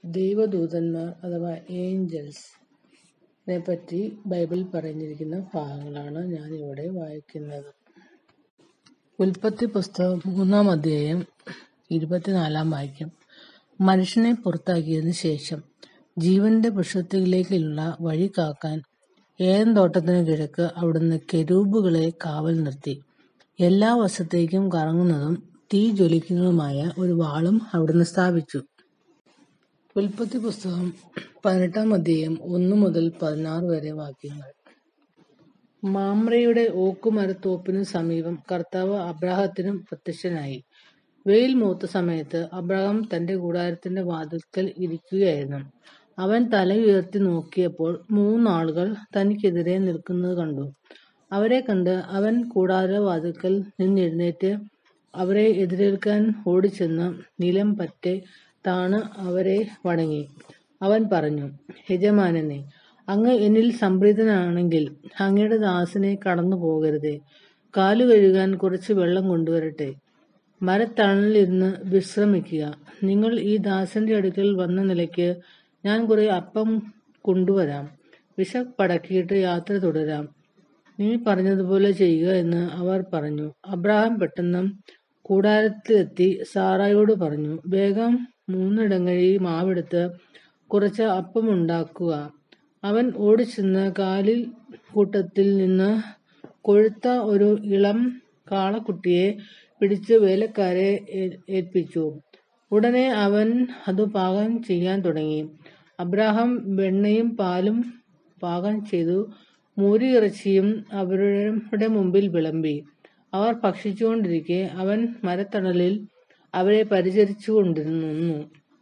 ദൈവദൂതന്മാർ അഥവാ ഏഞ്ചൽസ് നെ പറ്റി ബൈബിളിൽ പറഞ്ഞിരിക്കുന്ന ഭാഗങ്ങളാണ് ഞാൻ ഇവിടെ വായിക്കുന്നത് ഉൽപ്പത്തി പുസ്തകം മൂന്നാം അധ്യായം ഇരുപത്തിനാലാം വാക്യം മനുഷ്യനെ പുറത്താക്കിയതിനു ശേഷം ജീവന്റെ പുരുഷത്തിലേക്കുള്ള വഴി കാക്കാൻ ഏൻ തോട്ടത്തിന് കിഴക്ക് അവിടുന്ന് കെരൂബുകളെ കാവൽ നിർത്തി എല്ലാ വശത്തേക്കും കറങ്ങുന്നതും തീ ജ്വലിക്കുന്നതുമായ ഒരു വാളും അവിടുന്ന് സ്ഥാപിച്ചു ഉൽപ്പത്തി പുസ്തകം പതിനെട്ടാം അധ്യായം ഒന്ന് മുതൽ പതിനാറ് വരെ വാക്യങ്ങൾ മാമ്രയുടെ ഓക്കുമരത്തോപ്പിനു സമീപം കർത്താവ് അബ്രാഹത്തിനും പ്രത്യക്ഷനായി വെയിൽ മൂത്ത സമയത്ത് അബ്രഹാം തന്റെ കൂടാരത്തിന്റെ വാതിൽക്കൽ ഇരിക്കുകയായിരുന്നു അവൻ തല ഉയർത്തി നോക്കിയപ്പോൾ മൂന്നാളുകൾ തനിക്കെതിരെ നിൽക്കുന്നത് കണ്ടു അവരെ കണ്ട് അവൻ കൂടാര വാതിൽക്കൽ നിന്നെഴുന്നേറ്റ് അവരെ എതിരേൽക്കാൻ ഓടിച്ചെന്ന് നിലം പറ്റെ താണ് അവരെ വണങ്ങി അവൻ പറഞ്ഞു യജമാനനെ അങ്ങ് എന്നിൽ സംപ്രീതനാണെങ്കിൽ അങ്ങയുടെ ദാസനെ കടന്നു പോകരുതേ കാലു കഴുകാൻ കുറച്ച് വെള്ളം കൊണ്ടുവരട്ടെ മരത്തണലിരുന്ന് വിശ്രമിക്കുക നിങ്ങൾ ഈ ദാസന്റെ അടുക്കൽ വന്ന നിലയ്ക്ക് ഞാൻ കുറെ അപ്പം കൊണ്ടുവരാം വിശപ്പടക്കിയിട്ട് യാത്ര തുടരാം നീ പറഞ്ഞതുപോലെ ചെയ്യുക എന്ന് അവർ പറഞ്ഞു അബ്രഹാം പെട്ടെന്ന് കൂടാരത്തിലെത്തി സാറായോട് പറഞ്ഞു വേഗം മൂന്നിടങ്ങഴി മാവെടുത്ത് കുറച്ച് അപ്പം ഉണ്ടാക്കുക അവൻ ഓടിച്ചെന്ന് കാലിൽ കൂട്ടത്തിൽ നിന്ന് കൊഴുത്ത ഒരു ഇളം കാളക്കുട്ടിയെ പിടിച്ച് വേലക്കാരെ ഏൽപ്പിച്ചു ഉടനെ അവൻ അത് പാകം ചെയ്യാൻ തുടങ്ങി അബ്രാഹാം വെണ്ണയും പാലും പാകം ചെയ്തു മൂരിയിറച്ചിയും അവരുടെ മുമ്പിൽ വിളമ്പി അവർ ഭക്ഷിച്ചുകൊണ്ടിരിക്കെ അവൻ മരത്തണലിൽ അവരെ പരിചരിച്ചു കൊണ്ടിരുന്നു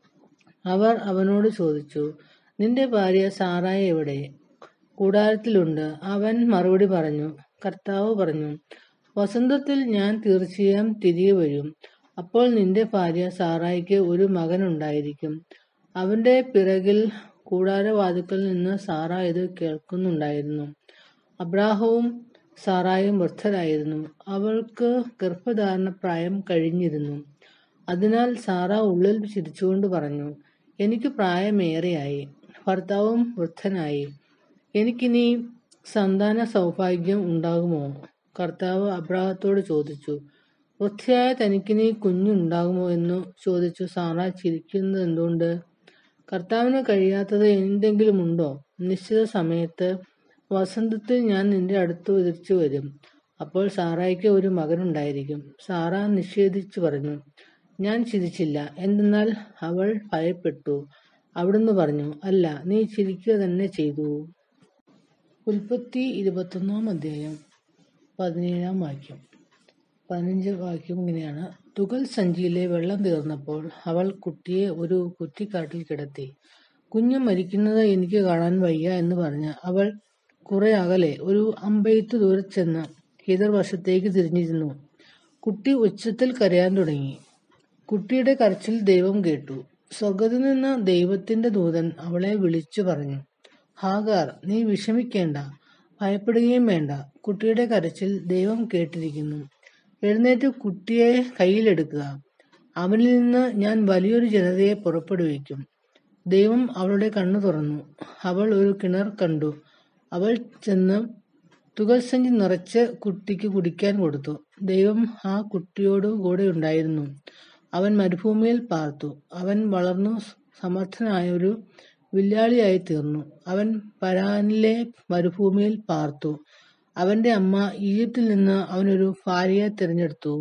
അവർ അവനോട് ചോദിച്ചു നിന്റെ ഭാര്യ സാറായി എവിടെ കൂടാരത്തിലുണ്ട് അവൻ മറുപടി പറഞ്ഞു കർത്താവ് പറഞ്ഞു വസന്തത്തിൽ ഞാൻ തീർച്ചയായും തിരികെ വരും അപ്പോൾ നിന്റെ ഭാര്യ സാറായിക്ക് ഒരു മകൻ ഉണ്ടായിരിക്കും അവന്റെ പിറകിൽ കൂടാരവാതുക്കൾ നിന്ന് സാറ ഇത് കേൾക്കുന്നുണ്ടായിരുന്നു അബ്രാഹവും സാറായും വൃദ്ധരായിരുന്നു അവൾക്ക് ഗർഭധാരണ പ്രായം കഴിഞ്ഞിരുന്നു അതിനാൽ സാറ ഉള്ളിൽ ചിരിച്ചുകൊണ്ട് പറഞ്ഞു എനിക്ക് പ്രായമേറെയായി ഭർത്താവും വൃദ്ധനായി എനിക്കിനി സന്താന സൗഭാഗ്യം ഉണ്ടാകുമോ കർത്താവ് അബ്രാഹത്തോട് ചോദിച്ചു വൃദ്ധയായ തനിക്കിനി കുഞ്ഞുണ്ടാകുമോ എന്ന് ചോദിച്ചു സാറ ചിരിക്കുന്നത് എന്തുകൊണ്ട് കർത്താവിന് കഴിയാത്തത് എന്തെങ്കിലും ഉണ്ടോ നിശ്ചിത സമയത്ത് വസന്തത്തിൽ ഞാൻ നിന്റെ അടുത്ത് തിരിച്ചു വരും അപ്പോൾ സാറായിക്ക് ഒരു മകനുണ്ടായിരിക്കും സാറ നിഷേധിച്ചു പറഞ്ഞു ഞാൻ ചിരിച്ചില്ല എന്തെന്നാൽ അവൾ ഭയപ്പെട്ടു അവിടുന്ന് പറഞ്ഞു അല്ല നീ ചിരിക്കുക തന്നെ ചെയ്തു ഉൽപ്പത്തി ഇരുപത്തൊന്നാം അധ്യായം പതിനേഴാം വാക്യം പതിനഞ്ച് വാക്യം ഇങ്ങനെയാണ് തുകൽ സഞ്ചിയിലെ വെള്ളം തീർന്നപ്പോൾ അവൾ കുട്ടിയെ ഒരു കുറ്റിക്കാട്ടിൽ കിടത്തി കുഞ്ഞ് മരിക്കുന്നത് എനിക്ക് കാണാൻ വയ്യ എന്ന് പറഞ്ഞ് അവൾ കുറെ അകലെ ഒരു അമ്പെയ്ത്ത് ദൂരെ ചെന്ന് എതിർവശത്തേക്ക് തിരിഞ്ഞിരുന്നു കുട്ടി ഉച്ചത്തിൽ കരയാൻ തുടങ്ങി കുട്ടിയുടെ കരച്ചിൽ ദൈവം കേട്ടു സ്വർഗത്തിൽ നിന്ന് ദൈവത്തിന്റെ ദൂതൻ അവളെ വിളിച്ചു പറഞ്ഞു ഹാഗാർ നീ വിഷമിക്കേണ്ട ഭയപ്പെടുകയും വേണ്ട കുട്ടിയുടെ കരച്ചിൽ ദൈവം കേട്ടിരിക്കുന്നു എഴുന്നേറ്റ് കുട്ടിയെ കയ്യിലെടുക്കുക അവനിൽ നിന്ന് ഞാൻ വലിയൊരു ജനതയെ പുറപ്പെടുവിക്കും ദൈവം അവളുടെ കണ്ണു തുറന്നു അവൾ ഒരു കിണർ കണ്ടു അവൾ ചെന്ന് തുകൽസഞ്ചി നിറച്ച് കുട്ടിക്ക് കുടിക്കാൻ കൊടുത്തു ദൈവം ആ കുട്ടിയോട് കൂടെ ഉണ്ടായിരുന്നു അവൻ മരുഭൂമിയിൽ പാർത്തു അവൻ വളർന്നു സമർത്ഥനായ ഒരു വില്ലാളിയായി തീർന്നു അവൻ പരാനിലെ മരുഭൂമിയിൽ പാർത്തു അവന്റെ അമ്മ ഈജിപ്തിൽ നിന്ന് അവനൊരു ഭാര്യയെ തിരഞ്ഞെടുത്തു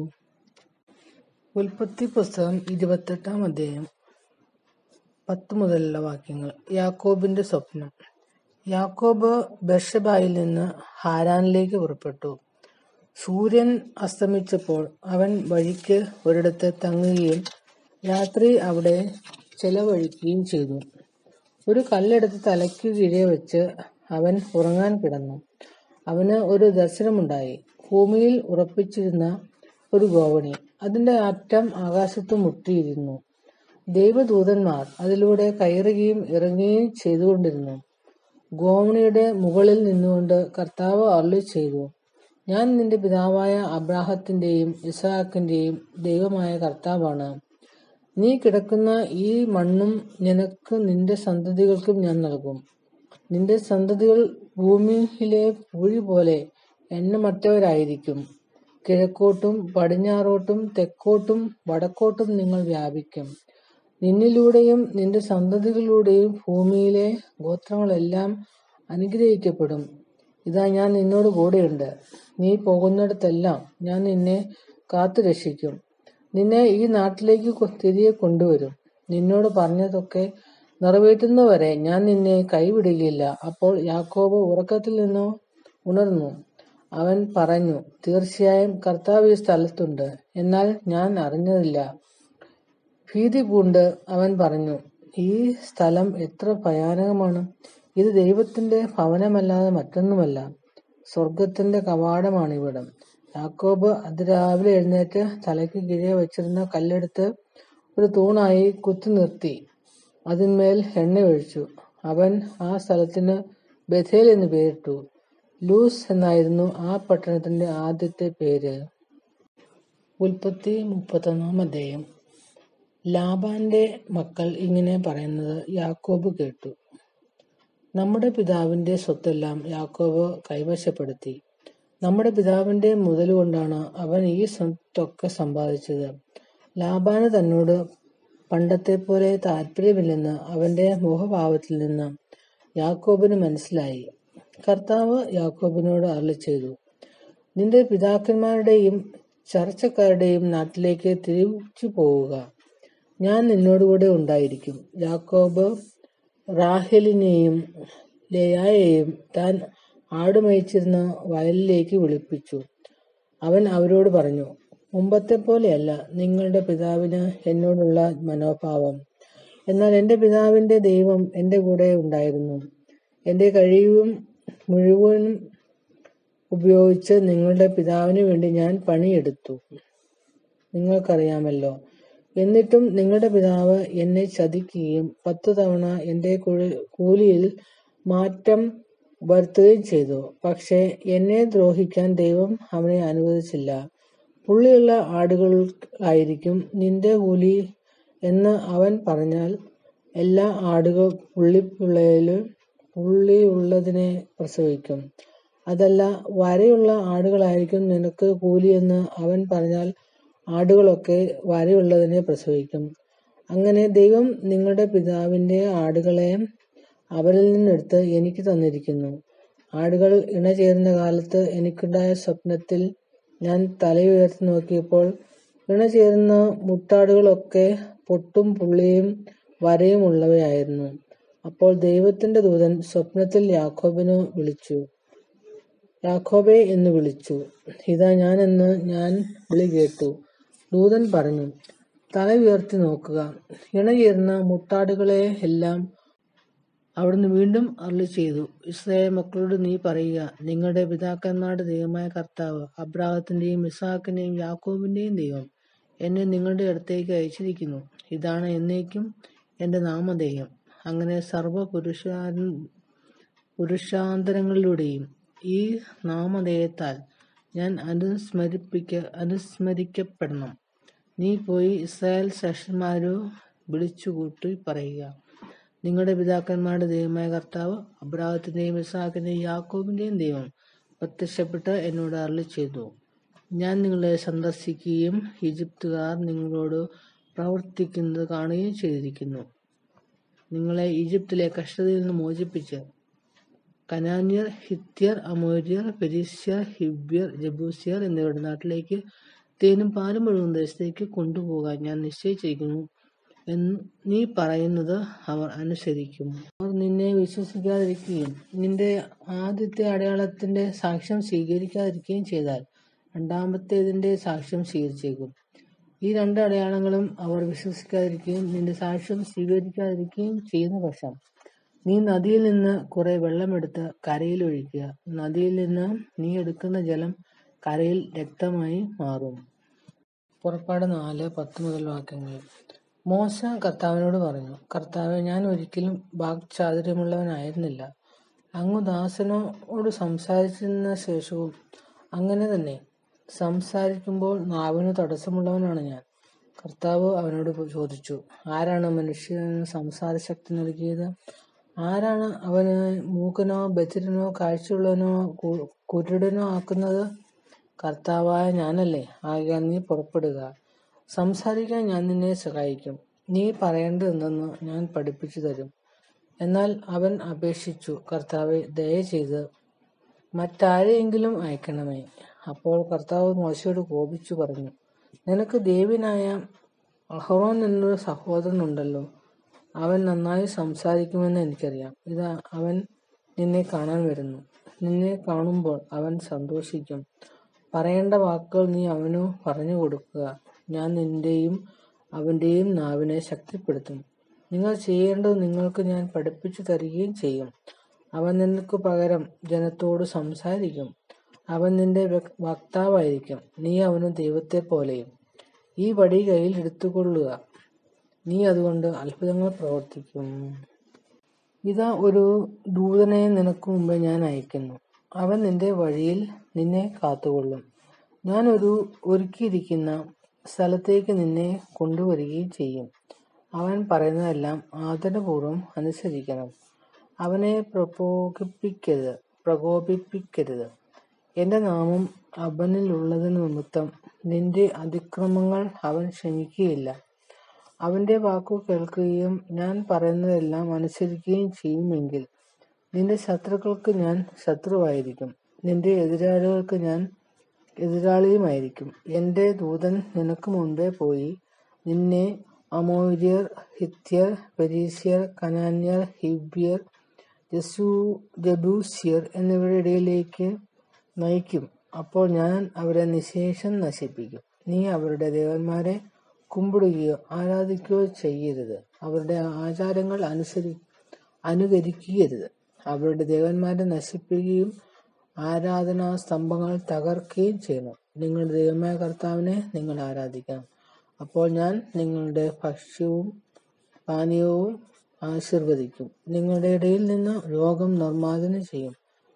ഉൽപ്പത്തി പുസ്തകം ഇരുപത്തെട്ടാം അധ്യായം പത്ത് മുതലുള്ള വാക്യങ്ങൾ യാക്കോബിന്റെ സ്വപ്നം യാക്കോബ് ബർഷബായിൽ നിന്ന് ഹാരാനിലേക്ക് പുറപ്പെട്ടു സൂര്യൻ അസ്തമിച്ചപ്പോൾ അവൻ വഴിക്ക് ഒരിടത്ത് തങ്ങുകയും രാത്രി അവിടെ ചെലവഴിക്കുകയും ചെയ്തു ഒരു കല്ലെടുത്ത് തലയ്ക്കു കീഴെ വെച്ച് അവൻ ഉറങ്ങാൻ കിടന്നു അവന് ഒരു ദർശനമുണ്ടായി ഭൂമിയിൽ ഉറപ്പിച്ചിരുന്ന ഒരു ഗോവണി അതിന്റെ അറ്റം ആകാശത്ത് മുട്ടിയിരുന്നു ദൈവദൂതന്മാർ അതിലൂടെ കയറുകയും ഇറങ്ങുകയും ചെയ്തുകൊണ്ടിരുന്നു ഗോവണിയുടെ മുകളിൽ നിന്നുകൊണ്ട് കർത്താവ് അരുളി ചെയ്തു ഞാൻ നിന്റെ പിതാവായ അബ്രാഹത്തിന്റെയും ഇസ്ഹാക്കിന്റെയും ദൈവമായ കർത്താവാണ് നീ കിടക്കുന്ന ഈ മണ്ണും നിനക്ക് നിന്റെ സന്തതികൾക്കും ഞാൻ നൽകും നിന്റെ സന്തതികൾ ഭൂമിയിലെ പൂഴി പോലെ എണ്ണമറ്റവരായിരിക്കും കിഴക്കോട്ടും പടിഞ്ഞാറോട്ടും തെക്കോട്ടും വടക്കോട്ടും നിങ്ങൾ വ്യാപിക്കും നിന്നിലൂടെയും നിന്റെ സന്തതികളിലൂടെയും ഭൂമിയിലെ ഗോത്രങ്ങളെല്ലാം അനുഗ്രഹിക്കപ്പെടും ഇതാ ഞാൻ നിന്നോട് കൂടെയുണ്ട് നീ പോകുന്നിടത്തെല്ലാം ഞാൻ നിന്നെ കാത്തു രക്ഷിക്കും നിന്നെ ഈ നാട്ടിലേക്ക് കൊ- തിരികെ കൊണ്ടുവരും നിന്നോട് പറഞ്ഞതൊക്കെ നിറവേറ്റുന്നവരെ ഞാൻ നിന്നെ കൈവിടുകയില്ല അപ്പോൾ യാക്കോബ് ഉറക്കത്തിൽ നിന്നു ഉണർന്നു അവൻ പറഞ്ഞു തീർച്ചയായും കർത്താവ് ഈ സ്ഥലത്തുണ്ട് എന്നാൽ ഞാൻ അറിഞ്ഞതില്ല ഭീതി പൂണ്ട് അവൻ പറഞ്ഞു ഈ സ്ഥലം എത്ര ഭയാനകമാണ് ഇത് ദൈവത്തിന്റെ ഭവനമല്ലാതെ മറ്റൊന്നുമല്ല സ്വർഗത്തിന്റെ കവാടമാണ് ഇവിടം യാക്കോബ് അതിരാവിലെ എഴുന്നേറ്റ് തലയ്ക്ക് കീഴെ വെച്ചിരുന്ന കല്ലെടുത്ത് ഒരു തൂണായി കുത്തി നിർത്തി അതിന്മേൽ എണ്ണ ഒഴിച്ചു അവൻ ആ സ്ഥലത്തിന് ബഥേൽ എന്ന് പേരിട്ടു ലൂസ് എന്നായിരുന്നു ആ പട്ടണത്തിന്റെ ആദ്യത്തെ പേര് ഉൽപ്പത്തി മുപ്പത്തൊന്നാം അധ്യായം ലാബാന്റെ മക്കൾ ഇങ്ങനെ പറയുന്നത് യാക്കോബ് കേട്ടു നമ്മുടെ പിതാവിന്റെ സ്വത്തെല്ലാം യാക്കോബ് കൈവശപ്പെടുത്തി നമ്മുടെ പിതാവിന്റെ മുതൽ കൊണ്ടാണ് അവൻ ഈ സ്വത്തൊക്കെ സമ്പാദിച്ചത് ലാബാന് തന്നോട് പണ്ടത്തെ പോലെ താല്പര്യമില്ലെന്ന് അവന്റെ മുഖഭാവത്തിൽ നിന്ന് യാക്കോബിന് മനസ്സിലായി കർത്താവ് യാക്കോബിനോട് അരളി ചെയ്തു നിന്റെ പിതാക്കന്മാരുടെയും ചർച്ചക്കാരുടെയും നാട്ടിലേക്ക് തിരിച്ചു പോവുക ഞാൻ നിന്നോടുകൂടെ ഉണ്ടായിരിക്കും യാക്കോബ് റാഹേലിനെയും ലേയായെയും താൻ ആടുമേച്ചിരുന്ന വയലിലേക്ക് വിളിപ്പിച്ചു അവൻ അവരോട് പറഞ്ഞു മുമ്പത്തെ പോലെയല്ല നിങ്ങളുടെ പിതാവിന് എന്നോടുള്ള മനോഭാവം എന്നാൽ എന്റെ പിതാവിന്റെ ദൈവം എന്റെ കൂടെ ഉണ്ടായിരുന്നു എന്റെ കഴിവും മുഴുവനും ഉപയോഗിച്ച് നിങ്ങളുടെ പിതാവിന് വേണ്ടി ഞാൻ പണിയെടുത്തു നിങ്ങൾക്കറിയാമല്ലോ എന്നിട്ടും നിങ്ങളുടെ പിതാവ് എന്നെ ചതിക്കുകയും പത്തു തവണ എന്റെ കുഴി- കൂലിയിൽ മാറ്റം വരുത്തുകയും ചെയ്തു പക്ഷേ എന്നെ ദ്രോഹിക്കാൻ ദൈവം അവനെ അനുവദിച്ചില്ല പുള്ളിയുള്ള ആടുകളായിരിക്കും നിന്റെ കൂലി എന്ന് അവൻ പറഞ്ഞാൽ എല്ലാ ആടുകൾ പുള്ളിപ്പുള്ളയിലും പുള്ളിയുള്ളതിനെ പ്രസവിക്കും അതല്ല വരയുള്ള ആടുകളായിരിക്കും നിനക്ക് കൂലിയെന്ന് അവൻ പറഞ്ഞാൽ ആടുകളൊക്കെ വരയുള്ളതിനെ പ്രസവിക്കും അങ്ങനെ ദൈവം നിങ്ങളുടെ പിതാവിന്റെ ആടുകളെ അവരിൽ നിന്നെടുത്ത് എനിക്ക് തന്നിരിക്കുന്നു ആടുകൾ ഇണചേരുന്ന കാലത്ത് എനിക്കുണ്ടായ സ്വപ്നത്തിൽ ഞാൻ തലയുയർത്തി നോക്കിയപ്പോൾ ഇണചേരുന്ന മുട്ടാടുകളൊക്കെ പൊട്ടും പുള്ളിയും വരയും ഉള്ളവയായിരുന്നു അപ്പോൾ ദൈവത്തിന്റെ ദൂതൻ സ്വപ്നത്തിൽ യാക്കോബിനു വിളിച്ചു യാക്കോബെ എന്ന് വിളിച്ചു ഇതാ ഞാനെന്ന് ഞാൻ വിളി കേട്ടു ദൂതൻ പറഞ്ഞു തല ഉയർത്തി നോക്കുക ഇണചേർന്ന മുട്ടാടുകളെ എല്ലാം അവിടുന്ന് വീണ്ടും അരുളി ചെയ്തു ഇസ്രായേൽ മക്കളോട് നീ പറയുക നിങ്ങളുടെ പിതാക്കന്മാരുടെ ദൈവമായ കർത്താവ് അബ്രാഹത്തിന്റെയും ഇസാക്കിന്റെയും യാക്കോബിന്റെയും ദൈവം എന്നെ നിങ്ങളുടെ അടുത്തേക്ക് അയച്ചിരിക്കുന്നു ഇതാണ് എന്നേക്കും എന്റെ നാമധേയം അങ്ങനെ സർവ പുരുഷ പുരുഷാന്തരങ്ങളിലൂടെയും ഈ നാമധേയത്താൽ ഞാൻ അനുസ്മരിപ്പിക്ക അനുസ്മരിക്കപ്പെടണം നീ പോയി ഇസ്രായേൽ ശ്രേഷ്ഠന്മാരോ വിളിച്ചുകൂട്ടി പറയുക നിങ്ങളുടെ പിതാക്കന്മാരുടെ ദൈവമായ കർത്താവ് അബ്രാഹത്തിന്റെയും ഇസാഖിന്റെയും യാക്കോബിന്റെയും ദൈവം പ്രത്യക്ഷപ്പെട്ട് എന്നോട് അരളി ചെയ്തു ഞാൻ നിങ്ങളെ സന്ദർശിക്കുകയും ഈജിപ്തുകാർ നിങ്ങളോട് പ്രവർത്തിക്കുന്നത് കാണുകയും ചെയ്തിരിക്കുന്നു നിങ്ങളെ ഈജിപ്തിലെ കഷ്ടതയിൽ നിന്ന് മോചിപ്പിച്ച് കനാന്യർ ഹിത്യർ അമോര്യർ പെരിസ്യർ ഹിബ്യർ ജബൂസ്യർ എന്നിവരുടെ നാട്ടിലേക്ക് തേനും പാലും ഒഴുകുന്ന ദേശത്തേക്ക് കൊണ്ടുപോകാൻ ഞാൻ നിശ്ചയിച്ചിരിക്കുന്നു എന്ന് നീ പറയുന്നത് അവർ അനുസരിക്കും അവർ നിന്നെ വിശ്വസിക്കാതിരിക്കുകയും നിന്റെ ആദ്യത്തെ അടയാളത്തിന്റെ സാക്ഷ്യം സ്വീകരിക്കാതിരിക്കുകയും ചെയ്താൽ രണ്ടാമത്തേതിന്റെ സാക്ഷ്യം സ്വീകരിച്ചേക്കും ഈ രണ്ട് അടയാളങ്ങളും അവർ വിശ്വസിക്കാതിരിക്കുകയും നിന്റെ സാക്ഷ്യം സ്വീകരിക്കാതിരിക്കുകയും ചെയ്യുന്ന പക്ഷം നീ നദിയിൽ നിന്ന് കുറെ വെള്ളമെടുത്ത് കരയിൽ ഒഴിക്കുക നദിയിൽ നിന്ന് നീ എടുക്കുന്ന ജലം കരയിൽ രക്തമായി മാറും പുറപ്പാട് നാല് പത്ത് മുതൽ വാക്യങ്ങൾ മോശ കർത്താവിനോട് പറഞ്ഞു കർത്താവെ ഞാൻ ഒരിക്കലും വാക്ചാതുര്യമുള്ളവനായിരുന്നില്ല അങ്ങ് ദാസനോട് സംസാരിച്ചിരുന്ന ശേഷവും അങ്ങനെ തന്നെ സംസാരിക്കുമ്പോൾ നാവിന് തടസ്സമുള്ളവനാണ് ഞാൻ കർത്താവ് അവനോട് ചോദിച്ചു ആരാണ് മനുഷ്യന് സംസാരശക്തി നൽകിയത് ആരാണ് അവന് മൂക്കനോ ബധിരനോ കാഴ്ചയുള്ളവനോ കു- കുരുടനോ ആക്കുന്നത് കർത്താവായ ഞാനല്ലേ ആകയാൽ നീ പുറപ്പെടുക സംസാരിക്കാൻ ഞാൻ നിന്നെ സഹായിക്കും നീ പറയേണ്ടതെന്തെന്ന് ഞാൻ പഠിപ്പിച്ചു തരും എന്നാൽ അവൻ അപേക്ഷിച്ചു കർത്താവെ ദയചെയ്ത് മറ്റാരെയെങ്കിലും അയക്കണമേ അപ്പോൾ കർത്താവ് മോശയോട് കോപിച്ചു പറഞ്ഞു നിനക്ക് ദേവിനായ അഹ്റോൻ എന്നൊരു സഹോദരനുണ്ടല്ലോ അവൻ നന്നായി സംസാരിക്കുമെന്ന് എനിക്കറിയാം ഇതാ അവൻ നിന്നെ കാണാൻ വരുന്നു നിന്നെ കാണുമ്പോൾ അവൻ സന്തോഷിക്കും പറയേണ്ട വാക്കുകൾ നീ അവനു പറഞ്ഞു കൊടുക്കുക ഞാൻ നിന്റെയും അവന്റെയും നാവിനെ ശക്തിപ്പെടുത്തും നിങ്ങൾ ചെയ്യേണ്ടത് നിങ്ങൾക്ക് ഞാൻ പഠിപ്പിച്ചു തരികയും ചെയ്യും അവൻ നിനക്ക് പകരം ജനത്തോട് സംസാരിക്കും അവൻ നിന്റെ വക്- വക്താവായിരിക്കും നീ അവന് ദൈവത്തെ പോലെയും ഈ വടി കയ്യിൽ എടുത്തുകൊള്ളുക നീ അതുകൊണ്ട് അത്ഭുതങ്ങൾ പ്രവർത്തിക്കും ഇതാ ഒരു ദൂതനെ നിനക്ക് മുമ്പേ ഞാൻ അയക്കുന്നു അവൻ നിന്റെ വഴിയിൽ നിന്നെ കാത്തുകൊള്ളും ഞാൻ ഒരു ഒരുക്കിയിരിക്കുന്ന സ്ഥലത്തേക്ക് നിന്നെ കൊണ്ടുവരികയും ചെയ്യും അവൻ പറയുന്നതെല്ലാം ആദരപൂർവ്വം അനുസരിക്കണം അവനെ പ്രകോപിപ്പിക്കരുത് പ്രകോപിപ്പിക്കരുത് എന്റെ നാമം അവനിലുള്ളത് നിമിത്തം നിന്റെ അതിക്രമങ്ങൾ അവൻ ക്ഷമിക്കുകയില്ല അവന്റെ വാക്കു കേൾക്കുകയും ഞാൻ പറയുന്നതെല്ലാം അനുസരിക്കുകയും ചെയ്യുമെങ്കിൽ നിന്റെ ശത്രുക്കൾക്ക് ഞാൻ ശത്രുവായിരിക്കും നിന്റെ എതിരാളികൾക്ക് ഞാൻ എതിരാളിയുമായിരിക്കും എന്റെ ദൂതൻ നിനക്ക് മുൻപേ പോയി നിന്നെ അമോര്യർ ഹിത്യർ പെരീസ്യർ കനാന്യർ ഹിബ്യർ ജസൂ ജബൂസ്യർ എന്നിവരുടെ ഇടയിലേക്ക് നയിക്കും അപ്പോൾ ഞാൻ അവരെ നിശേഷം നശിപ്പിക്കും നീ അവരുടെ ദേവന്മാരെ കുമ്പിടുകയോ ആരാധിക്കുകയോ ചെയ്യരുത് അവരുടെ ആചാരങ്ങൾ അനുസരി അനുകരിക്കരുത് അവരുടെ ദേവന്മാരെ നശിപ്പിക്കുകയും ആരാധനാ സ്തംഭങ്ങൾ തകർക്കുകയും ചെയ്യണം നിങ്ങളുടെ ദൈവമായ കർത്താവിനെ നിങ്ങൾ ആരാധിക്കണം അപ്പോൾ ഞാൻ നിങ്ങളുടെ ഭക്ഷ്യവും പാനീയവും ആശീർവദിക്കും നിങ്ങളുടെ ഇടയിൽ നിന്ന് രോഗം നിർമ്മാർജ്ജനം ചെയ്യും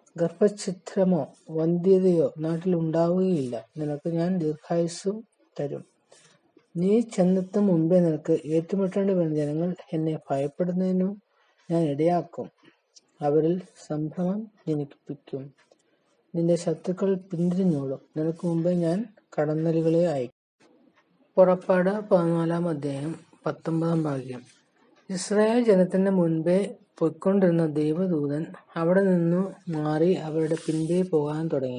ഗർഭഛിദ്രമോ വന്ധ്യതയോ നാട്ടിൽ ഉണ്ടാവുകയില്ല നിനക്ക് ഞാൻ ദീർഘായുസ്സും തരും നീ ചെന്നെത്തും മുമ്പേ നിനക്ക് ഏറ്റുമുട്ടേണ്ടി വരുന്ന ജനങ്ങൾ എന്നെ ഭയപ്പെടുന്നതിനും ഞാൻ ഇടയാക്കും അവരിൽ സംഭ്രമം ജനിപ്പിക്കും നിന്റെ ശത്രുക്കൾ പിന്തിരിഞ്ഞോളും നിനക്ക് മുമ്പേ ഞാൻ കടന്നലുകളെ അയക്കും പുറപ്പാട് പതിനാലാം അധ്യായം പത്തൊമ്പതാം ഭാഗ്യം ഇസ്രായേൽ ജനത്തിന്റെ മുൻപേ പൊയ്ക്കൊണ്ടിരുന്ന ദൈവദൂതൻ അവിടെ നിന്നു മാറി അവരുടെ പിൻപേ പോകാൻ തുടങ്ങി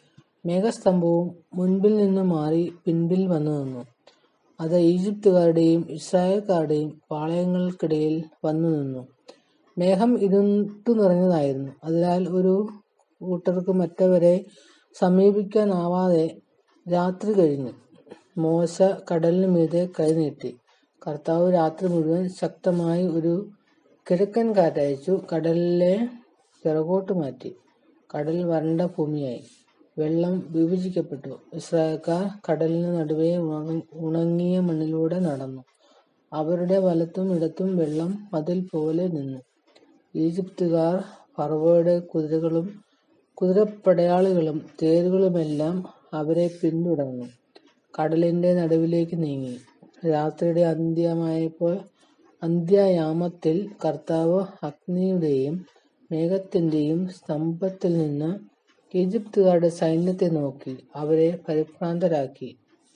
മേഘസ്തംഭവും മുൻപിൽ നിന്ന് മാറി പിൻപിൽ വന്നു നിന്നു അത് ഈജിപ്തുകാരുടെയും ഇസ്രായേൽക്കാരുടെയും പാളയങ്ങൾക്കിടയിൽ വന്നു നിന്നു മേഘം ഇരുട്ടു നിറഞ്ഞതായിരുന്നു അതിനാൽ ഒരു കൂട്ടർക്ക് മറ്റവരെ സമീപിക്കാനാവാതെ രാത്രി കഴിഞ്ഞു മോശ കടലിന് മീതെ കൈനീട്ടി കർത്താവ് രാത്രി മുഴുവൻ ശക്തമായി ഒരു കിഴക്കൻ കാറ്റയച്ചു കടലിലെ പിറകോട്ട് മാറ്റി കടൽ വരണ്ട ഭൂമിയായി വെള്ളം വിഭജിക്കപ്പെട്ടു ഇസ്രായേൽക്കാർ കടലിന് നടുവേ ഉണ- ഉണങ്ങിയ മണ്ണിലൂടെ നടന്നു അവരുടെ വലത്തും ഇടത്തും വെള്ളം മതിൽ പോലെ നിന്നു ഈജിപ്തുകാർ ഫറവോയുടെ കുതിരകളും കുതിരപ്പടയാളികളും തേരുകളുമെല്ലാം അവരെ പിന്തുടർന്നു കടലിന്റെ നടുവിലേക്ക് നീങ്ങി രാത്രിയുടെ അന്ത്യമായപ്പോൾ അന്ത്യയാമത്തിൽ കർത്താവ് അഗ്നിയുടെയും മേഘത്തിന്റെയും സ്തംഭത്തിൽ നിന്ന് ഈജിപ്തുകാരുടെ സൈന്യത്തെ നോക്കി അവരെ പരിഭ്രാന്തരാക്കി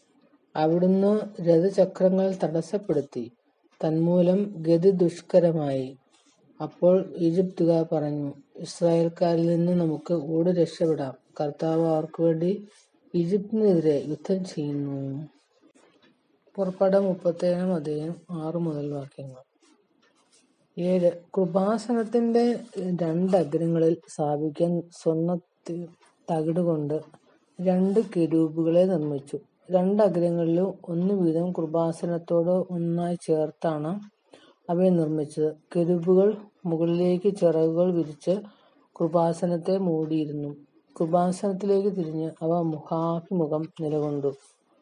അവിടുന്ന് രഥചക്രങ്ങൾ തടസ്സപ്പെടുത്തി തന്മൂലം ഗതി ദുഷ്കരമായി അപ്പോൾ ഈജിപ്തുകാർ പറഞ്ഞു ഇസ്രായേൽക്കാരിൽ നിന്ന് നമുക്ക് ഓടി രക്ഷപ്പെടാം കർത്താവ് അവർക്ക് വേണ്ടി ഈജിപ്തിനെതിരെ യുദ്ധം ചെയ്യുന്നു പുറപ്പാട് മുപ്പത്തേഴാം അധ്യായം ആറ് മുതൽ വാക്യങ്ങൾ ഏഴ് കൃപാസനത്തിന്റെ രണ്ട് അഗ്രങ്ങളിൽ സ്ഥാപിക്കാൻ സ്വർണ്ണ തി- തകിട് കൊണ്ട് രണ്ട് കെരൂബുകളെ നിർമ്മിച്ചു രണ്ട് അഗ്രങ്ങളിലും ഒന്ന് വീതം കൃപാസനത്തോട് ഒന്നായി ചേർത്താണ് അവയെ നിർമ്മിച്ചത് കെരൂബുകൾ മുകളിലേക്ക് ചിറകുകൾ വിരിച്ച് കൃപാസനത്തെ മൂടിയിരുന്നു കൃപാസനത്തിലേക്ക് തിരിഞ്ഞ് അവ മുഖാഭിമുഖം നിലകൊണ്ടു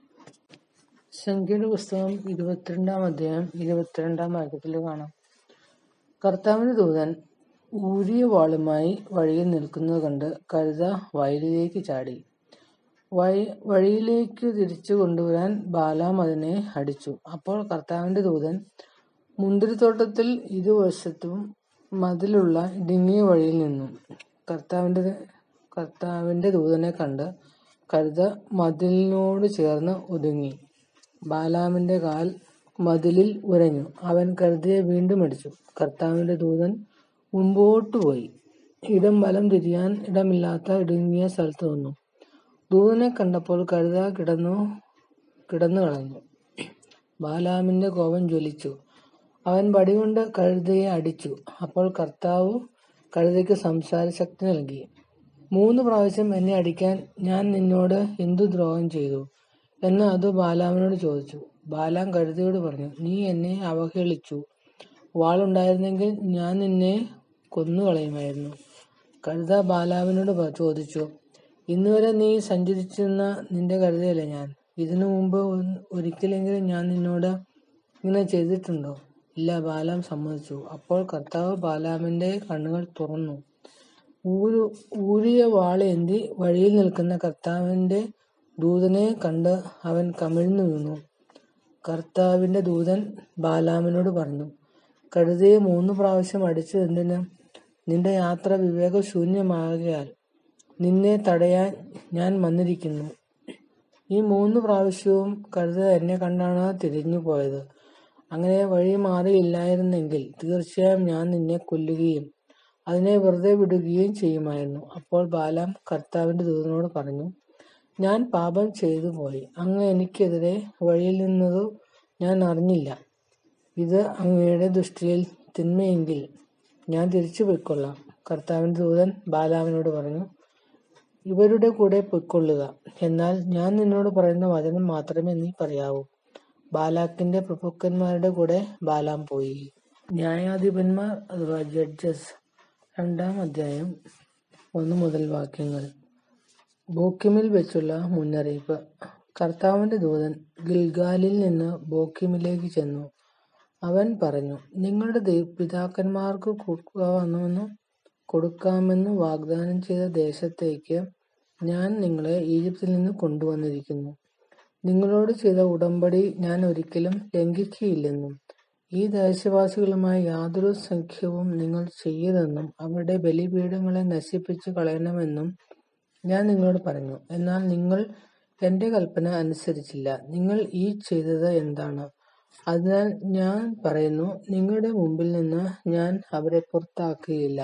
സംഖ്യയുടെ പുസ്തകം ഇരുപത്തിരണ്ടാം അധ്യായം ഇരുപത്തിരണ്ടാം വാക്യത്തിൽ കാണാം കർത്താവിന്റെ ദൂതൻ ഊരിയ വാളുമായി വഴിയിൽ നിൽക്കുന്നത് കണ്ട് കഴുത വയലിലേക്ക് ചാടി വഴി വഴിയിലേക്ക് തിരിച്ചു കൊണ്ടുവരാൻ ബാലാം അതിനെ അടിച്ചു അപ്പോൾ കർത്താവിന്റെ ദൂതൻ മുന്തിരിത്തോട്ടത്തിൽ ഇരുവശത്തും മതിലുള്ള ഇടുങ്ങിയ വഴിയിൽ നിന്നു കർത്താവിന്റെ കർത്താവിന്റെ ദൂതനെ കണ്ട് കഴുത മതിലിനോട് ചേർന്ന് ഒതുങ്ങി ബാലാമിന്റെ കാൽ മതിലിൽ ഉരഞ്ഞു അവൻ കഴുതയെ വീണ്ടും അടിച്ചു കർത്താവിന്റെ ദൂതൻ മുമ്പോട്ട് പോയി ഇടം വലം തിരിയാൻ ഇടമില്ലാത്ത ഇടുങ്ങിയ സ്ഥലത്ത് വന്നു ദൂതനെ കണ്ടപ്പോൾ കഴുത കിടന്നു കിടന്നു കളഞ്ഞു ബാലാമിന്റെ കോപം ജ്വലിച്ചു അവൻ വടികൊണ്ട് കഴുതയെ അടിച്ചു അപ്പോൾ കർത്താവ് കഴുതയ്ക്ക് സംസാര ശക്തി നൽകി മൂന്ന് പ്രാവശ്യം എന്നെ അടിക്കാൻ ഞാൻ നിന്നോട് എന്തു ദ്രോഹം ചെയ്തു എന്ന് അത് ബാലാമിനോട് ചോദിച്ചു ബാലാം കഴുതയോട് പറഞ്ഞു നീ എന്നെ അവഹേളിച്ചു വാളുണ്ടായിരുന്നെങ്കിൽ ഞാൻ നിന്നെ കൊന്നുകളയുമായിരുന്നു കഴുത ബാലാവിനോട് പ- ചോദിച്ചു ഇന്നുവരെ നീ സഞ്ചരിച്ചിരുന്ന നിന്റെ കഴുതയല്ലേ ഞാൻ ഇതിനു മുമ്പ് ഒ- ഒരിക്കലെങ്കിലും ഞാൻ നിന്നോട് ഇങ്ങനെ ചെയ്തിട്ടുണ്ടോ ഇല്ല ബാലാം സമ്മതിച്ചു അപ്പോൾ കർത്താവ് ബാലാമിന്റെ കണ്ണുകൾ തുറന്നു ഊരു ഊരിയ വാളേന്തി വഴിയിൽ നിൽക്കുന്ന കർത്താവിന്റെ ദൂതനെ കണ്ട് അവൻ കമിഴ്ന്നു വീണു കർത്താവിന്റെ ദൂതൻ ബാലാമിനോട് പറഞ്ഞു കഴുതയെ മൂന്ന് പ്രാവശ്യം അടിച്ചു എന്തിന് നിന്റെ യാത്ര വിവേകശൂന്യമാകയാൽ നിന്നെ തടയാൻ ഞാൻ വന്നിരിക്കുന്നു ഈ മൂന്ന് പ്രാവശ്യവും കഴുത എന്നെ കണ്ടാണ് തിരിഞ്ഞു പോയത് അങ്ങനെ വഴി മാറിയില്ലായിരുന്നെങ്കിൽ തീർച്ചയായും ഞാൻ നിന്നെ കൊല്ലുകയും അതിനെ വെറുതെ വിടുകയും ചെയ്യുമായിരുന്നു അപ്പോൾ ബാലാം കർത്താവിന്റെ ദൂതനോട് പറഞ്ഞു ഞാൻ പാപം ചെയ്തു പോയി അങ്ങ് എനിക്കെതിരെ വഴിയിൽ നിന്നത് ഞാൻ അറിഞ്ഞില്ല ഇത് അങ്ങയുടെ ദൃഷ്ടിയിൽ തിന്മയെങ്കിൽ ഞാൻ തിരിച്ചു പൊയ്ക്കൊള്ളാം കർത്താവിന്റെ ദൂതൻ ബാലാമിനോട് പറഞ്ഞു ഇവരുടെ കൂടെ പൊയ്ക്കൊള്ളുക എന്നാൽ ഞാൻ നിന്നോട് പറയുന്ന വചനം മാത്രമേ നീ പറയാവൂ ബാലാക്കിന്റെ പ്രഭുക്കന്മാരുടെ കൂടെ ബാലാം പോയി ന്യായാധിപന്മാർ അഥവാ ജഡ്ജസ് രണ്ടാം അധ്യായം ഒന്ന് മുതൽ വാക്യങ്ങൾ ബോക്കിമിൽ വെച്ചുള്ള മുന്നറിയിപ്പ് കർത്താവിന്റെ ദൂതൻ ഗിൽഗാലിൽ നിന്ന് ബോക്കിമിലേക്ക് ചെന്നു അവൻ പറഞ്ഞു നിങ്ങളുടെ ദൈ- പിതാക്കന്മാർക്ക് കൊടുക്കാമെന്ന് കൊടുക്കാമെന്ന് വാഗ്ദാനം ചെയ്ത ദേശത്തേക്ക് ഞാൻ നിങ്ങളെ ഈജിപ്തിൽ നിന്ന് കൊണ്ടുവന്നിരിക്കുന്നു നിങ്ങളോട് ചെയ്ത ഉടമ്പടി ഞാൻ ഒരിക്കലും ലംഘിക്കുകയില്ലെന്നും ഈ ദേശവാസികളുമായി യാതൊരു സഖ്യവും നിങ്ങൾ ചെയ്യരുതെന്നും അവരുടെ ബലിപീഠങ്ങളെ നശിപ്പിച്ചു കളയണമെന്നും ഞാൻ നിങ്ങളോട് പറഞ്ഞു എന്നാൽ നിങ്ങൾ എന്റെ കൽപ്പന അനുസരിച്ചില്ല നിങ്ങൾ ഈ ചെയ്തത് എന്താണ് അതിനാൽ ഞാൻ പറയുന്നു നിങ്ങളുടെ മുമ്പിൽ നിന്ന് ഞാൻ അവരെ പുറത്താക്കുകയില്ല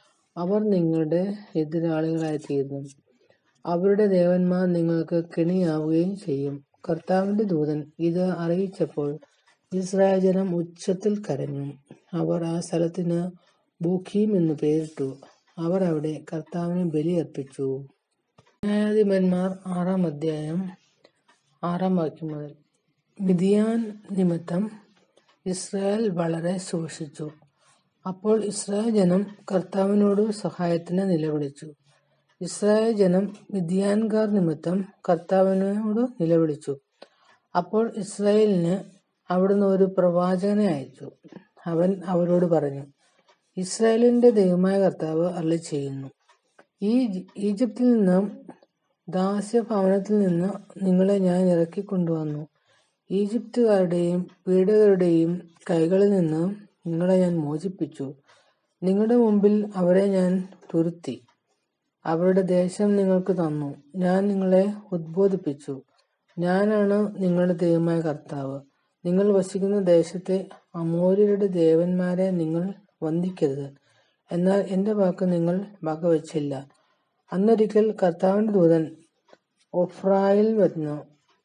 അവർ നിങ്ങളുടെ എതിരാളികളായി തീർന്നു അവരുടെ ദേവന്മാർ നിങ്ങൾക്ക് കെണിയാവുകയും ചെയ്യും കർത്താവിന്റെ ദൂതൻ ഇത് അറിയിച്ചപ്പോൾ ഇസ്രായേൽ ജനം ഉച്ചത്തിൽ കരഞ്ഞു അവർ ആ സ്ഥലത്തിന് ബൂഖീം എന്ന് പേരിട്ടു അവർ അവിടെ കർത്താവിന് ബലിയർപ്പിച്ചു ന്യായാധിപന്മാർ ആറാം അധ്യായം ആറാം വാക്യം മുതൽ മിതിയാൻ നിമിത്തം ഇസ്രായേൽ വളരെ സൂക്ഷിച്ചു അപ്പോൾ ഇസ്രായേൽ ജനം കർത്താവിനോട് സഹായത്തിന് നിലവിളിച്ചു ഇസ്രായേൽ ജനം മിതിയാൻകാർ നിമിത്തം കർത്താവിനോട് നിലവിളിച്ചു അപ്പോൾ ഇസ്രായേലിന് അവിടുന്ന് ഒരു പ്രവാചകനെ അയച്ചു അവൻ അവരോട് പറഞ്ഞു ഇസ്രായേലിന്റെ ദൈവമായ കർത്താവ് അരളി ചെയ്യുന്നു ഈ ഈജിപ്തിൽ നിന്ന് ദാസ്യഭവനത്തിൽ നിന്ന് നിങ്ങളെ ഞാൻ ഇറക്കിക്കൊണ്ടുവന്നു ഈജിപ്തുകാരുടെയും പീഡകരുടെയും കൈകളിൽ നിന്ന് നിങ്ങളെ ഞാൻ മോചിപ്പിച്ചു നിങ്ങളുടെ മുമ്പിൽ അവരെ ഞാൻ തുരുത്തി അവരുടെ ദേശം നിങ്ങൾക്ക് തന്നു ഞാൻ നിങ്ങളെ ഉദ്ബോധിപ്പിച്ചു ഞാനാണ് നിങ്ങളുടെ ദൈവമായ കർത്താവ് നിങ്ങൾ വസിക്കുന്ന ദേശത്തെ അമോര്യരുടെ ദേവന്മാരെ നിങ്ങൾ വന്ദിക്കരുത് എന്നാൽ എന്റെ വാക്ക് നിങ്ങൾ വകവച്ചില്ല അന്നൊരിക്കൽ കർത്താവിന്റെ ദൂതൻ ഒഫ്രായിൽ വന്നു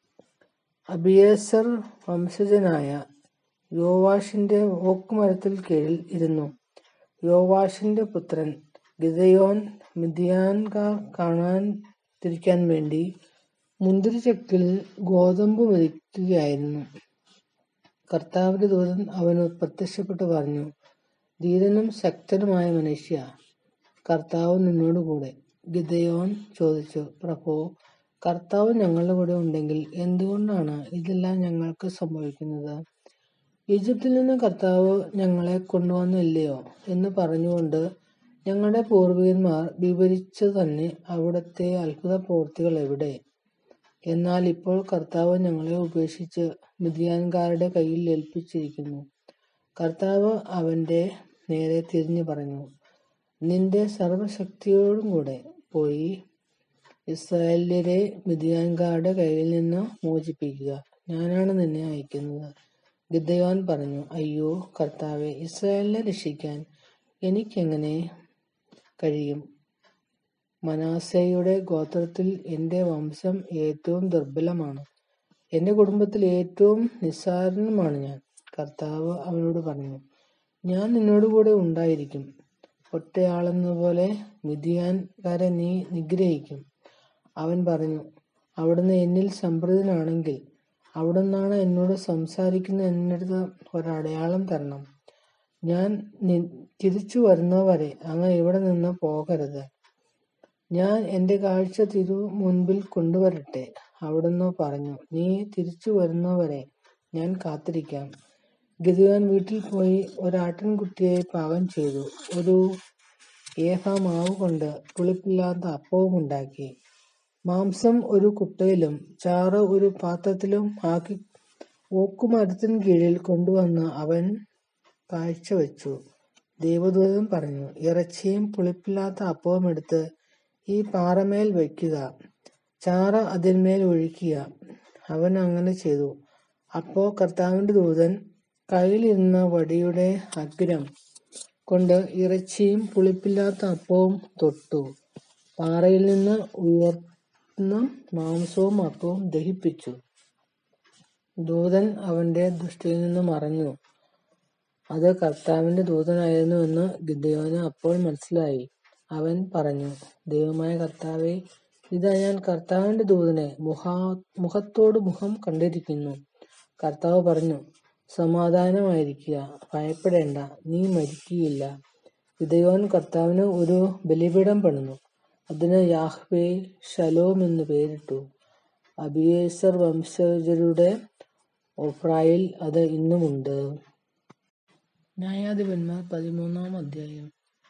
അബിയേസർ വംശജനായ യോവാഷിന്റെ ഓക്കുമരത്തിൽ കീഴിൽ ഇരുന്നു യോവാഷിന്റെ പുത്രൻ ഗിദയോൻ മിതിയാൻകാർ കാണാൻ തിരിക്കാൻ വേണ്ടി മുന്തിരിച്ചക്കിൽ ഗോതമ്പ് മെതിക്കുകയായിരുന്നു കർത്താവിന്റെ ദൂതൻ അവന് പ്രത്യക്ഷപ്പെട്ട് പറഞ്ഞു ധീരനും ശക്തനുമായ മനുഷ്യ കർത്താവ് നിന്നോട് കൂടെ ഗിദയോൻ ചോദിച്ചു പ്രഭു കർത്താവ് ഞങ്ങളുടെ കൂടെ ഉണ്ടെങ്കിൽ എന്തുകൊണ്ടാണ് ഇതെല്ലാം ഞങ്ങൾക്ക് സംഭവിക്കുന്നത് ഈജിപ്തിൽ നിന്ന് കർത്താവ് ഞങ്ങളെ കൊണ്ടുവന്നില്ലയോ എന്ന് പറഞ്ഞുകൊണ്ട് ഞങ്ങളുടെ പൂർവികന്മാർ വിവരിച്ചു തന്നെ അവിടുത്തെ അത്ഭുത പ്രവൃത്തികൾ എവിടെ എന്നാൽ ഇപ്പോൾ കർത്താവ് ഞങ്ങളെ ഉപേക്ഷിച്ച് മിദ്യാൻകാരുടെ കയ്യിൽ ഏൽപ്പിച്ചിരിക്കുന്നു കർത്താവ് അവന്റെ നേരെ തിരിഞ്ഞു പറഞ്ഞു നിന്റെ സർവശക്തിയോടും കൂടെ പോയി ഇസ്രായേല്യരെ മിദ്യാൻകാരുടെ കയ്യിൽ നിന്ന് മോചിപ്പിക്കുക ഞാനാണ് നിന്നെ അയക്കുന്നത് ഗിദ്ദയോൻ പറഞ്ഞു അയ്യോ കർത്താവെ ഇസ്രായേലിനെ രക്ഷിക്കാൻ എനിക്കെങ്ങനെ കഴിയും മനാസയുടെ ഗോത്രത്തിൽ എന്റെ വംശം ഏറ്റവും ദുർബലമാണ് എന്റെ കുടുംബത്തിൽ ഏറ്റവും നിസ്സാരനുമാണ് ഞാൻ കർത്താവ് അവനോട് പറഞ്ഞു ഞാൻ നിന്നോട് കൂടെ ഉണ്ടായിരിക്കും ഒറ്റയാളെന്ന പോലെ മിതിയാൻകാരെ നീ നിഗ്രഹിക്കും അവൻ പറഞ്ഞു അവിടുന്ന് എന്നിൽ സംപ്രീതനാണെങ്കിൽ അവിടുന്നാണ് എന്നോട് സംസാരിക്കുന്ന എന്നിടത്ത് ഒരടയാളം തരണം ഞാൻ നി- തിരിച്ചു വരുന്നവരെ അങ്ങ് ഇവിടെ നിന്ന് പോകരുത് ഞാൻ എന്റെ കാഴ്ച തിരു മുൻപിൽ കൊണ്ടുവരട്ടെ അവിടുന്ന് പറഞ്ഞു നീ തിരിച്ചു വരുന്നവരെ ഞാൻ കാത്തിരിക്കാം ഗിദിയോൻ വീട്ടിൽ പോയി ഒരാട്ടിൻകുട്ടിയെ പാകം ചെയ്തു ഒരു ഏഫ മാവ് കൊണ്ട് പുളിപ്പില്ലാത്ത അപ്പവും ഉണ്ടാക്കി മാംസം ഒരു കുട്ടയിലും ചാറ് ഒരു പാത്രത്തിലും ആക്കി ഓക്കുമരത്തിന് കീഴിൽ കൊണ്ടുവന്ന് അവൻ കാഴ്ചവെച്ചു ദേവദൂതൻ പറഞ്ഞു ഇറച്ചിയും പുളിപ്പില്ലാത്ത അപ്പവും എടുത്ത് ഈ പാറമേൽ വയ്ക്കുക ചാറ് അതിന്മേൽ ഒഴിക്കുക അവൻ അങ്ങനെ ചെയ്തു അപ്പോ കർത്താവിന്റെ ദൂതൻ കയ്യിലിരുന്ന വടിയുടെ അഗ്രം കൊണ്ട് ഇറച്ചിയും പുളിപ്പില്ലാത്ത അപ്പവും തൊട്ടു പാറയിൽ നിന്ന് ഉയർന്ന മാംസവും അപ്പവും ദഹിപ്പിച്ചു ദൂതൻ അവന്റെ ദൃഷ്ടിയിൽ നിന്ന് മറഞ്ഞു അത് കർത്താവിന്റെ ദൂതനായിരുന്നു എന്ന് ഗിദ്യോന് അപ്പോൾ മനസ്സിലായി അവൻ പറഞ്ഞു ദൈവമായ കർത്താവെ ഇതാ ഞാൻ കർത്താവിന്റെ ദൂതനെ മുഖാ മുഖത്തോട് മുഖം കണ്ടിരിക്കുന്നു കർത്താവ് പറഞ്ഞു സമാധാനമായിരിക്കുക ഭയപ്പെടേണ്ട നീ മരിക്കുകയില്ല ഗിദയോൻ കർത്താവിന് ഒരു ബലിപീഠം പണിതു അതിന് യാഹ്വേ ഷലോം എന്ന് പേരിട്ടു അബിയേസർ വംശജരുടെ ഒഫ്രായിൽ അത് ഇന്നുമുണ്ട് ന്യായാധിപന്മാർ പതിമൂന്നാം അധ്യായം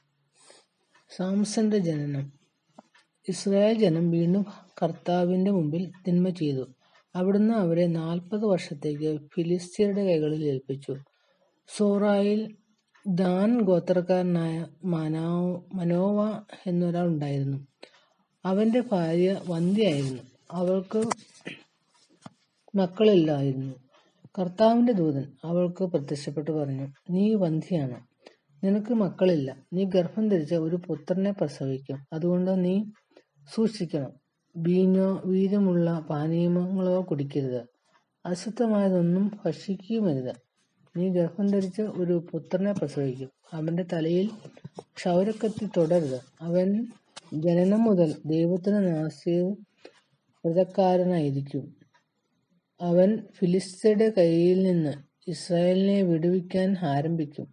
സാംസന്റെ ജനനം ഇസ്രായേൽ ജനം വീണ്ടും കർത്താവിന്റെ മുമ്പിൽ തിന്മ ചെയ്തു അവിടുന്ന് അവരെ നാൽപ്പത് വർഷത്തേക്ക് ഫിലിസ്തീനയുടെ കൈകളിൽ ഏൽപ്പിച്ചു സോറായിൽ ദാൻ ഗോത്രക്കാരനായ മനോ മനോവ എന്നൊരാൾ ഉണ്ടായിരുന്നു അവന്റെ ഭാര്യ വന്ധ്യയായിരുന്നു അവൾക്ക് മക്കളില്ലായിരുന്നു കർത്താവിന്റെ ദൂതൻ അവൾക്ക് പ്രത്യക്ഷപ്പെട്ടു പറഞ്ഞു നീ വന്ധ്യയാണ് നിനക്ക് മക്കളില്ല നീ ഗർഭം ധരിച്ച ഒരു പുത്രനെ പ്രസവിക്കും അതുകൊണ്ട് നീ സൂക്ഷിക്കണം വീഞ്ഞോ വീര്യമുള്ള പാനീയങ്ങളോ കുടിക്കരുത് അശുദ്ധമായതൊന്നും ഭക്ഷിക്കുകയുമരുത് നീ ഗർഭം ധരിച്ച ഒരു പുത്രനെ പ്രസവിക്കും അവന്റെ തലയിൽ ക്ഷൗരക്കത്തി തുടരുത് അവൻ ജനനം മുതൽ ദൈവത്തിന് നാസ്യ വ്രതക്കാരനായിരിക്കും അവൻ ഫിലിസ്തയുടെ കയ്യിൽ നിന്ന് ഇസ്രായേലിനെ വിടുവിക്കാൻ ആരംഭിക്കും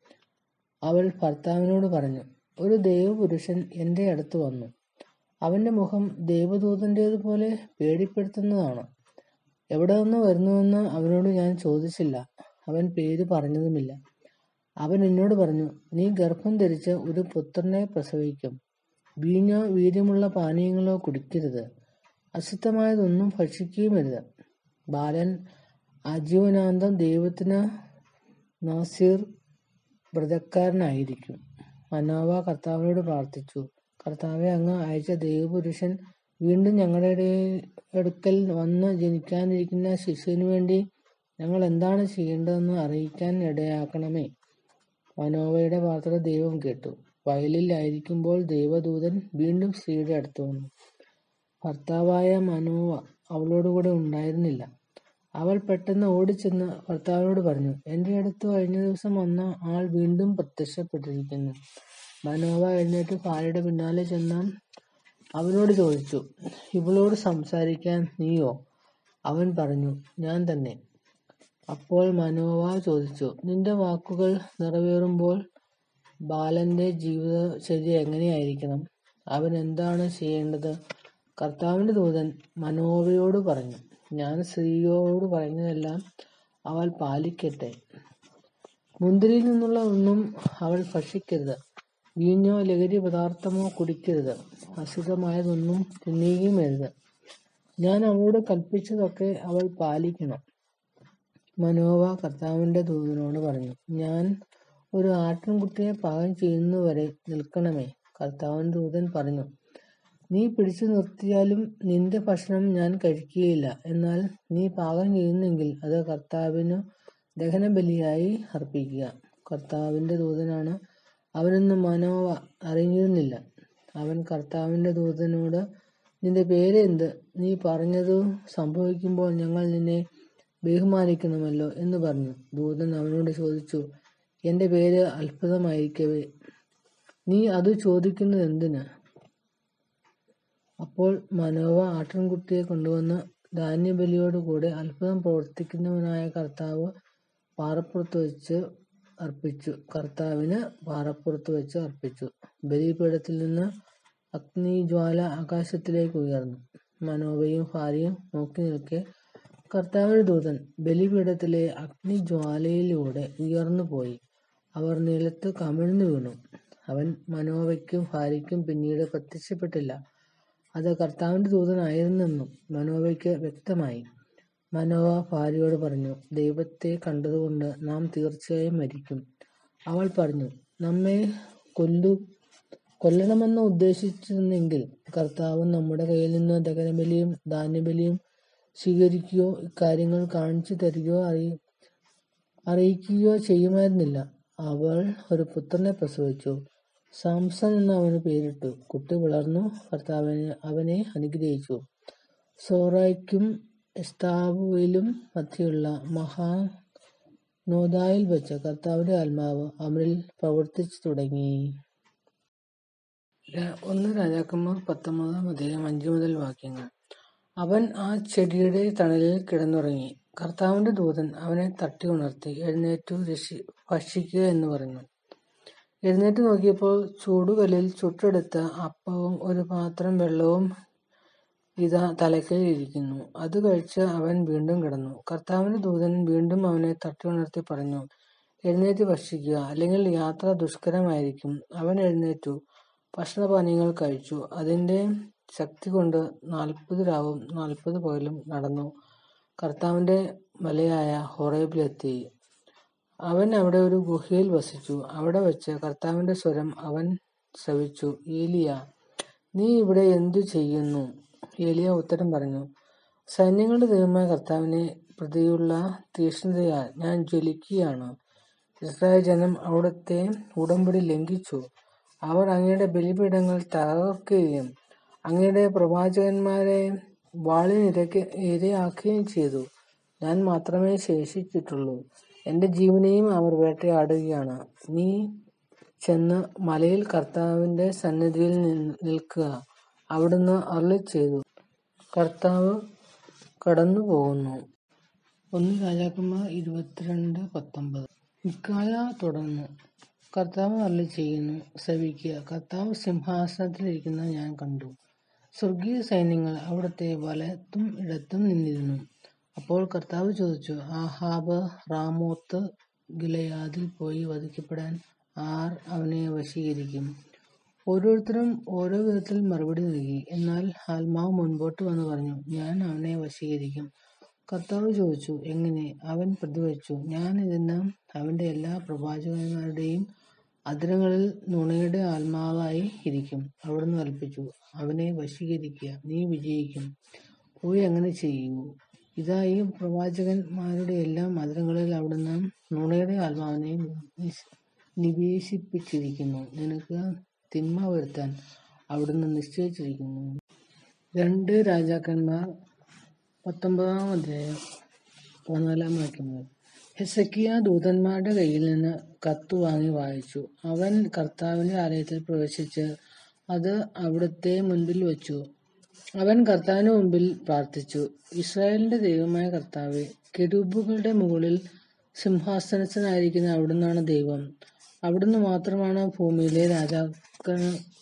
അവൾ ഭർത്താവിനോട് പറഞ്ഞു ഒരു ദൈവപുരുഷൻ എന്റെ അടുത്ത് വന്നു അവന്റെ മുഖം ദേവദൂതന്റേതുപോലെ പേടിപ്പെടുത്തുന്നതാണ് എവിടെ നിന്ന് വരുന്നുവെന്ന് അവനോട് ഞാൻ ചോദിച്ചില്ല അവൻ പേര് പറഞ്ഞതുമില്ല അവൻ എന്നോട് പറഞ്ഞു നീ ഗർഭം ധരിച്ച് ഒരു പുത്രനെ പ്രസവിക്കും വീഞ്ഞോ വീര്യമുള്ള പാനീയങ്ങളോ കുടിക്കരുത് അശുദ്ധമായതൊന്നും ഭക്ഷിക്കുകയുമരുത് ബാലൻ ആജീവനാന്തം ദൈവത്തിന് നാസീർ വ്രതക്കാരനായിരിക്കും മനോവ കർത്താവിനോട് പ്രാർത്ഥിച്ചു കർത്താവെ അങ്ങ് അയച്ച ദൈവപുരുഷൻ വീണ്ടും ഞങ്ങളുടെ ഇടയിൽ- അടുക്കൽ വന്ന് ജനിക്കാനിരിക്കുന്ന ശിശുവിന് വേണ്ടി ഞങ്ങൾ എന്താണ് ചെയ്യേണ്ടതെന്ന് അറിയിക്കാൻ ഇടയാക്കണമേ മനോവയുടെ വാർത്ത ദൈവം കേട്ടു വയലിൽ ആയിരിക്കുമ്പോൾ ദൈവദൂതൻ വീണ്ടും സ്ത്രീയുടെ അടുത്ത് വന്നു ഭർത്താവായ മനോവ അവളോടുകൂടെ ഉണ്ടായിരുന്നില്ല അവൾ പെട്ടെന്ന് ഓടിച്ചെന്ന് ഭർത്താവിനോട് പറഞ്ഞു എന്റെ അടുത്ത് കഴിഞ്ഞ ദിവസം വന്ന ആൾ വീണ്ടും പ്രത്യക്ഷപ്പെട്ടിരിക്കുന്നു മനോവ എഴുന്നേറ്റ് ഭാര്യയുടെ പിന്നാലെ ചെന്ന് അവനോട് ചോദിച്ചു ഇവളോട് സംസാരിക്കാൻ നീയോ അവൻ പറഞ്ഞു ഞാൻ തന്നെ അപ്പോൾ മനോവ ചോദിച്ചു നിന്റെ വാക്കുകൾ നിറവേറുമ്പോൾ ബാലന്റെ ജീവിതചര്യ എങ്ങനെയായിരിക്കണം അവൻ എന്താണ് ചെയ്യേണ്ടത് കർത്താവിന്റെ ദൂതൻ മനോവയോട് പറഞ്ഞു ഞാൻ സ്ത്രീയോട് പറഞ്ഞതെല്ലാം അവൾ പാലിക്കട്ടെ മുന്തിരിയിൽ നിന്നുള്ള ഒന്നും അവൾ ഭക്ഷിക്കരുത് വീഞ്ഞോ ലഹരി പദാർത്ഥമോ കുടിക്കരുത് അശുദ്ധമായതൊന്നും തിന്നുകയും അരുത് ഞാൻ അവളോട് കൽപ്പിച്ചതൊക്കെ അവൾ പാലിക്കണം മനോവ കർത്താവിന്റെ ദൂതനോട് പറഞ്ഞു ഞാൻ ഒരു ആട്ടിൻകുട്ടിയെ പാകം ചെയ്യുന്നവരെ നിൽക്കണമേ കർത്താവിന്റെ ദൂതൻ പറഞ്ഞു നീ പിടിച്ചു നിർത്തിയാലും നിന്റെ ഭക്ഷണം ഞാൻ കഴിക്കുകയില്ല എന്നാൽ നീ പാകം ചെയ്യുന്നെങ്കിൽ അത് കർത്താവിനു ദഹനബലിയായി അർപ്പിക്കുക കർത്താവിന്റെ ദൂതനാണ് അവനെന്ന് മനോവ അറിഞ്ഞിരുന്നില്ല അവൻ കർത്താവിന്റെ ദൂതനോട് നിന്റെ പേര് എന്ത് നീ പറഞ്ഞതു സംഭവിക്കുമ്പോൾ ഞങ്ങൾ നിന്നെ ബഹുമാനിക്കണമല്ലോ എന്ന് പറഞ്ഞു ദൂതൻ അവനോട് ചോദിച്ചു എന്റെ പേര് അത്ഭുതമായിരിക്കവേ നീ അത് ചോദിക്കുന്നത് എന്തിന് അപ്പോൾ മനോവ ആട്ടിൻകുട്ടിയെ കൊണ്ടുവന്ന് ധാന്യബലിയോടുകൂടെ അത്ഭുതം പ്രവർത്തിക്കുന്നവനായ കർത്താവ് പാറപ്പുറത്ത് വെച്ച് അർപ്പിച്ചു കർത്താവിന് പാറപ്പുറത്ത് വെച്ച് അർപ്പിച്ചു ബലിപീഠത്തിൽ നിന്ന് അഗ്നിജ്വാല ആകാശത്തിലേക്ക് ഉയർന്നു മനോവയും ഭാര്യയും നോക്കി നിൽക്കെ കർത്താവിന്റെ ദൂതൻ ബലിപീഠത്തിലെ അഗ്നിജ്വാലയിലൂടെ ഉയർന്നു പോയി അവർ നിലത്ത് കമിഴ്ന്നു വീണു അവൻ മനോവയ്ക്കും ഭാര്യയ്ക്കും പിന്നീട് പ്രത്യക്ഷപ്പെട്ടില്ല അത് കർത്താവിന്റെ ദൂതനായിരുന്നെന്നും മനോവയ്ക്ക് വ്യക്തമായി മനോവ ഭാര്യയോട് പറഞ്ഞു ദൈവത്തെ കണ്ടതുകൊണ്ട് നാം തീർച്ചയായും മരിക്കും അവൾ പറഞ്ഞു നമ്മെ കൊല്ലു കൊല്ലണമെന്ന് ഉദ്ദേശിച്ചിരുന്നെങ്കിൽ കർത്താവ് നമ്മുടെ കയ്യിൽ നിന്ന് ദഹനബലിയും ധാന്യബലിയും സ്വീകരിക്കുകയോ ഇക്കാര്യങ്ങൾ കാണിച്ചു തരികയോ അറിയി അറിയിക്കുകയോ ചെയ്യുമായിരുന്നില്ല അവൾ ഒരു പുത്രനെ പ്രസവിച്ചു സാംസൺ എന്ന് അവന് പേരിട്ടു കുട്ടി വളർന്നു കർത്താവിനെ അവനെ അനുഗ്രഹിച്ചു സോറയ്ക്കും എസ്താബുവിലും മധ്യയുള്ള മഹാ നോദായിൽ വെച്ച് കർത്താവിന്റെ ആത്മാവ് അവനിൽ പ്രവർത്തിച്ചു തുടങ്ങി ര- ഒന്ന് രാജാക്കന്മാർ പത്തൊമ്പതാം അധ്യായം അഞ്ചു മുതൽ വാക്യങ്ങൾ അവൻ ആ ചെടിയുടെ തണലിൽ കിടന്നുറങ്ങി കർത്താവിന്റെ ദൂതൻ അവനെ തട്ടി ഉണർത്തി എഴുന്നേറ്റു രക്ഷി ഭക്ഷിക്കുക എന്ന് പറഞ്ഞു എഴുന്നേറ്റ് നോക്കിയപ്പോൾ ചൂടുകല്ലിൽ ചുട്ടെടുത്ത അപ്പവും ഒരു പാത്രം വെള്ളവും ഇതാ തലക്കയിൽ ഇരിക്കുന്നു അത് കഴിച്ച് അവൻ വീണ്ടും കിടന്നു കർത്താവിന്റെ ദൂതൻ വീണ്ടും അവനെ തട്ടി ഉണർത്തി പറഞ്ഞു എഴുന്നേറ്റ് ഭക്ഷിക്കുക അല്ലെങ്കിൽ യാത്ര ദുഷ്കരമായിരിക്കും അവൻ എഴുന്നേറ്റു ഭക്ഷണപാനീയങ്ങൾ കഴിച്ചു അതിന്റെ ശക്തി കൊണ്ട് നാൽപ്പത് രാവും നാൽപ്പത് പകലും നടന്നു കർത്താവിന്റെ മലയായ ഹൊറേബിലെത്തി അവൻ അവിടെ ഒരു ഗുഹയിൽ വസിച്ചു അവിടെ വെച്ച് കർത്താവിന്റെ സ്വരം അവൻ ശ്രവിച്ചു ഏലിയ നീ ഇവിടെ എന്തു ചെയ്യുന്നു ഏലിയ ഉത്തരം പറഞ്ഞു സൈന്യങ്ങളുടെ ദൈവമായ കർത്താവിനെ പ്രതിയുള്ള തീക്ഷ്ണതയാൽ ഞാൻ ജ്വലിക്കുകയാണ് ഇസ്രായേൽ ജനം അവിടുത്തെ ഉടമ്പടി ലംഘിച്ചു അവർ അങ്ങയുടെ ബലിപീഠങ്ങൾ തകർക്കുകയും അങ്ങയുടെ പ്രവാചകന്മാരെ വാളിനിരക്ക് ഇരയാക്കുകയും ചെയ്തു ഞാൻ മാത്രമേ ശേഷിച്ചിട്ടുള്ളൂ എന്റെ ജീവനെയും അവർ വേട്ടയാടുകയാണ് നീ ചെന്ന് മലയിൽ കർത്താവിന്റെ സന്നിധിയിൽ നിന്ന് നിൽക്കുക അവിടുന്ന് അരുളി ചെയ്തു കർത്താവ് കടന്നു പോകുന്നു ഒന്ന് രാജാക്കന്മാർ ഇരുപത്തിരണ്ട് പത്തൊമ്പത് മിക്കായ തുടർന്നു കർത്താവ് അരുളി ചെയ്യുന്നു ശ്രവിക്കുക കർത്താവ് സിംഹാസനത്തിലിരിക്കുന്ന ഞാൻ കണ്ടു സ്വർഗീയ സൈന്യങ്ങൾ അവിടുത്തെ വലത്തും ഇടത്തും നിന്നിരുന്നു അപ്പോൾ കർത്താവ് ചോദിച്ചു ആഹാബ് റാമോത്ത് ഗിലയാദിൽ പോയി വധിക്കപ്പെടാൻ ആർ അവനെ വശീകരിക്കും ഓരോരുത്തരും ഓരോ വിധത്തിൽ മറുപടി നൽകി എന്നാൽ ആത്മാവ് മുൻപോട്ട് വന്ന് പറഞ്ഞു ഞാൻ അവനെ വശീകരിക്കും കർത്താവ് ചോദിച്ചു എങ്ങനെ അവൻ പ്രതിവച്ചു ഞാൻ ഇതിന് അവന്റെ എല്ലാ പ്രവാചകന്മാരുടെയും അധരങ്ങളിൽ നുണയുടെ ആത്മാവായി ഇരിക്കും അവിടുന്ന് കൽപ്പിച്ചു അവനെ വശീകരിക്കുക നീ വിജയിക്കും പോയി അങ്ങനെ ചെയ്യൂ ഇതാ ഈ പ്രവാചകന്മാരുടെ എല്ലാം മധുരങ്ങളിൽ അവിടുന്ന് നുണയുടെ ആത്മാവിനെ നിശ്- നിവേശിപ്പിച്ചിരിക്കുന്നു നിനക്ക് തിന്മ വരുത്താൻ അവിടുന്ന് നിശ്ചയിച്ചിരിക്കുന്നു രണ്ട് രാജാക്കന്മാർ പത്തൊമ്പതാം അധ്യായം പതിനാലാം വാക്യങ്ങൾ ഹെസക്കിയ ദൂതന്മാരുടെ കയ്യിൽ നിന്ന് കത്ത് വാങ്ങി വായിച്ചു അവൻ കർത്താവിന്റെ ആലയത്തിൽ പ്രവേശിച്ച് അത് അവിടുത്തെ മുൻപിൽ വെച്ചു അവൻ കർത്താവിന് മുമ്പിൽ പ്രാർത്ഥിച്ചു ഇസ്രായേലിന്റെ ദൈവമായ കർത്താവെ കെരൂബുകളുടെ മുകളിൽ സിംഹാസനസ്ഥനായിരിക്കുന്ന അവിടുന്നാണ് ദൈവം അവിടുന്ന് മാത്രമാണ് ഭൂമിയിലെ രാജാക്ക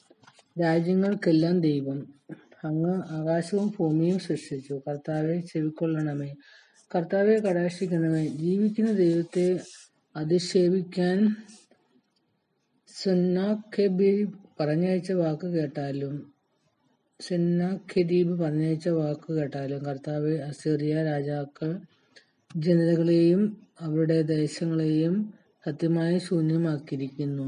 രാജ്യങ്ങൾക്കെല്ലാം ദൈവം അങ്ങ് ആകാശവും ഭൂമിയും സൃഷ്ടിച്ചു കർത്താവെ ചെവിക്കൊള്ളണമേ കർത്താവെ കടാക്ഷിക്കണമേ ജീവിക്കുന്ന ദൈവത്തെ അധിക്ഷേപിക്കാൻ സുന്നാഖെബി പറഞ്ഞയച്ച വാക്ക് കേട്ടാലും സെന്നാഖെരീബ് പറഞ്ഞയച്ച വാക്ക് കേട്ടാലും കർത്താവെ അസീറിയ രാജാക്കൾ ജനതകളെയും അവരുടെ ദേശങ്ങളെയും സത്യമായി ശൂന്യമാക്കിയിരിക്കുന്നു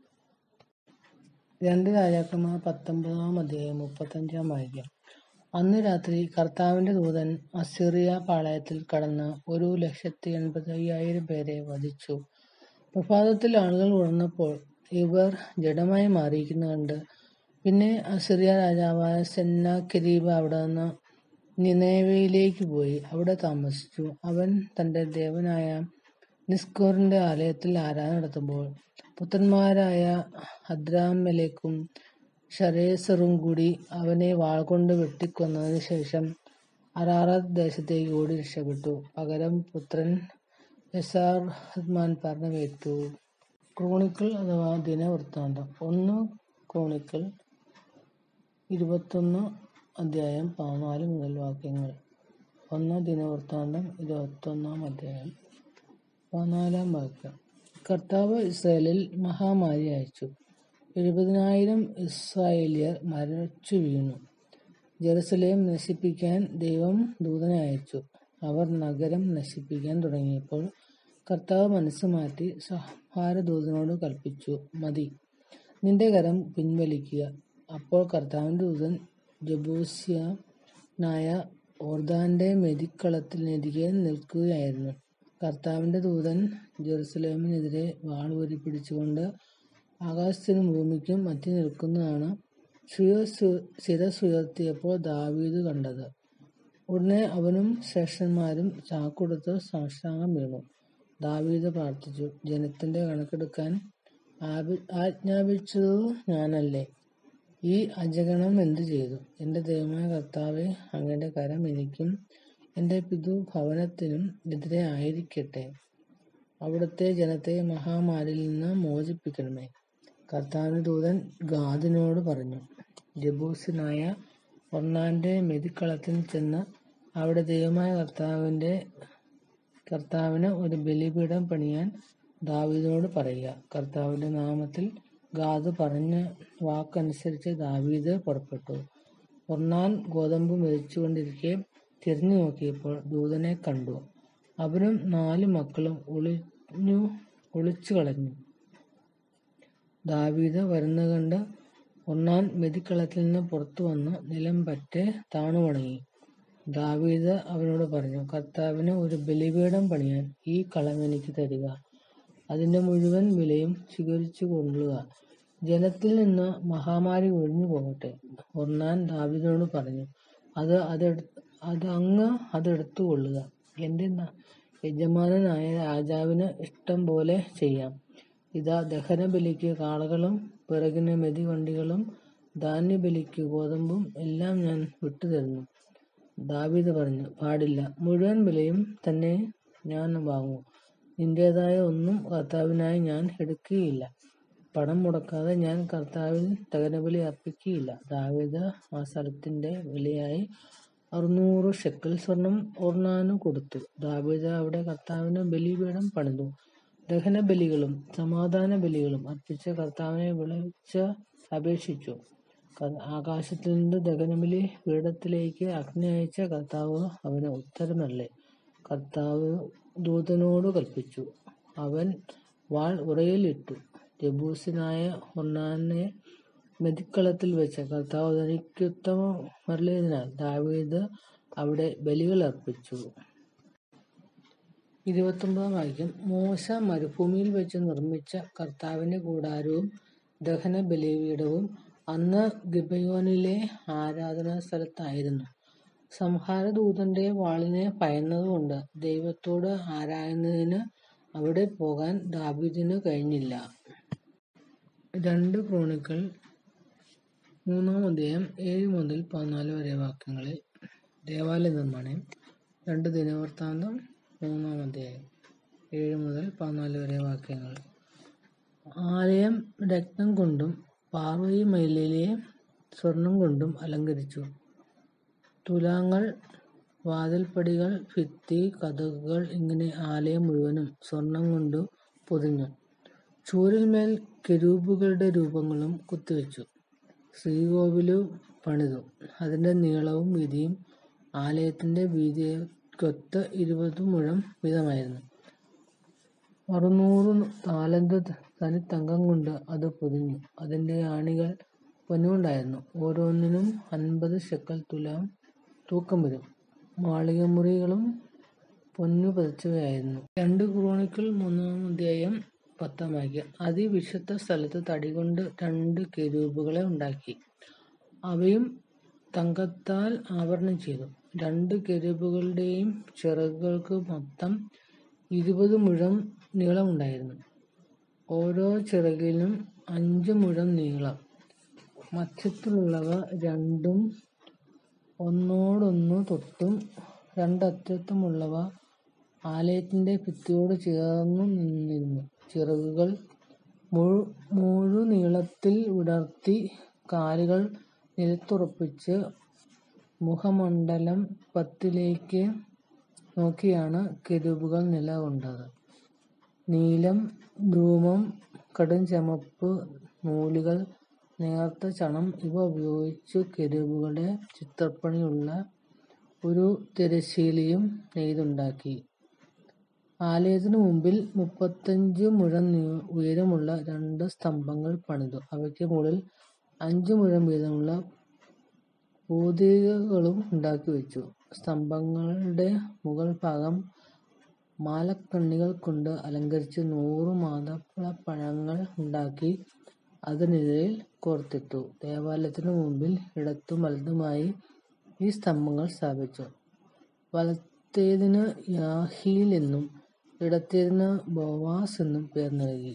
രണ്ട് രാജാക്കന്മാർ പത്തൊമ്പതാം അധ്യായം മുപ്പത്തഞ്ചാം വാക്യം അന്ന് രാത്രി കർത്താവിന്റെ ദൂതൻ അസിറിയ പാളയത്തിൽ കടന്ന് ഒരു ലക്ഷത്തി എൺപത്തി അയ്യായിരം പേരെ വധിച്ചു പ്രഭാതത്തിൽ ആളുകൾ ഉണർന്നപ്പോൾ ഇവർ ജഡമായി മാറിയിരിക്കുന്ന കണ്ട് പിന്നെ അസിറിയ രാജാവായ സെന്നാകെരീബ് അവിടെ നിന്ന് നിനേവയിലേക്ക് പോയി അവിടെ താമസിച്ചു അവൻ തന്റെ ദേവനായ നിസ്കോറിന്റെ ആലയത്തിൽ ആരാധന നടത്തുമ്പോൾ പുത്രന്മാരായ അദ്രാമലേക്കും ഷരേസറും കൂടി അവനെ വാൾകൊണ്ട് വെട്ടിക്കൊന്നതിന് ശേഷം അറാറത്ത് ദേശത്തേക്ക് ഓടി രക്ഷപ്പെട്ടു പകരം പുത്രൻ യസാർഹത്മാൻ ഭരണമേറ്റു ക്രോണിക്കിൾ അഥവാ ദിനവൃത്താന്തം ഒന്ന് ക്രോണിക്കിൾ ഇരുപത്തൊന്ന് അധ്യായം പതിനാല് മുതൽ വാക്യങ്ങൾ ഒന്ന് ദിനവൃത്താന്തം ഇരുപത്തൊന്നാം അധ്യായം പതിനാലാം വാക്യം കർത്താവ് ഇസ്രായേലിൽ മഹാമാരി അയച്ചു എഴുപതിനായിരം ഇസ്രായേലിയർ മരിച്ചു വീണു ജെറുസലേം നശിപ്പിക്കാൻ ദൈവം ദൂതനെ അയച്ചു അവർ നഗരം നശിപ്പിക്കാൻ തുടങ്ങിയപ്പോൾ കർത്താവ് മനസ്സ് മാറ്റി സംഹാരദൂതനോട് കൽപ്പിച്ചു മതി നിന്റെ കരം പിൻവലിക്കുക അപ്പോൾ കർത്താവിന്റെ ദൂതൻ ജബൂസ്യനായ ഓർദാന്റെ മെതിക്കളത്തിനെതിരെ നിൽക്കുകയായിരുന്നു കർത്താവിന്റെ ദൂതൻ ജെറുസലേമിനെതിരെ വാളൂരി പിടിച്ചുകൊണ്ട് ആകാശത്തിനും ഭൂമിക്കും മധ്യ നിൽക്കുന്നതാണ് ശിരസുയർത്തിയപ്പോൾ ദാവീദ് കണ്ടത് ഉടനെ അവനും ശ്രേഷ്ഠന്മാരും ചാക്കൊടുത്ത് സാഷ്ടാംഗം വീണു ദാവീദ് പ്രാർത്ഥിച്ചു ജനത്തിന്റെ കണക്കെടുക്കാൻ ആജ്ഞാപിച്ചത് ഞാനല്ലേ ഈ അജഗണം എന്തു ചെയ്തു എന്റെ ദൈവമായ കർത്താവെ അങ്ങയുടെ കരം എനിക്കും എന്റെ പിതൃഭവനത്തിനും എതിരെ ആയിരിക്കട്ടെ അവിടുത്തെ ജനത്തെ മഹാമാരിയിൽ നിന്ന് മോചിപ്പിക്കണമേ കർത്താവിന്റെ ദൂതൻ ഗാദിനോട് പറഞ്ഞു ജബൂസിനായ ഒന്നാന്റെ മെതിക്കളത്തിൽ ചെന്ന് അവിടെ ദൈവമായ കർത്താവിന്റെ കർത്താവിന് ഒരു ബലിപീഠം പണിയാൻ ദാവീദിനോട് പറയുക കർത്താവിന്റെ നാമത്തിൽ ഗാദ് പറഞ്ഞ വാക്കനുസരിച്ച് ദാവീദ് പുറപ്പെട്ടു ഒന്നാൻ ഗോതമ്പ് മെതിച്ചുകൊണ്ടിരിക്കെ തിരിഞ്ഞു നോക്കിയപ്പോൾ ദൂതനെ കണ്ടു അവനും നാല് മക്കളും ഒളിഞ്ഞു ഒളിച്ചു കളഞ്ഞു ദാവീദ് വരുന്ന കണ്ട് ഒന്നാൻ മെതിക്കളത്തിൽ നിന്ന് പുറത്തു വന്ന് നിലം പറ്റെ താണു വണങ്ങി ദാവീദ് അവനോട് പറഞ്ഞു കർത്താവിന് ഒരു ബലിപീഠം പണിയാൻ ഈ കളം എനിക്ക് തരിക അതിന്റെ മുഴുവൻ വിലയും സ്വീകരിച്ചു കൊള്ളുക ജനത്തിൽ നിന്ന് മഹാമാരി ഒഴിഞ്ഞു പോകട്ടെ ഒന്നാൻ ദാവീദിനോട് പറഞ്ഞു അത് അതെടു അത് അങ്ങ് അതെടുത്തു കൊള്ളുക എന്റെ യജമാനനായ രാജാവിന് ഇഷ്ടം പോലെ ചെയ്യാം ഇതാ ദഹനബലിക്ക് കാളകളും പിറകിന് മെതിവണ്ടികളും ധാന്യബലിക്ക് ഗോതമ്പും എല്ലാം ഞാൻ വിട്ടുതരുന്നു ദാവീദ് പറഞ്ഞു പാടില്ല മുഴുവൻ വിലയും തന്നെ ഞാൻ വാങ്ങൂ നിന്റേതായ ഒന്നും കർത്താവിനായി ഞാൻ എടുക്കുകയില്ല പണം മുടക്കാതെ ഞാൻ കർത്താവിൽ ദഹനബലി അർപ്പിക്കുകയില്ല ദാവീദ് ആ സ്ഥലത്തിന്റെ വിലയായി അറുന്നൂറ് ഷെക്കൽ സ്വർണം ഓർണാന് കൊടുത്തു ദാവീദ് അവിടെ കർത്താവിന് ബലിപീഠം പണിതു ദഹനബലികളും സമാധാന ബലികളും അർപ്പിച്ച് കർത്താവിനെ വിളിച്ച് അപേക്ഷിച്ചു ആകാശത്തിൽ നിന്ന് ദഹനബലി പീഠത്തിലേക്ക് അഗ്നി അയച്ച കർത്താവ് അവന് ഉത്തരമല്ലേ കർത്താവ് ദൂതനോട് കൽപ്പിച്ചു അവൻ വാൾ ഉറയിലിട്ടു ജബൂസിനായ ഒന്നാനെ മെതിക്കളത്തിൽ വെച്ച് കർത്താവ് തനിക്ക് ഉത്തമം മരളിയതിനാൽ ദാവീദ് അവിടെ ബലികൾ അർപ്പിച്ചു ഇരുപത്തൊമ്പതാം വാക്യം മോശ മരുഭൂമിയിൽ വെച്ച് നിർമ്മിച്ച കർത്താവിന്റെ കൂടാരവും ദഹന ബലിപീഠവും അന്ന് ഗിബയോനിലെ ആരാധനാ സ്ഥലത്തായിരുന്നു സംഹാരദൂതന്റെ വാളിനെ ഭയന്നതുകൊണ്ട് ദൈവത്തോട് ആരായുന്നതിന് അവിടെ പോകാൻ ദാവീദിന് കഴിഞ്ഞില്ല രണ്ട് ക്രോണിക്കൾ മൂന്നാം അധ്യായം ഏഴ് മുതൽ പതിനാല് വരെ വാക്യങ്ങളിൽ ദേവാലയ നിർമ്മാണം രണ്ട് ദിനവൃത്താന്തം മൂന്നാം അധ്യായം ഏഴ് മുതൽ പതിനാല് വരെ വാക്യങ്ങൾ ആലയം രത്നം കൊണ്ടും പാർവതി മൈലിലെ സ്വർണം കൊണ്ടും അലങ്കരിച്ചു തുലാങ്ങൾ വാതിൽപ്പടികൾ ഭിത്തി കതകുകൾ ഇങ്ങനെ ആലയം മുഴുവനും സ്വർണം കൊണ്ട് പൊതിഞ്ഞു ചൂരിന്മേൽ കെരൂബുകളുടെ രൂപങ്ങളും കുത്തിവെച്ചു ശ്രീകോവിലു പണിതു. അതിന്റെ നീളവും വീതിയും ആലയത്തിന്റെ വീതിക്കൊത്ത് ഇരുപതു മുഴം വീതമായിരുന്നു. അറുനൂറു താലന്ത് തനിത്തങ്കം കൊണ്ട് അത് പൊതിഞ്ഞു. അതിന്റെ ആണികൾ പൊന്നുകൊണ്ടായിരുന്നു. ഓരോന്നിനും അൻപത് ശെക്കൽ തുലാം തൂക്കം വരും. മാളികമുറികളും പൊന്നു പതിച്ചവയായിരുന്നു. രണ്ട് ക്രോണിക്കൽ മൂന്നാമദ്ധ്യായം പത്താം വാക്യം. അതിവിശുദ്ധ സ്ഥലത്ത് തടികൊണ്ട് രണ്ട് കെരൂബുകളെ ഉണ്ടാക്കി. അവയും തങ്കത്താൽ ആവരണം ചെയ്തു. രണ്ട് കെരൂബുകളുടെയും ചിറകുകൾക്ക് മൊത്തം ഇരുപത് മുഴം നീളമുണ്ടായിരുന്നു. ഓരോ ചിറകിനും അഞ്ച് മുഴം നീളം. മദ്ധ്യത്തിലുള്ളവ രണ്ടും ഒന്നോടൊന്നു തൊട്ടും രണ്ടറ്റത്തുമുള്ളവ ആലയത്തിന്റെ ഭിത്തിയോടു ചേർന്നും നിന്നിരുന്നു. ചിറകുകൾ മുഴുനീളത്തിൽ വിടർത്തി കാലുകൾ നിലത്തുറപ്പിച്ച് മുഖമണ്ഡപത്തിലേക്ക് നോക്കിയാണ് കെരൂബുകൾ നിലകൊണ്ടത്. നീലം, ധൂമ്രം, കടുംചുവപ്പ് നൂലുകൾ, നേർത്ത ചണം ഇവ ഉപയോഗിച്ചു കെരൂബുകളുടെ ചിത്രപ്പണിയുള്ള ഒരു തിരശ്ശീലയും നെയ്തുണ്ടാക്കി. ആലയത്തിനു മുമ്പിൽ മുപ്പത്തഞ്ചു മുഴം ഉയരമുള്ള രണ്ട് സ്തംഭങ്ങൾ പണിതു. അവയ്ക്ക് മുകളിൽ അഞ്ച് മുഴം വീതമുള്ള പൂത്തികകളും ഉണ്ടാക്കിവച്ചു. സ്തംഭങ്ങളുടെ മുകൾഭാഗം മാലക്കണ്ണികൾ കൊണ്ട് അലങ്കരിച്ച് നൂറ് മാതളപ്പഴങ്ങൾ ഉണ്ടാക്കി അതിനിടയിൽ കോർത്തിട്ടു. ദേവാലയത്തിനു മുമ്പിൽ ഇടത്തും വലത്തുമായി ഈ സ്തംഭങ്ങൾ സ്ഥാപിച്ചു. വലത്തേതിന് യാഹീൽ എന്നും ഇടത്തേതിന് ബോവാസ് എന്നും പേർ നൽകി.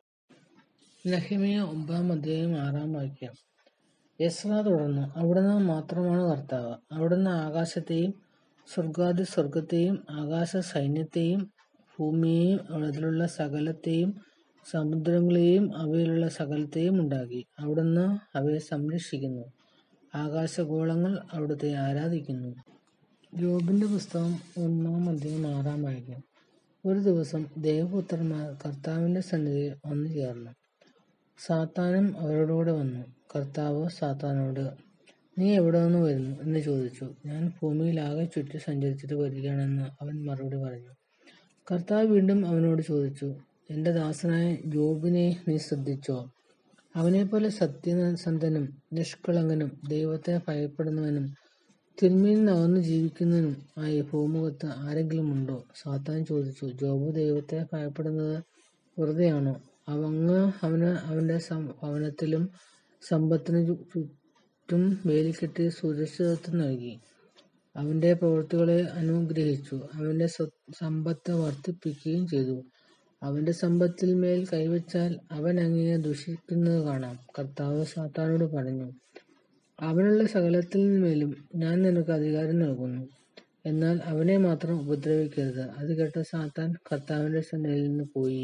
നെഹമ്യാ ഒമ്പതാം അദ്ധ്യായം ആറാം വാക്യം. എസ്രാ തുടർന്നു, അവിടുന്ന് മാത്രമാണ് കർത്താവ്. അവിടുന്ന് ആകാശത്തെയും സ്വർഗ്ഗാധിസ്വർഗ്ഗത്തെയും ആകാശസൈന്യത്തെയും ഭൂമിയെയും അതിലുള്ള സകലത്തെയും സമുദ്രങ്ങളെയും അവയിലുള്ള സകലത്തെയും ഉണ്ടാക്കി. അവിടുന്ന് അവയെ സംരക്ഷിക്കുന്നു. ആകാശഗോളങ്ങൾ അവിടുത്തെ ആരാധിക്കുന്നു. യോബിന്റെ പുസ്തകം ഒന്നാം അദ്ധ്യായം ആറാം വാക്യം. ഒരു ദിവസം ദൈവപുത്രന്മാർ കർത്താവിന്റെ സന്നിധിയിൽ വന്നുചേർന്നു. സാത്താനും അവരോടുകൂടെ വന്നു. കർത്താവ് സാത്താനോട്, നീ എവിടെനിന്ന് വരുന്നു? എന്ന് ചോദിച്ചു. ഞാൻ ഭൂമിയിലാകെ ചുറ്റി സഞ്ചരിച്ചിട്ട് വരികയാണ് എന്ന് അവൻ മറുപടി പറഞ്ഞു. കർത്താവ് വീണ്ടും അവനോട് ചോദിച്ചു, എന്റെ ദാസനായ യോബിനെ നീ ശ്രദ്ധിച്ചോ? അവനെപ്പോലെ സത്യസന്ധനും നിഷ്കളങ്കനും ദൈവത്തെ ഭയപ്പെടുന്നവനും തിന്മയിൽ നിന്ന് അകന്നു ജീവിക്കുന്നവനും ആയി ഭൂമുഖത്ത് ആരെങ്കിലുമുണ്ടോ? സാത്താൻ ചോദിച്ചു, യോബ് ദൈവത്തെ ഭയപ്പെടുന്നത് വെറുതെയാണോ? അങ്ങ് അവന് അവന്റെ ഭവനത്തിലും സമ്പത്തിനും ചുറ്റും വേലികെട്ടി സുരക്ഷിതത്വം നൽകി. അവന്റെ പ്രവൃത്തികളെ അനുഗ്രഹിച്ചു. അവന്റെ സമ്പത്ത് വർദ്ധിപ്പിക്കുകയും ചെയ്തു. അവന്റെ സമ്പത്തിന്മേൽ കൈവച്ചാൽ അവൻ അങ്ങയെ ദുഷിക്കുന്നത് കാണാം. കർത്താവ് സാത്താനോട് പറഞ്ഞു, അവനുള്ള സകലത്തിന്മേലും ഞാൻ നിനക്ക് അധികാരം നൽകുന്നു. എന്നാൽ അവനെ മാത്രം ഉപദ്രവിക്കരുത്. അത് കേട്ട് സാത്താൻ കർത്താവിന്റെ സന്നിധിയിൽ നിന്ന് പോയി.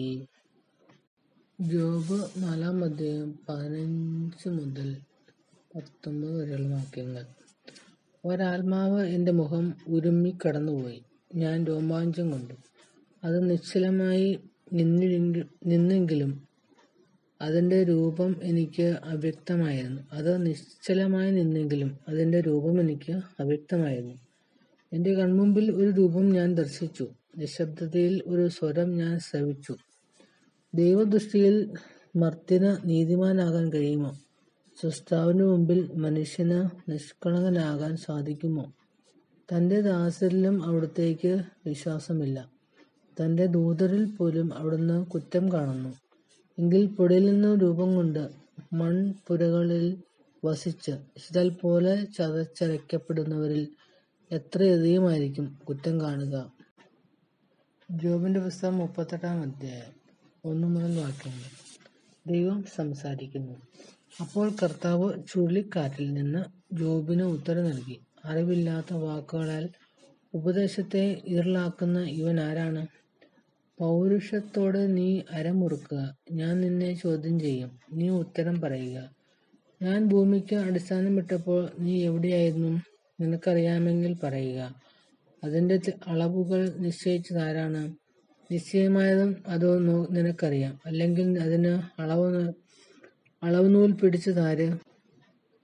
യോബ് നാലാം അദ്ധ്യായം പതിനഞ്ച് മുതൽ പത്തൊമ്പത് വരെയുള്ള വാക്യങ്ങൾ. ഒരാത്മാവ് എന്റെ മുഖം ഉരുമ്മി കടന്നുപോയി. ഞാൻ രോമാഞ്ചം കൊണ്ടു. അത് നിശ്ചലമായി നിന്നെങ്കിലും അതിന്റെ രൂപം എനിക്ക് അവ്യക്തമായിരുന്നു. അത് നിശ്ചലമായി നിന്നെങ്കിലും അതിന്റെ രൂപം എനിക്ക് അവ്യക്തമായിരുന്നു. എന്റെ കൺമുമ്പിൽ ഒരു രൂപം ഞാൻ ദർശിച്ചു. നിശ്ശബ്ദതയിൽ ഒരു സ്വരം ഞാൻ ശ്രവിച്ചു. ദൈവദൃഷ്ടിയിൽ മർത്യന് നീതിമാനാകാൻ കഴിയുമോ? സ്രഷ്ടാവിന്റെ മുമ്പിൽ മനുഷ്യന് നിഷ്കളങ്കനാകാൻ സാധിക്കുമോ? തന്റെ ദാസരിലും അവിടുത്തേക്ക് വിശ്വാസമില്ല. തന്റെ ദൂതരിൽ പോലും അവിടുന്ന് കുറ്റം കാണുന്നു. എങ്കിൽ പൊടിയിൽ നിന്ന് രൂപംകൊണ്ട് മൺപുരകളിൽ വസിച്ച് ശിഥിൽ പോലെ ചതച്ചരയ്ക്കപ്പെടുന്നവരിൽ എത്രയധികമായിരിക്കും കുറ്റം കാണുക. യോബിന്റെ പുസ്തകം മുപ്പത്തെട്ടാം അദ്ധ്യായം ഒന്നു മുതൽ വാക്യങ്ങൾ. ദൈവം സംസാരിക്കുന്നു. അപ്പോൾ കർത്താവ് ചുഴലിക്കാറ്റിൽ നിന്ന് യോബിന് ഉത്തരം നൽകി. അറിവില്ലാത്ത വാക്കുകളാൽ ഉപദേശത്തെ ഇരുളാക്കുന്ന ഇവൻ ആരാണ്? പൗരുഷത്തോടെ നീ അരമുറുക്കുക. ഞാൻ നിന്നെ ചോദ്യം ചെയ്യും. നീ ഉത്തരം പറയുക. ഞാൻ ഭൂമിക്ക് അടിസ്ഥാനമിട്ടപ്പോൾ നീ എവിടെയായിരുന്നു? നിനക്കറിയാമെങ്കിൽ പറയുക. അതിന്റെ അളവുകൾ നിശ്ചയിച്ചതാരാണ്? നിശ്ചയമായതും അതോ നിനക്കറിയാം? അല്ലെങ്കിൽ അതിന് അളവുനൂൽ പിടിച്ചതാര്?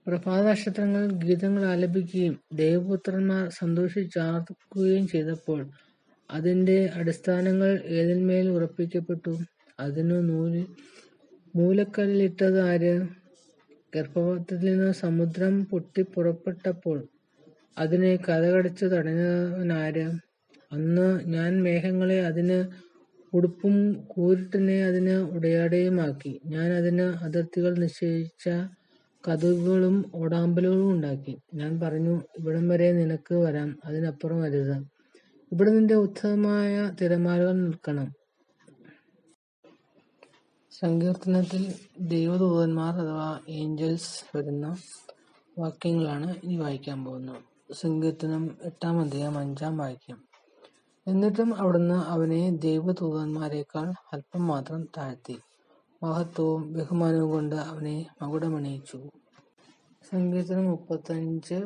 പ്രഭാതനക്ഷത്രങ്ങൾ ഗീതങ്ങൾ ആലപിക്കുകയും ദേവപുത്രന്മാർ സന്തോഷിച്ചാർക്കുകയും ചെയ്തപ്പോൾ അതിന്റെ അടിസ്ഥാനങ്ങൾ ഏതിന്മേൽ ഉറപ്പിക്കപ്പെട്ടു അതിനു നൂല് മൂലക്കല്ലിട്ടത് ആര് ഗർഭപാത്രത്തിൽ നിന്ന് സമുദ്രം പൊട്ടിപ്പുറപ്പെട്ടപ്പോൾ അതിനെ കഥകടച്ചു തടഞ്ഞവനാര് അന്ന് ഞാൻ മേഘങ്ങളെ അതിന് ഉടുപ്പും കൂരിട്ടിനെ അതിന് ഉടയാടയുമാക്കി ഞാൻ അതിന് അതിർത്തികൾ നിശ്ചയിച്ച കതകുകളും ഓടാമ്പലുകളും ഉണ്ടാക്കി ഞാൻ പറഞ്ഞു ഇവിടം വരെ നിനക്ക് വരാം അതിനപ്പുറം വരുത് ഇവിടെ നിന്റെ ഉത്തമമായ തിരമാലകൾ നിൽക്കണം സങ്കീർത്തനത്തിൽ ദൈവദൂതന്മാർ അഥവാ ഏഞ്ചൽസ് വരുന്ന വാക്യങ്ങളാണ് ഇനി വായിക്കാൻ പോകുന്നത് സങ്കീർത്തനം എട്ടാം അധ്യായം അഞ്ചാം വാക്യം എന്നിട്ടും അവിടുന്ന് അവനെ ദൈവദൂതന്മാരെക്കാൾ അല്പം മാത്രം താഴ്ത്തി മഹത്വവും ബഹുമാനവും കൊണ്ട് അവനെ മകുടമണിയിച്ചു സങ്കീർത്തനം മുപ്പത്തഞ്ച്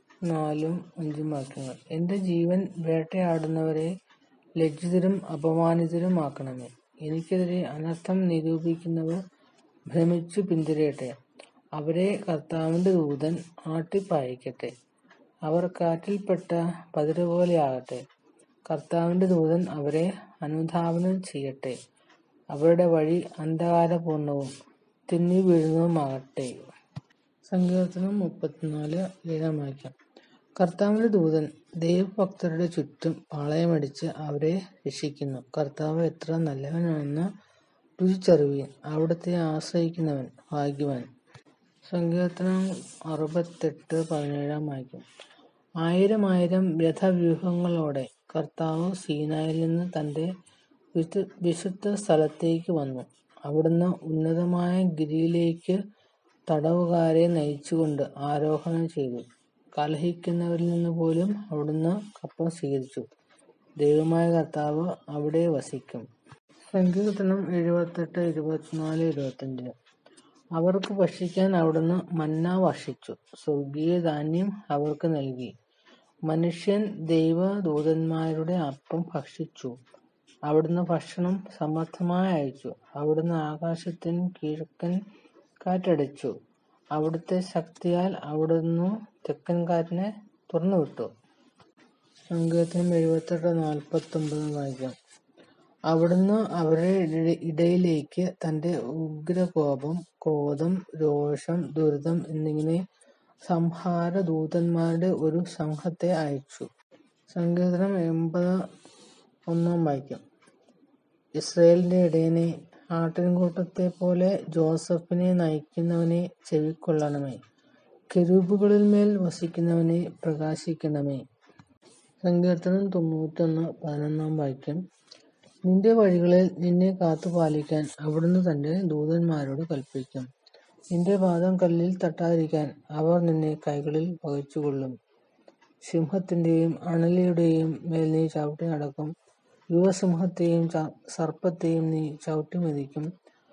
നാലും അഞ്ചും വാക്യങ്ങൾ എന്റെ ജീവൻ വേട്ടയാടുന്നവരെ ലജ്ജിതരും അപമാനിതരുമാക്കണമേ എനിക്കെതിരെ അനർത്ഥം നിരൂപിക്കുന്നവർ ഭ്രമിച്ചു പിന്തിരയട്ടെ അവരെ കർത്താവിന്റെ ദൂതൻ ആട്ടിപ്പായിക്കട്ടെ അവർ കാറ്റിൽപ്പെട്ട പതിരുപോലെയാകട്ടെ കർത്താവിന്റെ ദൂതൻ അവരെ അനുധാവനം ചെയ്യട്ടെ അവരുടെ വഴി അന്ധകാരപൂർണവും തിന്നി വീഴുന്നതുമാകട്ടെ സങ്കീർത്തനം മുപ്പത്തിനാല് ഏഴാം വാക്യം കർത്താവിന്റെ ദൂതൻ ദൈവഭക്തരുടെ ചുറ്റും പാളയമടിച്ച് അവരെ രക്ഷിക്കുന്നു കർത്താവ് എത്ര നല്ലവനാണെന്ന് രുചിച്ചറിവീൻ അവിടുത്തെ ആശ്രയിക്കുന്നവൻ ഭാഗ്യവാൻ സങ്കീർത്തനം അറുപത്തെട്ട് പതിനേഴാം വാക്യം ആയിരം ആയിരം രഥവ്യൂഹങ്ങളോടെ കർത്താവ് സീനായിൽ നിന്ന് തന്റെ വിശു- വിശുദ്ധ സ്ഥലത്തേക്ക് വന്നു അവിടുന്ന് ഉന്നതമായ ഗിരിയിലേക്ക് തടവുകാരെ നയിച്ചുകൊണ്ട് ആരോഹണം ചെയ്തു കലഹിക്കുന്നവരിൽ നിന്ന് പോലും അവിടുന്ന് കപ്പം സ്വീകരിച്ചു ദൈവമായ കർത്താവ് അവിടെ വസിക്കും സങ്കീർത്തനം എഴുപത്തെട്ട് ഇരുപത്തിനാല് ഇരുപത്തഞ്ച് അവർക്ക് ഭക്ഷിക്കാൻ അവിടുന്ന് മന്ന വർഷിച്ചു സ്വർഗീയ ധാന്യം അവർക്ക് നൽകി മനുഷ്യൻ ദൈവദൂതന്മാരുടെ അപ്പം ഭക്ഷിച്ചു അവിടുന്ന് ഭക്ഷണം സമർത്ഥമായി അയച്ചു അവിടുന്ന് ആകാശത്തിന് കിഴക്കൻ കാറ്റടിച്ചു അവിടുത്തെ ശക്തിയാൽ അവിടുന്ന് തെക്കൻ കാറ്റിനെ തുറന്നുവിട്ടു സങ്കീർത്തനം എഴുപത്തെട്ട് നാൽപ്പത്തി ഒമ്പത് വായിക്കാം അവിടുന്ന് അവരുടെ ഇട- ഇടയിലേക്ക് തന്റെ ഉഗ്രകോപം ക്രോധം രോഷം ദുരിതം എന്നിങ്ങനെ സംഹാര ദൂതന്മാരുടെ ഒരു സംഘത്തെ അയച്ചു സങ്കീർത്തനം എൺപത് ഒന്നാം വാക്യം ഇസ്രയേലിന്റെ ഇടയനെ ആട്ടിൻകൂട്ടത്തെ പോലെ ജോസഫിനെ നയിക്കുന്നവനെ ചെവിക്കൊള്ളണമേ കെരൂബുകളിൽ മേൽ വസിക്കുന്നവനെ പ്രകാശിക്കണമേ സങ്കീർത്തനം തൊണ്ണൂറ്റൊന്ന് പതിനൊന്നാം വാക്യം നിന്റെ വഴികളിൽ നിന്നെ കാത്തുപാലിക്കാൻ അവിടുന്ന് തന്റെ ദൂതന്മാരോട് കൽപ്പിക്കും നിന്റെ പാദം കല്ലിൽ തട്ടാതിരിക്കാൻ അവർ നിന്നെ കൈകളിൽ വഹിച്ചുകൊള്ളും സിംഹത്തിന്റെയും അണലിയുടെയും മേൽ നീ ചവിട്ടി നടക്കും യുവസിംഹത്തെയും ച- സർപ്പത്തെയും നീ ചവിട്ടി മതിക്കും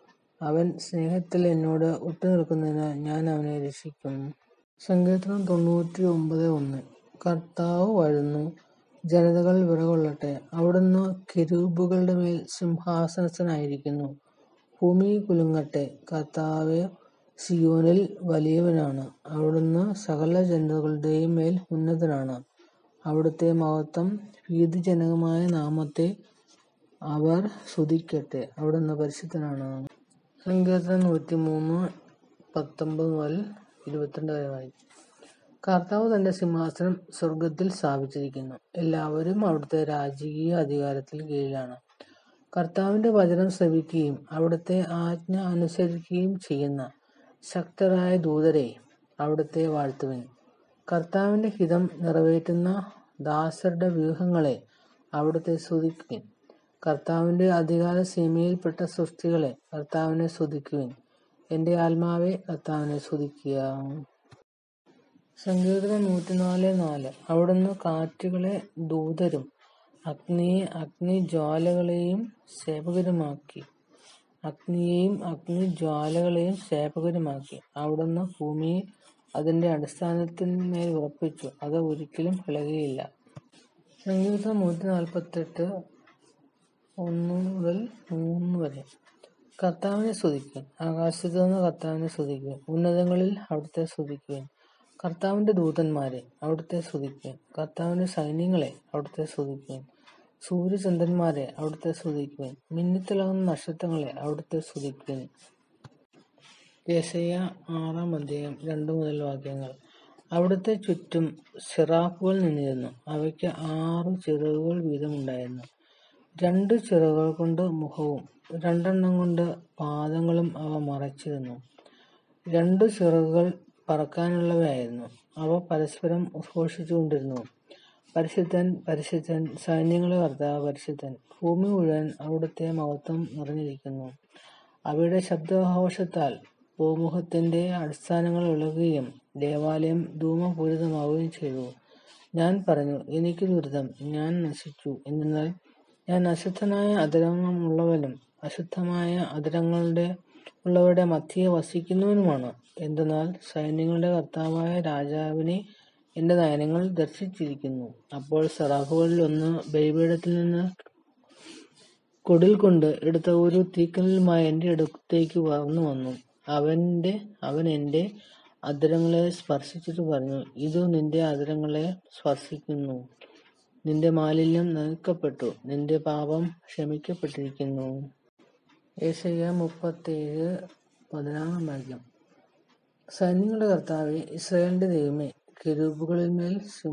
അവൻ സ്നേഹത്തിൽ എന്നോട് ഒട്ടുനിൽക്കുന്നതിന് ഞാൻ അവനെ രക്ഷിക്കും സങ്കീർത്തനം തൊണ്ണൂറ്റി ഒമ്പത് ഒന്ന് കർത്താവ് വാഴുന്നു ജനതകൾ വിറകൊള്ളട്ടെ അവിടുന്ന് കെരൂബുകളുടെ മേൽ സിംഹാസനസ്ഥനായിരിക്കുന്നു ഭൂമി കുലുങ്ങട്ടെ കർത്താവ് സിയോനിൽ വലിയവനാണ് അവിടുന്ന് സകല ജനതകളുടെയും മേൽ ഉന്നതനാണ് അവിടുത്തെ മഹത്വം ഭീതിജനകമായ നാമത്തെ അവർ സ്തുതിക്കട്ടെ അവിടുന്ന് പരിശുദ്ധനാണ് സങ്കീർത്തനം നൂറ്റി മൂന്ന് പത്തൊമ്പത് മുതൽ ഇരുപത്തിരണ്ട് വരെ വായിക്കും കർത്താവ് തന്റെ സിംഹാസനം സ്വർഗത്തിൽ സ്ഥാപിച്ചിരിക്കുന്നു എല്ലാവരും അവിടുത്തെ രാജകീയ അധികാരത്തിൽ കീഴിലാണ് കർത്താവിന്റെ വചനം ശ്രവിക്കുകയും അവിടുത്തെ ആജ്ഞ അനുസരിക്കുകയും ചെയ്യുന്ന ശക്തരായ ദൂതരെ അവിടുത്തെ വാഴ്ത്തുവിൻ കർത്താവിന്റെ ഹിതം നിറവേറ്റുന്ന ദാസരുടെ വ്യൂഹങ്ങളെ അവിടുത്തെ സ്തുതിക്കുവിൻ കർത്താവിന്റെ അധികാര സീമയിൽപ്പെട്ട സൃഷ്ടികളെ കർത്താവിനെ സ്തുതിക്കുവിൻ എന്റെ ആത്മാവെ കർത്താവിനെ സ്തുതിക്കുക സങ്കീർത്തനം നൂറ്റിനാല് നാല് അവിടുന്ന് കാറ്റുകളെ ദൂതരും അഗ്നിയെ അഗ്നിജ്വാലകളെയും സേവകരുമാക്കി അഗ്നിയെയും അഗ്നിജ്വാലകളെയും സേവകരുമാക്കി അവിടുന്ന് ഭൂമിയെ അതിന്റെ അടിസ്ഥാനത്തിന്മേൽ ഉറപ്പിച്ചു അത് ഒരിക്കലും ഇളകിയില്ല സങ്കീർത്തനം നൂറ്റി നാൽപ്പത്തെട്ട് ഒന്ന് മുതൽ മൂന്ന് വരെ കർത്താവിനെ സ്തുതിക്കുവിൻ ആകാശത്തുനിന്ന് കർത്താവിനെ സ്തുതിക്കുവിൻ ഉന്നതങ്ങളിൽ അവിടുത്തെ സ്തുതിക്കുവിൻ കർത്താവിന്റെ ദൂതന്മാരെ അവിടുത്തെ സ്തുതിക്കുവിൻ കർത്താവിന്റെ സൈന്യങ്ങളെ അവിടുത്തെ സ്തുതിക്കുവിൻ സൂര്യചന്ദ്രന്മാരെ അവിടുത്തെ സ്തുതിക്കുവിൻ മിന്നിത്തിളങ്ങുന്ന നക്ഷത്രങ്ങളെ അവിടുത്തെ സ്തുതിക്കുവിൻ യെശയ്യാ ആറാം അധ്യായം രണ്ടു മുതൽ വാക്യങ്ങൾ അവിടുത്തെ ചുറ്റും സിറാഫുകൾ നിന്നിരുന്നു അവയ്ക്ക് ആറു ചിറകുകൾ വീതമുണ്ടായിരുന്നു രണ്ട് ചിറകുകൾ കൊണ്ട് മുഖവും രണ്ടെണ്ണം കൊണ്ട് പാദങ്ങളും അവ മറച്ചിരുന്നു രണ്ടു ചിറകുകൾ പറക്കാനുള്ളവയായിരുന്നു അവ പരസ്പരം ഉദ്ഘോഷിച്ചുകൊണ്ടിരുന്നു പരിശുദ്ധൻ പരിശുദ്ധൻ സൈന്യങ്ങളെ കർത്താവ് പരിശുദ്ധൻ ഭൂമി മുഴുവൻ അവിടുത്തെ മഹത്വം നിറഞ്ഞിരിക്കുന്നു അവയുടെ ശബ്ദഘോഷത്താൽ ഭൂമുഖത്തിന്റെ അടിസ്ഥാനങ്ങൾ ഇളകുകയും ദേവാലയം ധൂമപൂരിതമാവുകയും ചെയ്തു ഞാൻ പറഞ്ഞു എനിക്ക് ദുരിതം ഞാൻ നശിച്ചു എന്നാൽ ഞാൻ അശുദ്ധനായ അതിരങ്ങളുള്ളവനും അശുദ്ധമായ അതിരങ്ങളുടെ ഉള്ളവരുടെ മധ്യയെ വസിക്കുന്നവനുമാണ് എന്തെന്നാൽ സൈന്യങ്ങളുടെ കർത്താവായ രാജാവിനെ എന്റെ നയനങ്ങൾ ദർശിച്ചിരിക്കുന്നു അപ്പോൾ സെറാഫുകളിൽ ഒന്ന് ബലിപീഠത്തിൽ നിന്ന് കൊടിൽ കൊണ്ട് എടുത്ത ഒരു തീക്കനലുമായി എന്റെ അടുത്തേക്ക് വളർന്നു വന്നു അവന്റെ അവൻ എന്റെ അതിരങ്ങളെ സ്പർശിച്ചിട്ട് പറഞ്ഞു ഇത് നിന്റെ അതിരങ്ങളെ സ്പർശിക്കുന്നു നിന്റെ മാലിന്യം നീക്കപ്പെട്ടു നിന്റെ പാപം ക്ഷമിക്കപ്പെട്ടിരിക്കുന്നു ഏഷ്യ മുപ്പത്തേഴ് പതിനാറാം വാക്യം സൈന്യങ്ങളുടെ കർത്താവെ ഇസ്രായേലിന്റെ ദൈവമേ കെരൂബുകളിന്മേൽ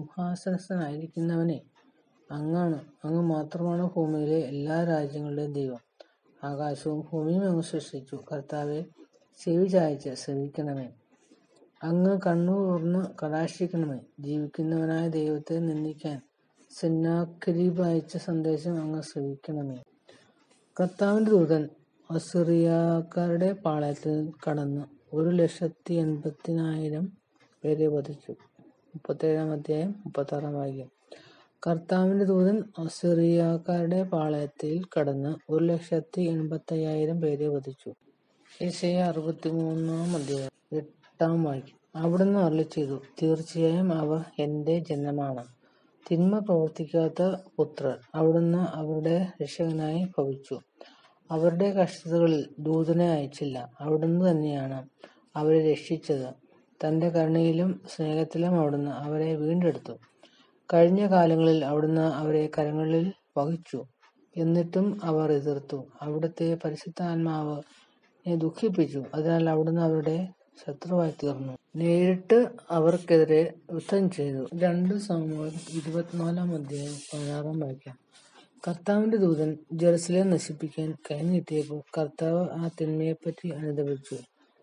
സിംഹാസനസ്ഥനായിരിക്കുന്നവനെ അങ്ങാണ് അങ്ങ് മാത്രമാണ് ഭൂമിയിലെ എല്ലാ രാജ്യങ്ങളുടെയും ദൈവം ആകാശവും ഭൂമിയും അങ്ങ് സൃഷ്ടിച്ചു കർത്താവെ ചെവി ചായച്ച് ശ്രമിക്കണമേ അങ്ങ് കണ്ണു തുറന്ന് കടാക്ഷിക്കണമേ ജീവിക്കുന്നവനായ ദൈവത്തെ നിന്ദിക്കാൻ സെന്നാഖരീബ് അയച്ച സന്ദേശം അങ്ങ് ശ്രവിക്കണമേ കർത്താവിന്റെ ദൂതൻ അസിറിയാക്കാരുടെ പാളയത്തിൽ കടന്ന് ഒരു ലക്ഷത്തി എൺപത്തിനായിരം പേരെ വധിച്ചു മുപ്പത്തേഴാം അധ്യായം മുപ്പത്താറാം വാക്യം കർത്താവിന്റെ ദൂതൻ അസിറിയാക്കാരുടെ പാളയത്തിൽ കടന്ന് ഒരു ലക്ഷത്തി എൺപത്തി അയ്യായിരം പേരെ വധിച്ചു ഏഷ്യ അറുപത്തിമൂന്നാം അധ്യായം എട്ടാം വാക്യം അവിടുന്ന് അരളി ചെയ്തു തീർച്ചയായും അവർ എന്റെ ജനമാണ് തിന്മ പ്രവർത്തിക്കാത്ത പുത്രർ അവിടുന്ന് അവരുടെ രക്ഷകനായി ഭവിച്ചു അവരുടെ കഷ്ടതകളിൽ ദൂതനെ അയച്ചില്ല അവിടുന്ന് തന്നെയാണ് അവരെ രക്ഷിച്ചത് തന്റെ കരുണയിലും സ്നേഹത്തിലും അവിടുന്ന് അവരെ വീണ്ടെടുത്തു കഴിഞ്ഞ കാലങ്ങളിൽ അവിടുന്ന് അവരെ കരങ്ങളിൽ വഹിച്ചു എന്നിട്ടും അവർ എതിർത്തു അവിടുത്തെ പരിശുദ്ധാത്മാവ് ദുഃഖിപ്പിച്ചു അതിനാൽ അവിടുന്ന് അവരുടെ ശത്രുവായി തീർന്നു നേരിട്ട് അവർക്കെതിരെ യുദ്ധം ചെയ്തു രണ്ട് സമൂഹം ഇരുപത്തിനാലാം അധ്യായം പതിനാറാം വാക്യം കർത്താവിന്റെ ദൂതൻ ജെറുസലേം നശിപ്പിക്കാൻ കൈനീട്ടിയപ്പോൾ കർത്താവ് ആ തിന്മയെപ്പറ്റി അനുദപിച്ചു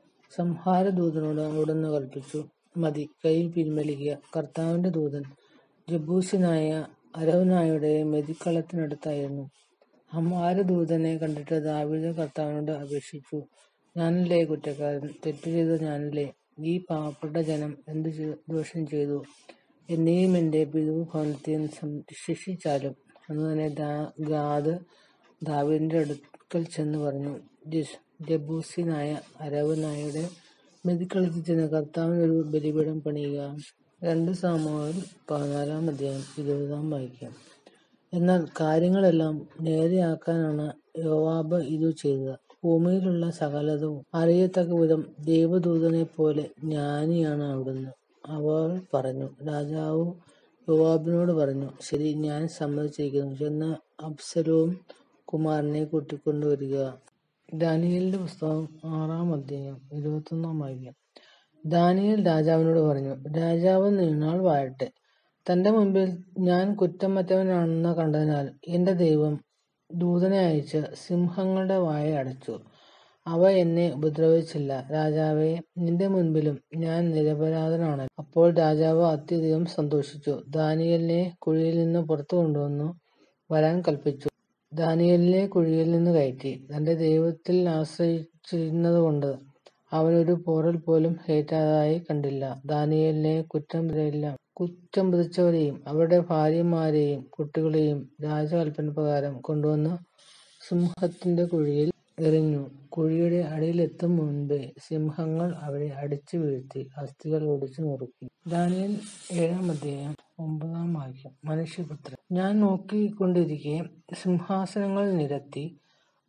സംഹാര ദൂതനോട് അവിടുന്ന് കൽപ്പിച്ചു മതി കൈ പിൻവലിക്കുക കർത്താവിന്റെ ദൂതൻ ജബൂസിനായ അരവനായുടെ മെതിക്കളത്തിനടുത്തായിരുന്നു സംഹാരദൂതനെ കണ്ടിട്ട് ദാവീദ് കർത്താവിനോട് അപേക്ഷിച്ചു ഞാനല്ലേ കുറ്റക്കാരൻ തെറ്റ് ചെയ്ത ഞാനല്ലേ ഈ പാവപ്പെട്ട ജനം എന്ത് ചെയ്- ദോഷം ചെയ്തു എന്നെയും എൻ്റെ പിതൃഭവനത്തെയും സം- ശിക്ഷിച്ചാലും അന്ന് തന്നെ ദാ- ഗാദ് ദാവീദിന്റെ അടുക്കൽ ചെന്ന് പറഞ്ഞു ജസ്- ജബൂസിനായ അരവനായുടെ മെതിക്കളത്തിൽ ചെന്ന് കർത്താവിന് ഒരു ബലിപീഠം പണിയുക രണ്ട് സാമൂഹ്യ പതിനാലാം അധ്യായം ഇരുപതാം വാക്യം എന്നാൽ കാര്യങ്ങളെല്ലാം നേരെയാക്കാനാണ് യോവാബ് ഇത് ചെയ്തത് ഭൂമിയിലുള്ള സകലതും അറിയത്തക്ക വിധം ദൈവദൂതനെ പോലെ ജ്ഞാനിയാണ് അവിടുന്ന് അവർ പറഞ്ഞു രാജാവ് യോവാബിനോട് പറഞ്ഞു ശരി ഞാൻ സമ്മതിച്ചിരിക്കുന്നു ചെന്ന് അബ്സലോം കുമാരനെ കൂട്ടിക്കൊണ്ടുവരിക ദാനിയേലിന്റെ പുസ്തകം ആറാം അധ്യായം ഇരുപത്തൊന്നാം വാക്യം ദാനിയേൽ രാജാവിനോട് പറഞ്ഞു രാജാവ് നീണാൾ വാഴട്ടെ തന്റെ മുമ്പിൽ ഞാൻ കുറ്റമറ്റവനാണെന്ന് കണ്ടതിനാൽ എന്റെ ദൈവം ദൂതനെ അയച്ച് സിംഹങ്ങളുടെ വായ അടച്ചു അവ എന്നെ ഉപദ്രവിച്ചില്ല രാജാവേ നിന്റെ മുൻപിലും ഞാൻ നിരപരാധനാണ് അപ്പോൾ രാജാവ് അത്യധികം സന്തോഷിച്ചു ദാനിയലിനെ കുഴിയിൽ നിന്ന് പുറത്തു കൊണ്ടുവന്നു വരാൻ കൽപ്പിച്ചു ദാനിയലിനെ കുഴിയിൽ നിന്ന് കയറ്റി തന്റെ ദൈവത്തിൽ ആശ്രയിച്ചിരുന്നതുകൊണ്ട് അവനൊരു പോറൽ പോലും ഏറ്റതായി കണ്ടില്ല ദാനിയലിനെ കുറ്റം വിധിയില്ല കുറ്റം വിധിച്ചവരെയും അവരുടെ ഭാര്യമാരെയും കുട്ടികളെയും രാജകൽപ്പന പ്രകാരം കൊണ്ടുവന്ന് സിംഹത്തിന്റെ കുഴിയിൽ എറിഞ്ഞു കുഴിയുടെ അടിയിലെത്തും മുൻപേ സിംഹങ്ങൾ അവരെ അടിച്ചു വീഴ്ത്തി അസ്ഥികൾ ഒടിച്ചു നുറുക്കി ദാനിയൽ ഏഴാം അധ്യായം ഒമ്പതാം വാക്യം മനുഷ്യപുത്രൻ ഞാൻ നോക്കിക്കൊണ്ടിരിക്കെ സിംഹാസനങ്ങൾ നിരത്തി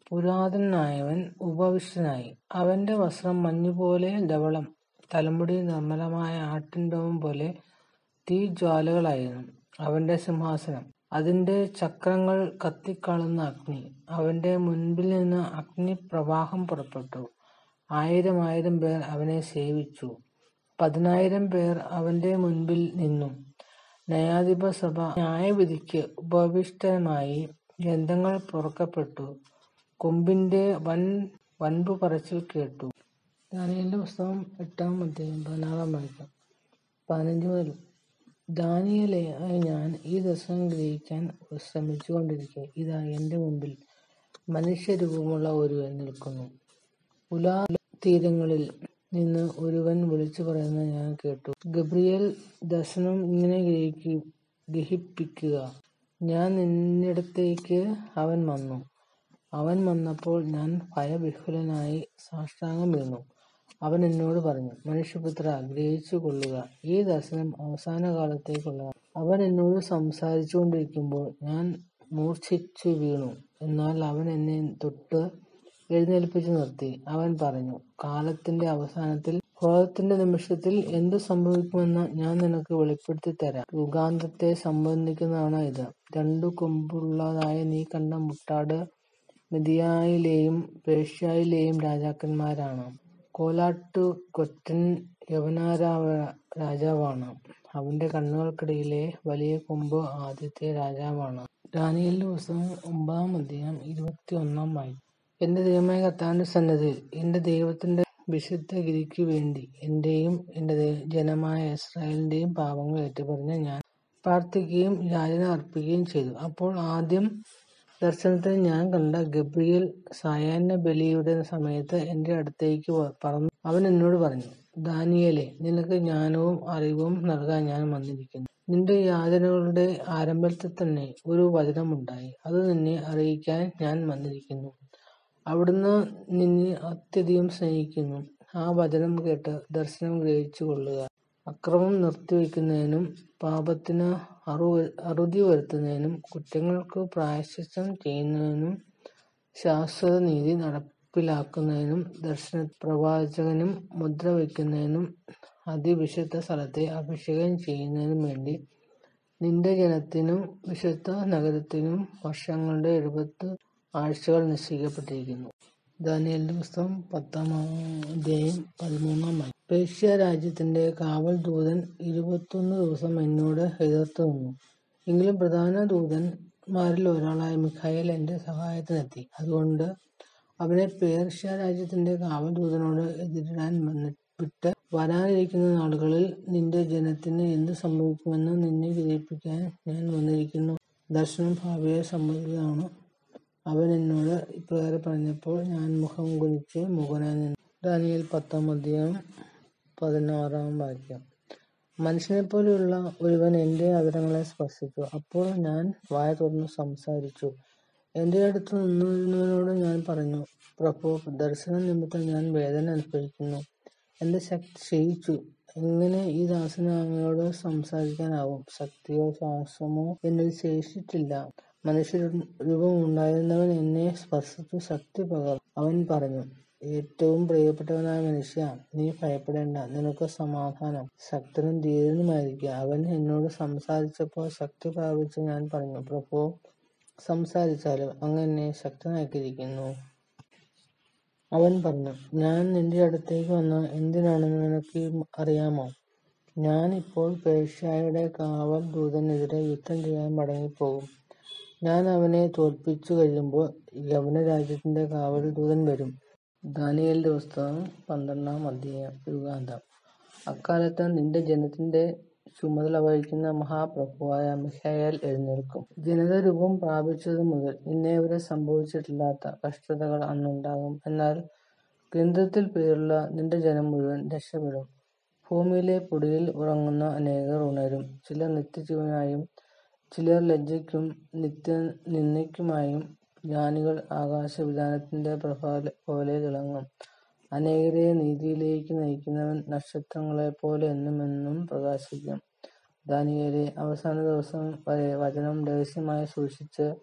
പുരാതനനായവൻ ഉപവിഷ്ടനായി. അവന്റെ വസ്ത്രം മഞ്ഞുപോലെ ധവളം, തലമുടി നിർമ്മലമായ ആട്ടിൻ രോമം പോലെ തീജ്വാലകളായിരുന്നു. അവന്റെ സിംഹാസനം, അതിന്റെ ചക്രങ്ങൾ കത്തിക്കാളുന്ന അഗ്നി. അവന്റെ മുൻപിൽനിന്ന് അഗ്നിപ്രവാഹം പുറപ്പെട്ടു. ആയിരമായിരം പേർ അവനെ സേവിച്ചു. പതിനായിരം പേർ അവന്റെ മുൻപിൽ നിന്നു. ന്യായാധിപസഭ ന്യായവിധിക്ക് ഉപവിഷ്ടമായി. ഗ്രന്ഥങ്ങൾ തുറക്കപ്പെട്ടു. കൊമ്പിന്റെ വൻപുപറച്ചിൽ കേട്ടു. ദാനിയേലിന്റെ പുസ്തകം എട്ടാം അധ്യായം പതിനാറാം വാക്യം. പതിനഞ്ച് മുതൽ ദാനിയേലായ ഞാൻ ഈ ദർശനം ഗ്രഹിക്കാൻ ശ്രമിച്ചുകൊണ്ടിരിക്കെ, ഇതാ എന്റെ മുൻപിൽ മനുഷ്യരൂപമുള്ള ഒരുവൻ നില്ക്കുന്നു. ഉലാതീരങ്ങളിൽ നിന്ന് ഒരുവൻ വിളിച്ചുപറയുന്നത് ഞാൻ കേട്ടു. ഗബ്രിയേൽ, ദർശനം ഇങ്ങനെ ഗ്രഹിപ്പിക്കുക. ഞാൻ നിന്നിടത്തേക്ക് അവൻ വന്നു. അവൻ വന്നപ്പോൾ ഞാൻ ഭയവിഹ്വലനായി സാഷ്ടാംഗം വീണു. അവൻ എന്നോട് പറഞ്ഞു, മനുഷ്യപുത്രാ, ഗ്രഹിച്ചുകൊള്ളുക. ഈ ദർശനം അവസാനകാലത്തേക്കുള്ളതാണ്. അവൻ എന്നോട് സംസാരിച്ചുകൊണ്ടിരിക്കുമ്പോൾ ഞാൻ മൂർച്ഛിച്ചു വീണു. എന്നാൽ അവൻ എന്നെ തൊട്ട് എഴുന്നേല്പിച്ചു നിർത്തി. അവൻ പറഞ്ഞു, കാലത്തിന്റെ അവസാനത്തിൽ, ക്രോധത്തിന്റെ നിമിഷത്തിൽ എന്തു സംഭവിക്കുമെന്ന് ഞാൻ നിനക്ക് വെളിപ്പെടുത്തിത്തരാം. യുഗാന്തത്തെ സംബന്ധിക്കുന്നതാണ് ഇത്. രണ്ടു കൊമ്പുള്ളതായ നീ കണ്ട മുട്ടാട് മെദിയാനിലേയും പേർഷ്യയിലേയും രാജാക്കന്മാരാണ്. കോലാട്ടുകൊറ്റൻ യവനരാജാവാണ്. അവന്റെ കണ്ണുകൾക്കിടയിലെ വലിയ കൊമ്പ് ആദ്യത്തെ രാജാവാണ്. ദാനിയേലിന്റെ പുസ്തകം ഒമ്പതാം അധ്യായം ഇരുപത്തിയൊന്നാം വാക്യം. എന്റെ ദൈവമായ കർത്താവിന്റെ സന്നിധിയിൽ എന്റെ ദൈവത്തിന്റെ വിശുദ്ധഗിരിക്കു വേണ്ടി എന്റെയും എന്റെ ജനമായ യിസ്രായേലിന്റെയും പാപങ്ങൾ ഏറ്റുപറഞ്ഞ് ഞാൻ പ്രാർത്ഥിക്കുകയും യാചന അർപ്പിക്കുകയും ചെയ്തു. അപ്പോൾ ആദ്യ ദർശനത്തിൽ ഞാൻ കണ്ട ഗബ്രിയേൽ സായാഹ്നബലിയുടെ സമയത്ത് എന്റെ അടുത്തേക്ക് പറന്നു. അവൻ എന്നോട് പറഞ്ഞു, ദാനിയേലേ, നിനക്ക് ജ്ഞാനവും അറിവും നൽകാൻ ഞാൻ വന്നിരിക്കുന്നു. നിന്റെ യാചനകളുടെ ആരംഭത്തിൽത്തന്നെ ഒരു വചനമുണ്ടായി. അത് നിന്നെ അറിയിക്കാൻ ഞാൻ വന്നിരിക്കുന്നു. അവിടുന്ന് നിന്നെ അത്യധികം സ്നേഹിക്കുന്നു. ആ വചനം കേട്ട് ദർശനം ഗ്രഹിച്ചുകൊള്ളുക. അക്രമം നിർത്തിവയ്ക്കുന്നതിനും പാപത്തിന് അറുതി വരുത്തുന്നതിനും കുറ്റങ്ങൾക്ക് പ്രായശ്ചിത്തം ചെയ്യുന്നതിനും ശാശ്വതനീതി നടപ്പിലാക്കുന്നതിനും പ്രവാചകനും മുദ്ര വയ്ക്കുന്നതിനും അതിവിശുദ്ധ സ്ഥലത്തെ അഭിഷേകം ചെയ്യുന്നതിനും വേണ്ടി നിന്റെ ജനത്തിനും വിശുദ്ധ നഗരത്തിനും വർഷങ്ങളുടെ എഴുപത് ആഴ്ചകൾ നിശ്ചയിക്കപ്പെട്ടിരിക്കുന്നു. ദാനിയേലിന്റെ പുസ്തകം പത്താം അധ്യായം പതിമൂന്നാം വാക്യം. പേർഷ്യ രാജ്യത്തിന്റെ കാവൽദൂതൻ ഇരുപത്തൊന്ന് ദിവസം എന്നോട് എതിർത്തു നിന്നു. എങ്കിലും പ്രധാന ദൂതന്മാരിൽ ഒരാളായ മിഖായേൽ എന്റെ സഹായത്തിനെത്തി. അതുകൊണ്ട് അവനെ പേർഷ്യ രാജ്യത്തിന്റെ കാവൽദൂതനോട് എതിരിടാൻ വിട്ട്, വരാനിരിക്കുന്ന നാളുകളിൽ നിന്റെ ജനത്തിന് എന്ത് സംഭവിക്കുമെന്ന് നിന്നെ ഗ്രഹിപ്പിക്കാൻ ഞാൻ വന്നിരിക്കുന്നു. ദർശനം ഭാവിയെ സംബന്ധിക്കുന്നതാണ്. അവൻ എന്നോട് ഇപ്രകാരം പറഞ്ഞപ്പോൾ ഞാൻ മുഖം കുനിച്ച് മൂകനായി നിന്നു. ദാനിയേൽ പത്താം അധ്യായം പതിനാറാം വാക്യം. മനുഷ്യനെപ്പോലെയുള്ള ഒരുവൻ എന്റെ അധരങ്ങളെ സ്പർശിച്ചു. അപ്പോൾ ഞാൻ വായ തുറന്നു സംസാരിച്ചു. എന്റെ അടുത്ത് നിന്നിരുന്നവനോട് ഞാൻ പറഞ്ഞു, പ്രഭോ, ദർശനം നിമിത്തം ഞാൻ വേദന അനുഭവിക്കുന്നു. എന്റെ ശക്തി ക്ഷയിച്ചു. എങ്ങനെ ഈ ദാസന് അങ്ങയോട് സംസാരിക്കാനാവും? ശക്തിയോ ശ്വാസമോ എന്നിൽ ശേഷിച്ചിട്ടില്ല. മനുഷ്യരൂപമുണ്ടായിരുന്നവൻ എന്നെ സ്പർശിച്ചു ശക്തി പകർന്നു. അവൻ പറഞ്ഞു, ഏറ്റവും പ്രിയപ്പെട്ടവനായ മനുഷ്യാ, നീ ഭയപ്പെടേണ്ട. നിനക്ക് സമാധാനം. ശക്തനും ധീരനുമായിരിക്കുക. അവൻ എന്നോട് സംസാരിച്ചപ്പോൾ ശക്തി പ്രാപിച്ച ഞാൻ പറഞ്ഞു, പ്രഭോ, സംസാരിച്ചാലും. അങ്ങ് എന്നെ ശക്തനാക്കിയിരിക്കുന്നു. അവൻ പറഞ്ഞു, ഞാൻ നിന്റെ അടുത്തേക്ക് വന്നത് എന്തിനാണെന്ന് നിനക്ക് അറിയാമോ? ഞാൻ ഇപ്പോൾ പേർഷ്യയുടെ കാവൽദൂതനെതിരെ യുദ്ധം ചെയ്യാൻ മടങ്ങിപ്പോകും. ഞാൻ അവനെ തോല്പിച്ചു കഴിയുമ്പോൾ യവനരാജ്യത്തിന്റെ കാവൽദൂതൻ വരും. ദാനിയേലിന്റെ പുസ്തകം പന്ത്രണ്ടാം അധ്യായം യുഗാന്തം. അക്കാലത്ത് നിന്റെ ജനത്തിന്റെ ചുമതല വഹിക്കുന്ന മഹാപ്രഭുവായ മിഖായേൽ എഴുന്നേല്ക്കും. ജനത രൂപം പ്രാപിച്ചതു മുതൽ ഇന്നേവരെ സംഭവിച്ചിട്ടില്ലാത്ത കഷ്ടതകൾ അന്നുണ്ടാകും. എന്നാൽ ഗ്രന്ഥത്തിൽ പേരുള്ള നിന്റെ ജനം മുഴുവൻ രക്ഷപ്പെടും. ഭൂമിയിലെ പൊടിയിൽ ഉറങ്ങുന്ന അനേകർ ഉണരും. ചിലർ നിത്യജീവനായും ചിലർ ലജ്ജയ്ക്കും നിന്ദയ്ക്കുമായും. ജ്ഞാനികൾ ആകാശവിതാനത്തിന്റെ പ്രഭ പോലെ തിളങ്ങും. അനേകരെ നീതിയിലേക്ക് നയിക്കുന്നവൻ നക്ഷത്രങ്ങളെപ്പോലെ എന്നുമെന്നും പ്രകാശിക്കും. ദാനിയേലേ, അവസാനദിവസം വരെ വചനം രഹസ്യമായി സൂക്ഷിച്ച്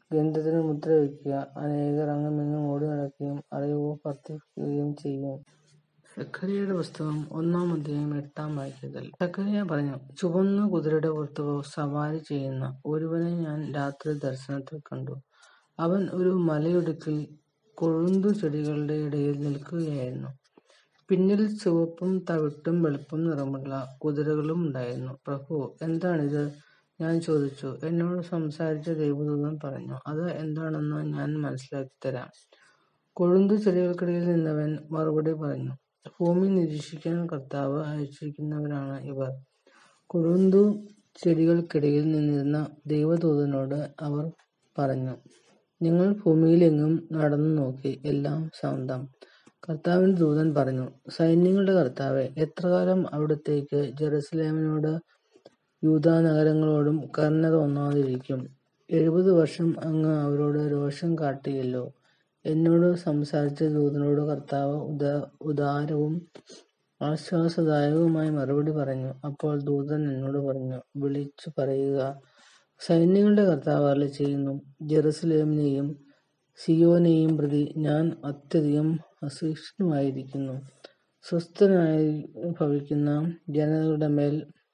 ഗ്രന്ഥത്തിന് മുദ്ര വയ്ക്കുക അനേകർ അങ്ങുമിങ്ങും ഓടി നടക്കുകയും അറിവ് വർദ്ധിക്കുകയും ചെയ്യും സക്കറിയയുടെ പുസ്തകം ഒന്നാം അധ്യായം എട്ടാം വാക്യത്തിൽ സക്കറിയ പറഞ്ഞു ചുവന്ന കുതിരയുടെ പുറത്ത് സവാരി ചെയ്യുന്ന ഒരുവനെ ഞാൻ രാത്രി ദർശനത്തിൽ കണ്ടു അവൻ ഒരു മലയിടുക്കിൽ കൊഴുന്തു ചെടികളുടെ ഇടയിൽ നിൽക്കുകയായിരുന്നു പിന്നിൽ ചുവപ്പും തവിട്ടും വെളുപ്പും നിറമുള്ള കുതിരകളും ഉണ്ടായിരുന്നു പ്രഭു എന്താണിത് ഞാൻ ചോദിച്ചു എന്നോട് സംസാരിച്ച ദൈവദൂതൻ പറഞ്ഞു അത് എന്താണെന്ന് ഞാൻ മനസ്സിലാക്കി തരാം കൊഴുന്തു ചെടികൾക്കിടയിൽ നിന്നവൻ മറുപടി പറഞ്ഞു ഭൂമി നിരീക്ഷിക്കാൻ കർത്താവ് അയച്ചിരിക്കുന്നവരാണ് ഇവർ കൊഴുന്തു ചെടികൾക്കിടയിൽ നിന്നിരുന്ന ദൈവദൂതനോട് അവർ പറഞ്ഞു നിങ്ങൾ ഭൂമിയിലെങ്ങും നടന്നു നോക്കി എല്ലാം ശാന്തം കർത്താവിന്റെ ദൂതൻ പറഞ്ഞു സൈന്യങ്ങളുടെ കർത്താവെ എത്രകാലം അവിടത്തേക്ക് ജെറുസലേമിനോട് യൂദാ നഗരങ്ങളോടും കരുണ തോന്നാതിരിക്കും എഴുപത് വർഷം അങ്ങ് അവരോട് രോഷം കാട്ടിയല്ലോ എന്നോട് സംസാരിച്ച ദൂതനോട് കർത്താവ് ഉദ ഉദാരവും ആശ്വാസദായകവുമായ മറുപടി പറഞ്ഞു അപ്പോൾ ദൂതൻ എന്നോട് പറഞ്ഞു വിളിച്ചു പറയുക സൈന്യങ്ങളുടെ കർത്താവ് അരുളി ചെയ്യുന്നു ജെറുസലേമിനെയും സിയോനെയും പ്രതി ഞാൻ അത്യധികം അസഹിഷ്ണുവായിരിക്കുന്നു സ്വസ്ഥനായി ഭവിക്കുന്ന ജനതകളുടെ മേൽ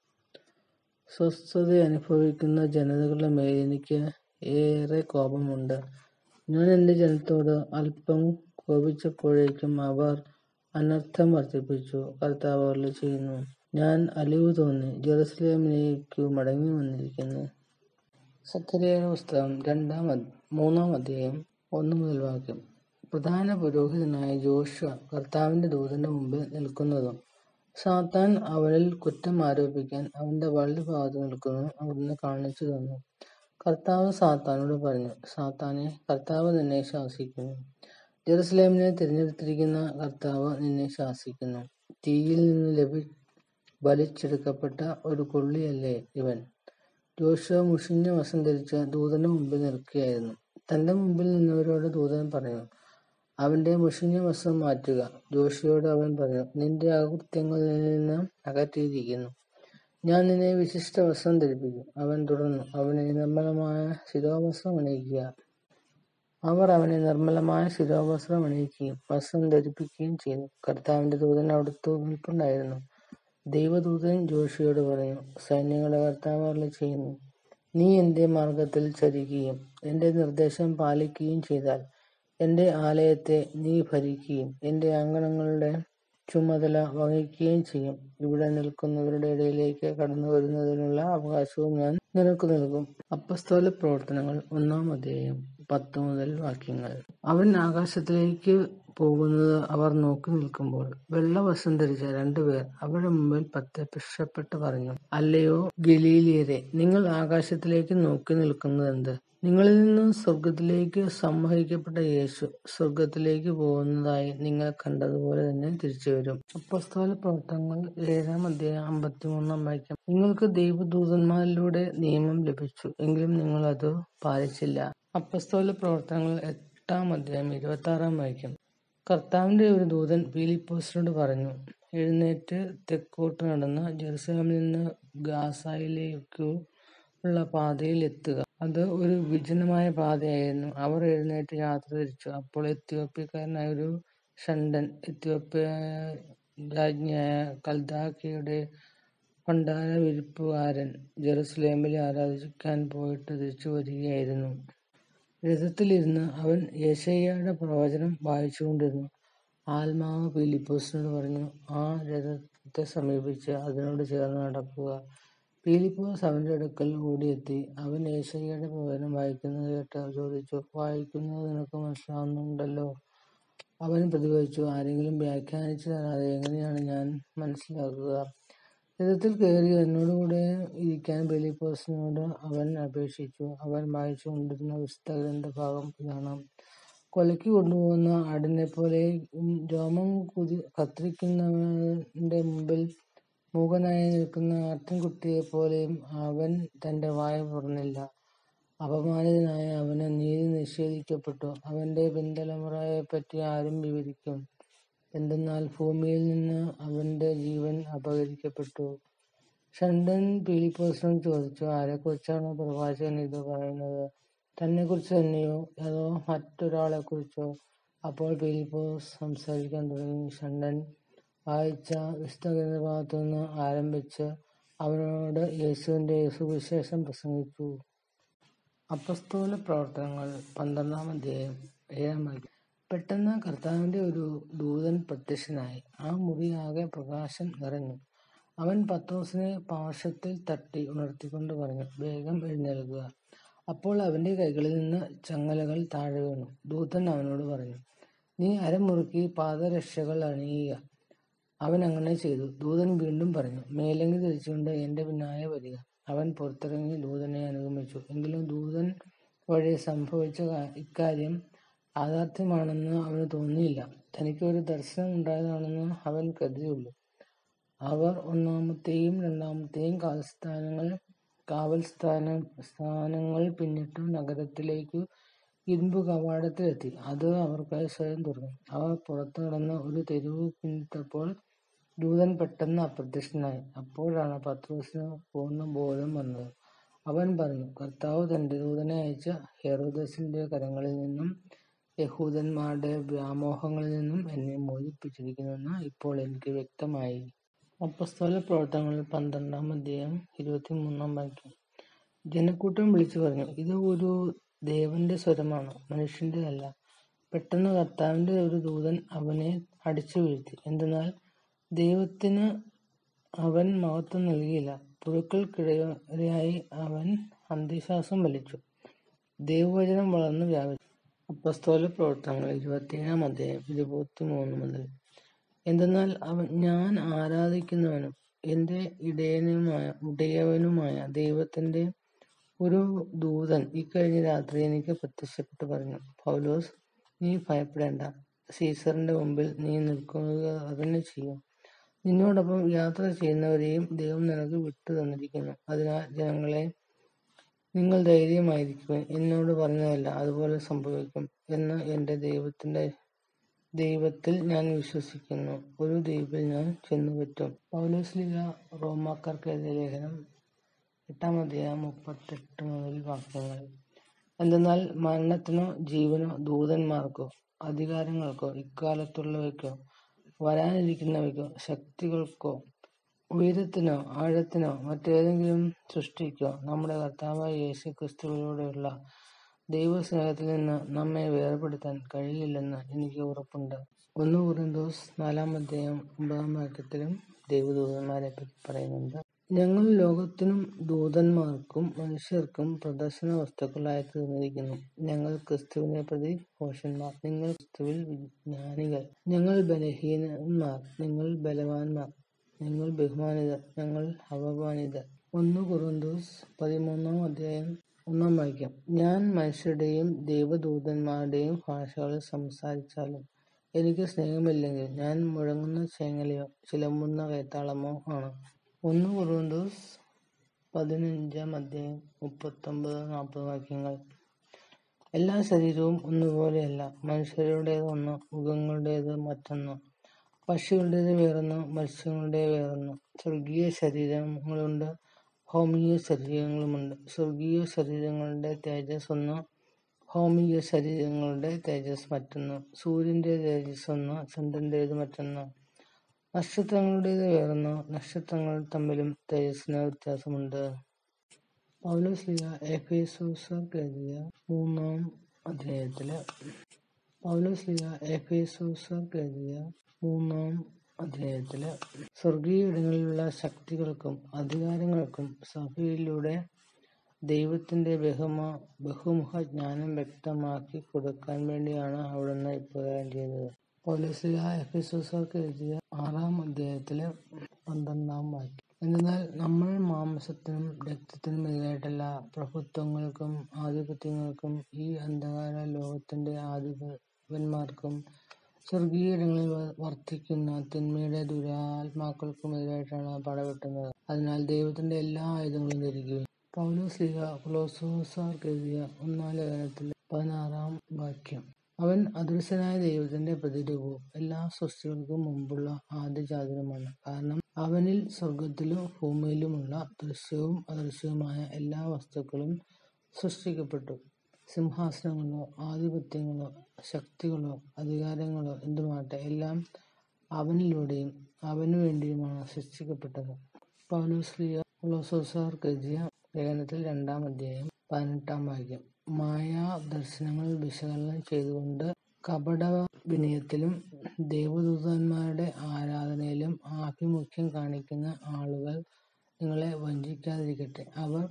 സ്വസ്ഥത അനുഭവിക്കുന്ന ജനതകളുടെ മേൽ എനിക്ക് ഏറെ കോപമുണ്ട് ഞാൻ എൻ്റെ ജനത്തോട് അല്പം കോപിച്ചപ്പോഴേക്കും അവർ അനർത്ഥം വർദ്ധിപ്പിച്ചു കർത്താവ് അരുളി ചെയ്യുന്നു ഞാൻ അലിവ് തോന്നി ജെറുസലേമിലേക്ക് മടങ്ങി വന്നിരിക്കുന്നു സക്കരിയയുടെ പുസ്തകം രണ്ടാം അധ്- മൂന്നാം അധ്യായം ഒന്ന് മുതൽ വാക്യം പ്രധാന പുരോഹിതനായ ജോഷ കർത്താവിന്റെ ദൂതന്റെ മുമ്പിൽ നിൽക്കുന്നതും സാത്താൻ അവനിൽ കുറ്റം ആരോപിക്കാൻ അവന്റെ വലതു ഭാഗത്ത് നിൽക്കുന്നു അവിടുന്ന് കാണിച്ചു തന്നു കർത്താവ് സാത്താനോട് പറഞ്ഞു സാത്താനെ കർത്താവ് നിന്നെ ശാസിക്കുന്നു ജെറുസലേമിനെ തിരഞ്ഞെടുത്തിരിക്കുന്ന കർത്താവ് നിന്നെ ശാസിക്കുന്നു തീയിൽ നിന്ന് ലഭി വലിച്ചെടുക്കപ്പെട്ട ഒരു കൊള്ളിയല്ലേ ഇവൻ ജോഷുവ മുഷിഞ്ഞ വസ്ത്രം ധരിച്ച് ദൂതന്റെ മുമ്പിൽ നിൽക്കുകയായിരുന്നു തന്റെ മുമ്പിൽ നിന്നവരോട് ദൂതൻ പറഞ്ഞു അവന്റെ മുഷിഞ്ഞ വസ്ത്രം മാറ്റുക ജോഷിയോട് അവൻ പറഞ്ഞു നിന്റെ അകൃത്യങ്ങളിൽ നിന്ന് അകറ്റിയിരിക്കുന്നു ഞാൻ നിന്നെ വിശിഷ്ട വസ്ത്രം ധരിപ്പിക്കും അവൻ തുടർന്നു അവനെ നിർമ്മലമായ ശിരോവസ്ത്രം അണിയിക്കുക അവർ അവനെ നിർമ്മലമായ ശിരോവസ്ത്രം അണിയിക്കുകയും വസ്ത്രം ധരിപ്പിക്കുകയും ചെയ്തു കർത്താവിന്റെ ദൂതൻ അവിടുത്തെ നിൽപ്പുണ്ടായിരുന്നു ദൈവദൂതൻ ജോഷിയോട് പറഞ്ഞു സൈന്യങ്ങളുടെ കർത്താവ് അരുളി ചെയ്യുന്നു നീ എന്റെ മാർഗത്തിൽ ചരിക്കുകയും എന്റെ നിർദ്ദേശം പാലിക്കുകയും ചെയ്താൽ എന്റെ ആലയത്തെ നീ ഭരിക്കുകയും എന്റെ അങ്കണങ്ങളുടെ ചുമതല വഹിക്കുകയും ചെയ്യും ഇവിടെ നിൽക്കുന്നവരുടെ ഇടയിലേക്ക് കടന്നു വരുന്നതിനുള്ള അവകാശവും ഞാൻ നിനക്ക് നൽകും അപ്പസ്തോല പ്രവർത്തനങ്ങൾ ഒന്നാം അധ്യായം പത്ത് മുതൽ വാക്യങ്ങൾ അവൻ ആകാശത്തിലേക്ക് പോകുന്നത് അവർ നോക്കി നിൽക്കുമ്പോൾ വെള്ള വസ്ത്രം ധരിച്ച രണ്ടുപേർ അവരുടെ മുമ്പിൽ പ്രത്യക്ഷപ്പെട്ട് പറഞ്ഞു അല്ലയോ ഗലീലിയരെ നിങ്ങൾ ആകാശത്തിലേക്ക് നോക്കി നിൽക്കുന്നതെന്ത് നിങ്ങളിൽ നിന്ന് സ്വർഗത്തിലേക്ക് സംവഹിക്കപ്പെട്ട യേശു സ്വർഗത്തിലേക്ക് പോകുന്നതായി നിങ്ങൾ കണ്ടതുപോലെ തന്നെ തിരിച്ചു വരും അപ്പസ്തോല പ്രവർത്തനങ്ങൾ ഏഴാം അധ്യായം അമ്പത്തിമൂന്നാം വാക്യം നിങ്ങൾക്ക് ദൈവദൂതന്മാരിലൂടെ നിയമം ലഭിച്ചു എങ്കിലും നിങ്ങൾ അത് പാലിച്ചില്ല അപ്പസ്തോല പ്രവർത്തനങ്ങൾ എട്ടാം അധ്യായം ഇരുപത്തി ആറാം വാക്യം കർത്താവിന്റെ ഒരു ദൂതൻ ഫിലിപ്പോസിനോട് പറഞ്ഞു എഴുന്നേറ്റ് തെക്കോട്ട് നടന്ന് ജെറുസലേമിൽ നിന്ന് ഗാസയിലേക്കു ഉള്ള പാതയിൽ എത്തുക അത് ഒരു വിജനമായ പാതയായിരുന്നു അവർ എഴുന്നേറ്റ് യാത്ര തിരിച്ചു അപ്പോൾ എത്യോപ്യക്കാരനായ ഒരു ഷണ്ടൻ എത്യോപ്യ രാജ്ഞിയായ കൽദാക്കയുടെ പണ്ടാര വിരിപ്പുകാരൻ ജെറുസലേമിൽ ആരാധിക്കാൻ പോയിട്ട് തിരിച്ചു വരികയായിരുന്നു രഥത്തിലിരുന്ന് അവൻ യേശയ്യയുടെ പ്രവചനം വായിച്ചുകൊണ്ടിരുന്നു ആത്മാവ് ഫിലിപ്പോസിനോട് പറഞ്ഞു ആ രഥത്തെ സമീപിച്ച് അതിനോട് ചേർന്ന് നടക്കുക ഫിലിപ്പോസ് അവന്റെ അടുക്കൽ ഓടിയെത്തി അവൻ യേശയ്യയുടെ പ്രവചനം വായിക്കുന്നത് കേട്ട് ചോദിച്ചു വായിക്കുന്നത് നിനക്ക് മനസ്സിലാവുന്നുണ്ടല്ലോ അവൻ പ്രതികരിച്ചു ആരെങ്കിലും വ്യാഖ്യാനിച്ചു തരാതെ എങ്ങനെയാണ് ഞാൻ മനസ്സിലാക്കുക രഥത്തിൽ കയറി എന്നോടുകൂടെ ഇരിക്കാൻ ഫിലിപ്പോസിനോട് അവൻ അപേക്ഷിച്ചു അവൻ വായിച്ചുകൊണ്ടിരുന്ന വിശുദ്ധ ഗ്രന്ഥഭാഗം ഇതാണ് കൊലയ്ക്ക് കൊണ്ടുപോകുന്ന ആടിനെ പോലെ രോമം കുതി കത്തിരിക്കുന്നവന്റെ മുമ്പിൽ മൂകനായി നിൽക്കുന്ന ആട്ടിൻകുട്ടിയെ പോലെയും അവൻ തന്റെ വായ തുറന്നില്ല അപമാനിതനായ അവന് നീതി നിഷേധിക്കപ്പെട്ടു അവന്റെ പിൻതലമുറയെപ്പറ്റി ആരും വിവരിക്കും എന്തെന്നാൽ ഭൂമിയിൽ നിന്ന് അവന്റെ ജീവൻ അപഹരിക്കപ്പെട്ടു ഷണ്ടൻ ഫിലിപ്പോസിനോട് ചോദിച്ചു ആരെക്കുറിച്ചാണ് പ്രവാചകൻ ഇത് പറയുന്നത് തന്നെക്കുറിച്ച് തന്നെയോ അതോ മറ്റൊരാളെക്കുറിച്ചോ അപ്പോൾ ഫിലിപ്പോസ് സംസാരിക്കാൻ തുടങ്ങി ഷണ്ഡൻ വായിച്ച വിശുദ്ധ ഭാഗത്തുനിന്ന് ആരംഭിച്ച് അവനോട് യേശുവിന്റെ സുവിശേഷം പ്രസംഗിച്ചു അപ്പസ്തോല പ്രവർത്തനങ്ങൾ പന്ത്രണ്ടാം അധ്യായം ഏഴാം വാക്യം പെട്ടെന്ന് കർത്താവിന്റെ ഒരു ദൂതൻ പ്രത്യക്ഷനായി ആ മുറി ആകെ പ്രകാശം നിറഞ്ഞു അവൻ പത്രോസിനെ പാർശ്വത്തിൽ തട്ടി ഉണർത്തിക്കൊണ്ട് പറഞ്ഞു വേഗം എഴുന്നേൽക്കുക അപ്പോൾ അവന്റെ കൈകളിൽ നിന്ന് ചങ്ങലകൾ താഴെ വീണു ദൂതൻ അവനോട് പറഞ്ഞു നീ അരമുറുക്കി പാദരക്ഷകൾ അണിയുക അവൻ അങ്ങനെ ചെയ്തു ദൂതൻ വീണ്ടും പറഞ്ഞു മേലങ്കി ധരിച്ചുകൊണ്ട് എന്റെ പിന്നാലെ വരിക അവൻ പുറത്തിറങ്ങി ദൂതനെ അനുഗമിച്ചു എങ്കിലും ദൂതൻ വഴി സംഭവിച്ച കാ- ഇക്കാര്യം യാഥാർത്ഥ്യമാണെന്ന് അവന് തോന്നിയില്ല തനിക്ക് ഒരു ദർശനം ഉണ്ടായതാണെന്ന് അവൻ കരുതിയുള്ളൂ അവർ ഒന്നാമത്തെയും രണ്ടാമത്തെയും കാൽസ്ഥാനങ്ങൾ കാവൽ സ്ഥാനം സ്ഥാനങ്ങൾ പിന്നിട്ട് നഗരത്തിലേക്കു ഇരുമ്പ് കവാടത്തിലെത്തി അത് അവർക്കായി സ്വയം തുറന്നു അവർ പുറത്തു കടന്ന് ഒരു തെരുവ് പിന്നിട്ടപ്പോൾ ദൂതൻ പെട്ടെന്ന് അപ്രത്യക്ഷനായി അപ്പോഴാണ് പത്രോസിന് പൂർണ്ണ ബോധം വന്നത് അവൻ പറഞ്ഞു കർത്താവ് തന്റെ ദൂതനെ അയച്ച ഹെറോദസിന്റെ കരങ്ങളിൽ നിന്നും യഹൂദന്മാരുടെ വ്യാമോഹങ്ങളിൽ നിന്നും എന്നെ മോചിപ്പിച്ചിരിക്കുന്നുവെന്ന് ഇപ്പോൾ എനിക്ക് വ്യക്തമായി അപ്പസ്തോല പ്രവർത്തനങ്ങൾ പന്ത്രണ്ടാം അധ്യായം ഇരുപത്തിമൂന്നാം വാക്യം ജനക്കൂട്ടം വിളിച്ചു പറഞ്ഞു ഇത് ഒരു ദേവന്റെ സ്വരമാണ് മനുഷ്യന്റേതല്ല പെട്ടെന്ന് കർത്താവിന്റെ ഒരു ദൂതൻ അവനെ അടിച്ചു വീഴ്ത്തി എന്തെന്നാൽ ദൈവത്തിന് അവൻ മഹത്വം നൽകിയില്ല പുഴുക്കൾക്കിടയായി അവൻ അന്ത്യശ്വാസം വലിച്ചു ദൈവവചനം വളർന്നു വ്യാപിച്ചു അപ്പസ്തോല പ്രവർത്തനങ്ങൾ ഇരുപത്തിയേഴാം അധ്യായം ഇരുപത്തിമൂന്ന് മുതൽ എന്തെന്നാൽ അവൻ ഞാൻ ആരാധിക്കുന്നവനും എന്റെ ഇടയനുമായ ഉടയവനുമായ ദൈവത്തിന്റെ ഒരു ദൂതൻ ഇക്കഴിഞ്ഞ രാത്രി എനിക്ക് പ്രത്യക്ഷപ്പെട്ടു പറഞ്ഞു പൗലോസ് നീ ഭയപ്പെടേണ്ട സീസറിന്റെ മുമ്പിൽ നീ നിൽക്കുക തന്നെ ചെയ്യും നിന്നോടൊപ്പം യാത്ര ചെയ്യുന്നവരെയും ദൈവം നിനക്ക് വിട്ടു തന്നിരിക്കുന്നു അതിനാൽ ജനങ്ങളെ നിങ്ങൾ ധൈര്യമായിരിക്കുവാൻ എന്നോട് പറഞ്ഞതല്ല അതുപോലെ സംഭവിക്കും എന്ന് എന്റെ ദൈവത്തിന്റെ ദൈവത്തിൽ ഞാൻ വിശ്വസിക്കുന്നു ഒരു ദ്വീപിൽ ഞാൻ ചെന്നുപറ്റും പൗലോസ്ലിക റോമാക്കാർക്ക് എഴുതിയ ലേഖനം എട്ടാം അധ്യായം മുപ്പത്തെട്ട് മുതൽ വാക്യങ്ങൾ എന്തെന്നാൽ മരണത്തിനോ ജീവനോ ദൂതന്മാർക്കോ അധികാരങ്ങൾക്കോ ഇക്കാലത്തുള്ളവയ്ക്കോ വരാനിരിക്കുന്നവയ്ക്കോ ശക്തികൾക്കോ ഉയരത്തിനോ ആഴത്തിനോ മറ്റേതെങ്കിലും സൃഷ്ടിക്കോ നമ്മുടെ കർത്താവായ യേശു ക്രിസ്തുവിലൂടെയുള്ള ദൈവസ്നേഹത്തിൽ നിന്ന് നമ്മെ വേർപെടുത്താൻ കഴിയില്ലെന്ന് എനിക്ക് ഉറപ്പുണ്ട് ഒന്ന് കുറിന്തോസ് നാലാം അധ്യായം ഒമ്പതാം വാക്യത്തിലും ദൈവദൂതന്മാരെ പറ്റി പറയുന്നുണ്ട് ഞങ്ങൾ ലോകത്തിനും ദൂതന്മാർക്കും മനുഷ്യർക്കും പ്രദർശന വസ്തുക്കളായി തീർന്നിരിക്കുന്നു ഞങ്ങൾ ക്രിസ്തുവിനെ പ്രതി ഘോഷന്മാർ നിങ്ങൾ ക്രിസ്തുവിൽ ജ്ഞാനികൾ ഞങ്ങൾ ബലഹീനന്മാർ നിങ്ങൾ ബലവാന്മാർ നിങ്ങൾ ബഹുമാനിതർ ഞങ്ങൾ അപമാനിതർ ഒന്ന് കുറുന്തോസ് പതിമൂന്നാം അധ്യായം ഒന്നാം വാക്യം ഞാൻ മനുഷ്യരുടെയും ദൈവദൂതന്മാരുടെയും ഭാഷകളിൽ സംസാരിച്ചാലും എനിക്ക് സ്നേഹമില്ലെങ്കിൽ ഞാൻ മുഴങ്ങുന്ന ചേങ്ങലയോ ചിലമ്പുന്ന കൈത്താളമോ ആണ് ഒന്ന് കുറുന്തോസ് പതിനഞ്ചാം അധ്യായം മുപ്പത്തൊമ്പത് നാൽപ്പത് വാക്യങ്ങൾ എല്ലാ ശരീരവും ഒന്നുപോലെയല്ല മനുഷ്യരുടേത് ഒന്ന് മൃഗങ്ങളുടേത് മറ്റൊന്ന് പക്ഷികളുടേത് വേറൊന്ന് മത്സ്യങ്ങളുടെ വേറൊന്ന് സ്വർഗീയ ശരീരങ്ങളുണ്ട് ഭൗമിക ശരീരങ്ങളുമുണ്ട് സ്വർഗീയ ശരീരങ്ങളുടെ തേജസ് ഒന്ന് ഭൗമിക ശരീരങ്ങളുടെ തേജസ് മറ്റൊന്ന് സൂര്യന്റെ തേജസ് ഒന്ന് ചന്ദ്രന്റേത് മറ്റൊന്ന് നക്ഷത്രങ്ങളുടേത് വേറൊന്ന് നക്ഷത്രങ്ങൾ തമ്മിലും തേജസ്സിന് വ്യത്യാസമുണ്ട് പൗലോസ്ലിയ എഫേസോസർക്ക് എഴുതിയ മൂന്നാം അധ്യായത്തില് പൗലോസ്ലിയ എഫേസോസർക്ക് എഴുതിയ മൂന്നാം അധ്യായത്തില് സ്വർഗീയ ഇടങ്ങളിലുള്ള ശക്തികൾക്കും അധികാരങ്ങൾക്കും സഭയിലൂടെ ദൈവത്തിന്റെ ബഹുമ ബഹുമുഖ ജ്ഞാനം വ്യക്തമാക്കി കൊടുക്കാൻ വേണ്ടിയാണ് അവിടുന്ന് ഇപ്രകാരം ചെയ്തത് പൗലോസ്ലിയ എഫേസോസർക്ക് എഴുതിയ ആറാം അധ്യായത്തില് പന്ത്രണ്ടാം വാക്യം എന്നാൽ നമ്മൾ മാംസത്തിനും രക്തത്തിനും എതിരായിട്ടല്ല പ്രഭുത്വങ്ങൾക്കും ആധിപത്യങ്ങൾക്കും ഈ അന്ധകാര ലോകത്തിന്റെ ആധിപന്മാർക്കും സ്വർഗീയങ്ങളിൽ വർത്തിക്കുന്ന തിന്മയുടെ ദുരാത്മാക്കൾക്കും എതിരായിട്ടാണ് പടവെട്ടുന്നത് അതിനാൽ ദൈവത്തിന്റെ എല്ലാ ആയുധങ്ങളും ധരിക്കുകയും പൗലോസ് ലീഗ ഫിലോസോസാർക്ക് എഴുതിയ ഒന്നാം ലേഖനത്തിൽ പതിനാറാം വാക്യം അവൻ അദൃശ്യനായ ദൈവത്തിന്റെ പ്രതിരൂപവും എല്ലാ സൃഷ്ടികൾക്കും മുമ്പുള്ള ആദ്യജാതനുമാണ് കാരണം അവനിൽ സ്വർഗത്തിലും ഭൂമിയിലുമുള്ള ദൃശ്യവും അദൃശ്യവുമായ എല്ലാ വസ്തുക്കളും സൃഷ്ടിക്കപ്പെട്ടു സിംഹാസനങ്ങളോ ആധിപത്യങ്ങളോ ശക്തികളോ അധികാരങ്ങളോ എന്തുമാകട്ടെ എല്ലാം അവനിലൂടെയും അവനു വേണ്ടിയുമാണ് സൃഷ്ടിക്കപ്പെട്ടത് പൗലോസ്ലിയ കൊളോസോസുകാർക്ക് എഴുതിയ ലേഖനത്തിൽ രണ്ടാം അധ്യായം പതിനെട്ടാം വാക്യം മായാ ദർശനങ്ങൾ വിശകലനം ചെയ്തുകൊണ്ട് കപട വിനയത്തിലും ദേവദൂതന്മാരുടെ ആരാധനയിലും ആഭിമുഖ്യം കാണിക്കുന്ന ആളുകൾ നിങ്ങളെ വഞ്ചിക്കാതിരിക്കട്ടെ അവർ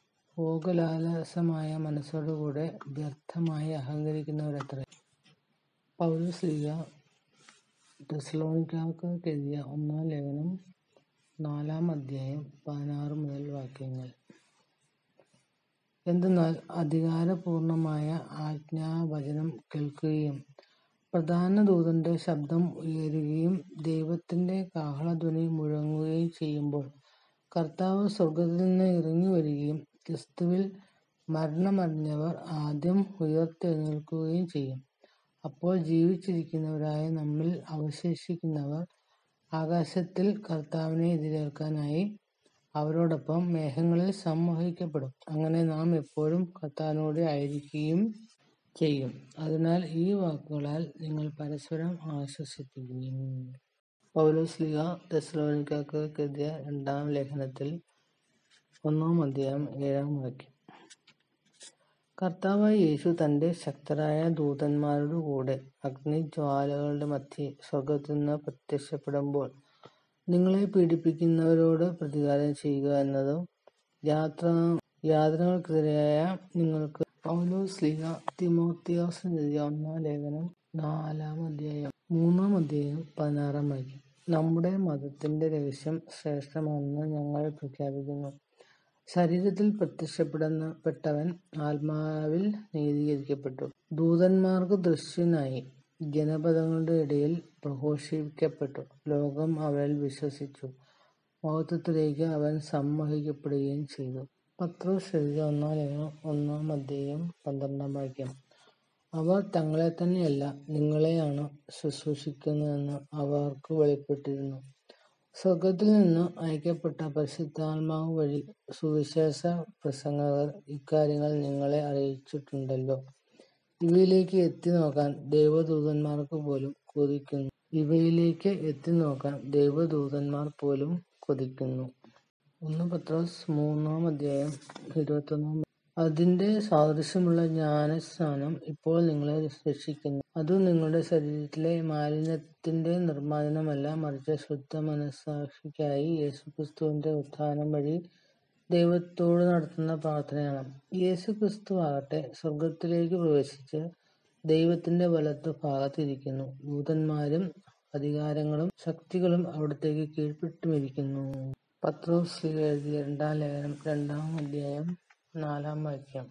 ഭോഗലാലസമായ മനസ്സോടുകൂടെ വ്യർത്ഥമായി അഹങ്കരിക്കുന്നവരത്രേ പൗലോസ്ലിയ തെസ്സലോനിക്കാർക്ക് എഴുതിയ ഒന്നാം ലേഖനം നാലാം അധ്യായം പതിനാറ് മുതൽ വാക്യങ്ങൾ എന്തെന്നാൽ അധികാരപൂർണമായ ആജ്ഞാവചനം കേൾക്കുകയും പ്രധാന ദൂതന്റെ ശബ്ദം ഉയരുകയും ദൈവത്തിന്റെ കാഹളധ്വനി മുഴങ്ങുകയും ചെയ്യുമ്പോൾ കർത്താവ് സ്വർഗത്തിൽ നിന്ന് ഇറങ്ങി വരികയും ക്രിസ്തുവിൽ മരണമറിഞ്ഞവർ ആദ്യം ഉയർത്തെഴുന്നേൽക്കുകയും ചെയ്യും അപ്പോൾ ജീവിച്ചിരിക്കുന്നവരായ നമ്മിൽ അവശേഷിക്കുന്നവർ ആകാശത്തിൽ കർത്താവിനെ എതിരേൽക്കാനായി അവരോടൊപ്പം മേഘങ്ങളിൽ സംവഹിക്കപ്പെടും അങ്ങനെ നാം എപ്പോഴും കർത്താവിനോട് ആയിരിക്കുകയും ചെയ്യും അതിനാൽ ഈ വാക്കുകളാൽ നിങ്ങൾ പരസ്പരം ആശ്വസിപ്പിക്കുകയും പൗലോസ്ലിക തെസ്സലോനിക്കാർക്ക് എഴുതിയ രണ്ടാം ലേഖനത്തിൽ ഒന്നാം അധ്യായം ഏഴാം വാക്യം കർത്താവായ യേശു തന്റെ ശക്തരായ ദൂതന്മാരുടെ കൂടെ അഗ്നിജ്വാലകളുടെ മധ്യേ സ്വർഗത്തിൽ നിന്ന് പ്രത്യക്ഷപ്പെടുമ്പോൾ നിങ്ങളെ പീഡിപ്പിക്കുന്നവരോട് പ്രതികാരം ചെയ്യുക എന്നതും യാത്ര യാതനകൾക്കെതിരായ നിങ്ങൾക്ക് പൗലോസ് ലീഗ തിമോത്തിയോസിന് എഴുതിയ ഒന്നാം ലേഖനം നാലാം അധ്യായം മൂന്നാം അധ്യായം പതിനാറാം വാക്യം നമ്മുടെ മതത്തിന്റെ രഹസ്യം ശ്രേഷ്ഠമാണെന്ന് ഞങ്ങൾ പ്രഖ്യാപിക്കുന്നു ശരീരത്തിൽ പ്രത്യക്ഷപ്പെടുന്ന പെട്ടവൻ ആത്മാവിൽ നീതീകരിക്കപ്പെട്ടു ദൂതന്മാർക്ക് ദൃശ്യനായി ജനപദങ്ങളുടെ ഇടയിൽ പ്രഘോഷിക്കപ്പെട്ടു ലോകം അവനിൽ വിശ്വസിച്ചു മഹത്വത്തിലേക്ക് അവൻ സമ്മോഹിക്കപ്പെടുകയും ചെയ്തു പത്രോസ് എഴുതിയ ഒന്നാം ലേഖനം ഒന്നാം അധ്യായം പന്ത്രണ്ടാം വാക്യം അവർ തങ്ങളെ തന്നെയല്ല നിങ്ങളെയാണ് ശുശ്രൂഷിക്കുന്നതെന്ന് അവർക്ക് വെളിപ്പെട്ടിരുന്നു സ്വർഗത്തിൽ നിന്ന് അയക്കപ്പെട്ട പരിശുദ്ധാത്മാവ് വഴി സുവിശേഷ പ്രസംഗകർ ഇക്കാര്യങ്ങൾ നിങ്ങളെ അറിയിച്ചിട്ടുണ്ടല്ലോ ഇവയിലേക്ക് എത്തി നോക്കാൻ ദൈവദൂതന്മാർക്ക് പോലും കൊതിക്കുന്നു ഇവയിലേക്ക് എത്തി നോക്കാൻ ദൈവദൂതന്മാർ പോലും കൊതിക്കുന്നു ഒന്ന് പത്രോസ് മൂന്നാം അധ്യായം ഇരുപത്തൊന്നാം അതിന്റെ സാദൃശ്യമുള്ള ജ്ഞാനസ്നാനം ഇപ്പോൾ നിങ്ങളെ രക്ഷിക്കുന്നു അത് നിങ്ങളുടെ ശരീരത്തിലെ മാലിന്യത്തിന്റെ നിർമ്മാർജ്ജനമല്ല മറിച്ച് ശുദ്ധ മനസ്സാക്ഷിക്കായി യേശുക്രിസ്തുവിന്റെ ഉത്ഥാനം വഴി ദൈവത്തോട് നടത്തുന്ന പ്രാർത്ഥനയാണ് യേശുക്രിസ്തു ആകട്ടെ സ്വർഗത്തിലേക്ക് പ്രവേശിച്ച് ദൈവത്തിന്റെ വലത്ത് ഭാഗത്തിരിക്കുന്നു ദൂതന്മാരും അധികാരങ്ങളും ശക്തികളും അവിടത്തേക്ക് കീഴ്പ്പെട്ടുമിരിക്കുന്നു പത്രോസ് എഴുതിയ രണ്ടാം ലേഖനം രണ്ടാം അധ്യായം നാലാം വാക്യം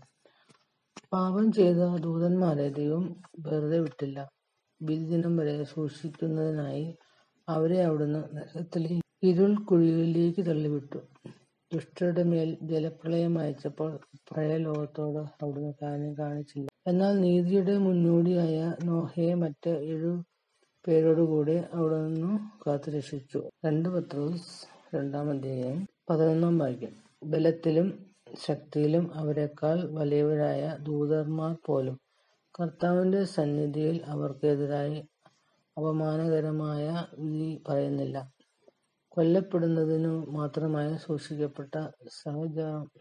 പാപം ചെയ്ത ദൂതന്മാരെ ദൈവം വെറുതെ വിട്ടില്ല ബലിദിനം വരെ സൂക്ഷിക്കുന്നതിനായി അവരെ അവിടുന്ന് നരകത്തിലെ ഇരുൾ കുഴികളിലേക്ക് തള്ളിവിട്ടു ദുഷ്ടരുടെ മേൽ ജലപ്രളയം അയച്ചപ്പോൾ പഴയ ലോകത്തോട് അവിടുന്ന് കാര്യം കാണിച്ചില്ല എന്നാൽ നീതിയുടെ മുന്നോടിയായ നോഹയെ മറ്റ് ഏഴു പേരോടുകൂടി അവിടുന്ന് കാത്തുരക്ഷിച്ചു രണ്ട് പത്രോസ് രണ്ടാം അധ്യായം പതിനൊന്നാം വാക്യം ബലത്തിലും ശക്തിയിലും അവരെക്കാൾ വലിയവരായ ദൂതന്മാർ പോലും കർത്താവിന്റെ സന്നിധിയിൽ അവർക്കെതിരായി അപമാനകരമായ വിധി പറയുന്നില്ല കൊല്ലപ്പെടുന്നതിനു മാത്രമായി സൂക്ഷിക്കപ്പെട്ട സഹജ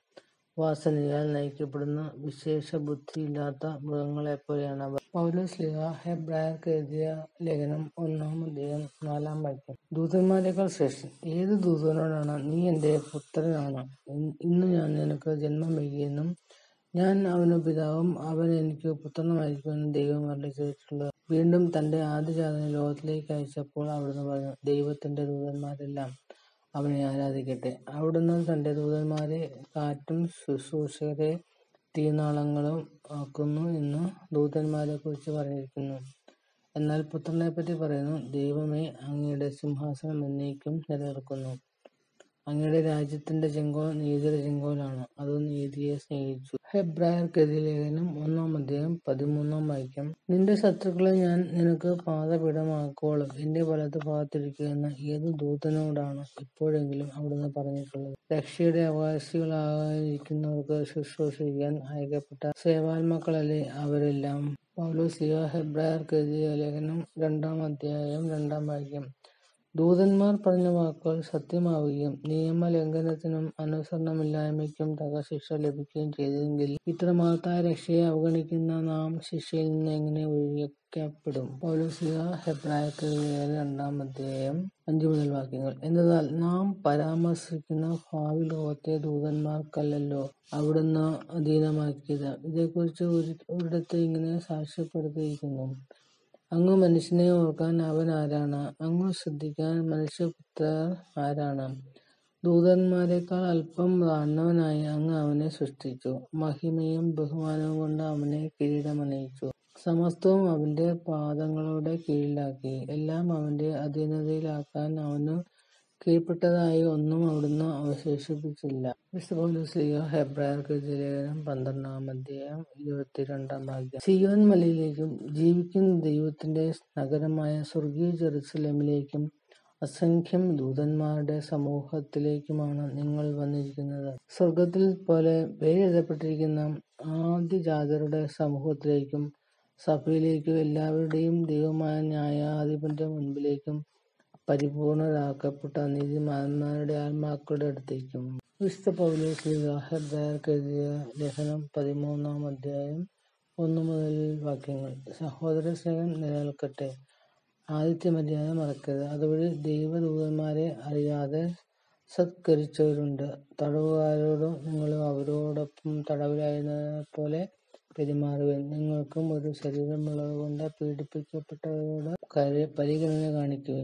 വാസനയാൽ നയിക്കപ്പെടുന്ന വിശേഷ ബുദ്ധിയില്ലാത്ത മൃഗങ്ങളെപ്പോലെയാണ് അവർ പൗലോസ് ലിഹ ഹെബ്രായർക്ക് എഴുതിയ ലേഖനം ഒന്നാം അധ്യായം നാലാം വാക്യം ദൂതന്മാരെക്കാൾ ശ്രേഷ്ഠൻ ഏത് ദൂതനോടാണ് നീ എന്റെ പുത്രനാണ് ഇന്ന് ഞാൻ നിനക്ക് ജന്മം വൈകിയെന്നും ഞാൻ അവന് പിതാവും അവൻ എനിക്ക് പുത്രനുമായിരിക്കുമെന്നും ദൈവം അരളി ചെയ്തിട്ടുള്ളത് വീണ്ടും തന്റെ ആദ്യജാതനെ ലോകത്തിലേക്ക് അയച്ചപ്പോൾ അവിടുന്ന് പറഞ്ഞു ദൈവത്തിന്റെ ദൂതന്മാരെല്ലാം അവനെ ആരാധിക്കട്ടെ അവിടുന്ന് തന്റെ ദൂതന്മാരെ കാറ്റും ശുശ്രൂഷകരെ തീനാളങ്ങളും ആക്കുന്നു എന്ന് ദൂതന്മാരെ കുറിച്ച് പറഞ്ഞിരിക്കുന്നു എന്നാൽ പുത്രനെ പറ്റി പറയുന്നു ദൈവമേ അങ്ങയുടെ സിംഹാസനം എന്നേക്കും നിലനിൽക്കുന്നു അങ്ങയുടെ രാജ്യത്തിന്റെ ചെങ്കോൽ നീതിയുടെ ചെങ്കോലാണ് അത് നീതിയെ സ്നേഹിച്ചു ഹെബ്രായർക്കെതിരെ ലേഖനം ഒന്നാം അധ്യായം പതിമൂന്നാം വാക്യം നിന്റെ ശത്രുക്കളെ ഞാൻ നിനക്ക് പാതപീഠമാക്കോളും എന്റെ വലത്ത് ഭാഗത്തിരിക്കുക എന്ന ഏത് ദൂതനോടാണ് ഇപ്പോഴെങ്കിലും അവിടുന്ന് പറഞ്ഞിട്ടുള്ളത് രക്ഷയുടെ അവകാശികളായിരിക്കുന്നവർക്ക് ശുശ്രൂഷിക്കാൻ അയക്കപ്പെട്ട സേവാത്മാക്കളല്ലേ അവരെല്ലാം പൗലോസിയ ഹെബ്രായർക്കെതിരെ ലേഖനം രണ്ടാം അധ്യായം രണ്ടാം വാക്യം ദൂതന്മാർ പറഞ്ഞ വാക്കുകൾ സത്യമാവുകയും നിയമലംഘനത്തിനും അനുസരണമില്ലായ്മയ്ക്കും തക ശിക്ഷ ലഭിക്കുകയും ചെയ്തെങ്കിൽ ഇത്ര മഹത്തായ രക്ഷയെ അവഗണിക്കുന്ന നാം ശിക്ഷയിൽ നിന്ന് എങ്ങനെ ഒഴിക്കപ്പെടും പൗലോസിക ഹെബ്രായക്കെതിരെ രണ്ടാം അധ്യായം അഞ്ചു മുതൽ വാക്യങ്ങൾ എന്നാൽ നാം പരാമർശിക്കുന്ന ഭാവി ലോകത്തെ ദൂതന്മാർക്കല്ലല്ലോ അവിടുന്ന് അധീനമാക്കിയത് ഇതേക്കുറിച്ച് ഒരു ഒരിടത്ത് ഇങ്ങനെ സാക്ഷ്യപ്പെടുത്തിയിരിക്കുന്നു അങ്ങ് മനുഷ്യനെ ഓർക്കാൻ അവൻ ആരാണ് അങ്ങ് ശ്രദ്ധിക്കാൻ മനുഷ്യപുത്രർ ആരാണ് ദൂതന്മാരെക്കാൾ അല്പം താഴ്ന്നവനായി അങ്ങ് അവനെ സൃഷ്ടിച്ചു മഹിമയും ബഹുമാനവും കൊണ്ട് അവനെ കിരീടമണിയിച്ചു സമസ്തവും അവന്റെ പാദങ്ങളുടെ കീഴിലാക്കി എല്ലാം അവന്റെ അധീനതയിലാക്കാൻ അവന് കീഴ്പ്പെട്ടതായി ഒന്നും അവിടുന്ന് അവശേഷിപ്പിച്ചില്ല വിശുപൗലോസ്ലിയ ഹെബ്രായർക്ക് ലേഖനം പന്ത്രണ്ടാം അധ്യായം ഇരുപത്തിരണ്ടാം ഭാഗ്യം സിയോൻ മലയിലേക്കും ജീവിക്കുന്ന ദൈവത്തിന്റെ നഗരമായ സ്വർഗീയ ജെറുസലേമിലേക്കും അസംഖ്യം ദൂതന്മാരുടെ സമൂഹത്തിലേക്കുമാണ് നിങ്ങൾ വന്നിരിക്കുന്നത് സ്വർഗത്തിൽ പോലെ പേരെഴുതപ്പെട്ടിരിക്കുന്ന ആദ്യജാതരുടെ സമൂഹത്തിലേക്കും സഭയിലേക്കും എല്ലാവരുടെയും ദൈവമായ ന്യായാധിപന്റെ മുൻപിലേക്കും പരിപൂർണരാക്കപ്പെട്ട നീതിമാന്മാരുടെ ആത്മാക്കളുടെ അടുത്തേക്കും വിശുദ്ധ പൗലോസ് ഹെബ്രായർക്കെതിരെ ലേഖനം പതിമൂന്നാം അധ്യായം ഒന്നു മുതൽ വാക്യങ്ങൾ സഹോദര സ്നേഹം നിലനിൽക്കട്ടെ ആദിത്യ മര്യാദ മറക്കരുത് അതുവഴി ദൈവദൂതന്മാരെ അറിയാതെ സത്കരിച്ചവരുണ്ട് തടവുകാരോടും നിങ്ങളും അവരോടൊപ്പം തടവിലായിരുന്ന പോലെ പെരുമാറുവാൻ നിങ്ങൾക്കും ഒരു ശരീരമുള്ളതുകൊണ്ട് പീഡിപ്പിക്കപ്പെട്ടവരോട് പരിഗണന കാണിക്കുവാൻ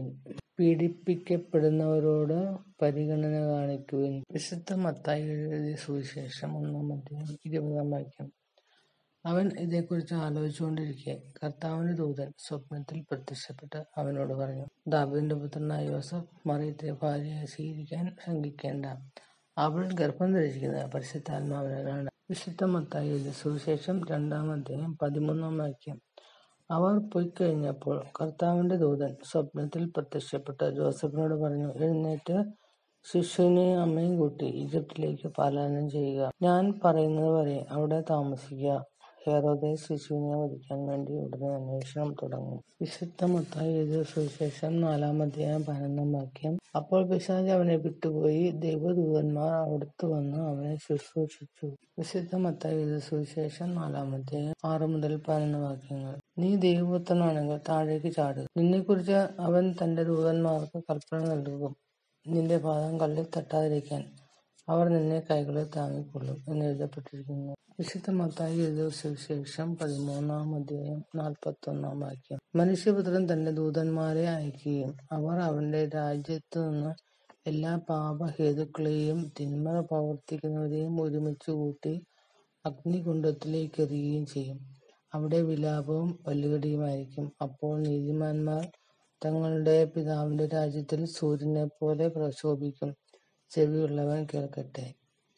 പീഡിപ്പിക്കപ്പെടുന്നവരോട് പരിഗണന കാണിക്കുവാൻ വിശുദ്ധ മത്തായി എഴുതിയ സുവിശേഷം ഒന്നാം അധ്യായം ഇരുപതാം വാക്യം അവൻ ഇതേക്കുറിച്ച് ആലോചിച്ചുകൊണ്ടിരിക്കെ കർത്താവിന്റെ ദൂതൻ സ്വപ്നത്തിൽ പ്രത്യക്ഷപ്പെട്ട് അവനോട് പറഞ്ഞു ദാബിന്റെ പുത്രനായ യോസഫ് മറിയത്തെ ഭാര്യയായി സ്വീകരിക്കാൻ ശങ്കിക്കേണ്ട അവൾ ഗർഭം ധരിച്ചിരിക്കുന്നത് പരിശുദ്ധാത്മാവിനാണ് വിശുദ്ധ മത്തായി എഴുതിയ സുവിശേഷം രണ്ടാം അധ്യായം പതിമൂന്നാം വാക്യം അവർ പോയിക്കഴിഞ്ഞപ്പോൾ കർത്താവിന്റെ ദൂതൻ സ്വപ്നത്തിൽ പ്രത്യക്ഷപ്പെട്ട് ജോസഫിനോട് പറഞ്ഞു എഴുന്നേറ്റ് ശിശുവിനെയും അമ്മയും കൂട്ടി ഈജിപ്തിലേക്ക് പലായനം ചെയ്യുക ഞാൻ പറയുന്നത് വരെ അവിടെ താമസിക്കുക ഹെറോദെ ശിശുവിനെ വധിക്കാൻ വേണ്ടി ഉടനെ അന്വേഷണം തുടങ്ങും വിശുദ്ധ മത്തായി എഴുതിയ സുവിശേഷം നാലാം അധ്യായം പതിനൊന്നാം വാക്യം അപ്പോൾ പിശാജ് അവനെ വിട്ടുപോയി ദൈവദൂതന്മാർ അവിടുത്ത് വന്ന് അവനെ ശുശ്രൂഷിച്ചു വിശുദ്ധ മത്തായി എഴുതിയ സുവിശേഷം നാലാം അധ്യായം ആറ് മുതൽ പതിനൊന്ന് വാക്യങ്ങൾ നീ ദൈവപുത്രനാണെങ്കിൽ താഴേക്ക് ചാടുക നിന്നെക്കുറിച്ച് അവൻ തന്റെ ദൂതന്മാർക്ക് കൽപ്പന നൽകും നിന്റെ പാദം കല്ലിൽ തട്ടാതിരിക്കാൻ അവർ നിന്നെ കൈകളിൽ താങ്ങിക്കൊള്ളും എന്ന് എഴുതപ്പെട്ടിരിക്കുന്നു വിശുദ്ധ മത്തായി എഴുതിയ സുവിശേഷം പതിമൂന്നാം അധ്യായം നാൽപ്പത്തി ഒന്നാം വാക്യം മനുഷ്യപുത്രൻ തന്റെ ദൂതന്മാരെ അയക്കുകയും അവർ അവന്റെ രാജ്യത്തു നിന്ന് എല്ലാ പാപഹേതുക്കളെയും തിന്മ പ്രവർത്തിക്കുന്നവരെയും ഒരുമിച്ച് കൂട്ടി അഗ്നികുണ്ഡത്തിലേക്ക് എറിയുകയും ചെയ്യും അവിടെ വിലാപവും പല്ലുകടിയുമായിരിക്കും അപ്പോൾ നീതിമാന്മാർ തങ്ങളുടെ പിതാവിന്റെ രാജ്യത്തിൽ സൂര്യനെ പോലെ പ്രശോഭിക്കും ചെവിയുള്ളവൻ കേൾക്കട്ടെ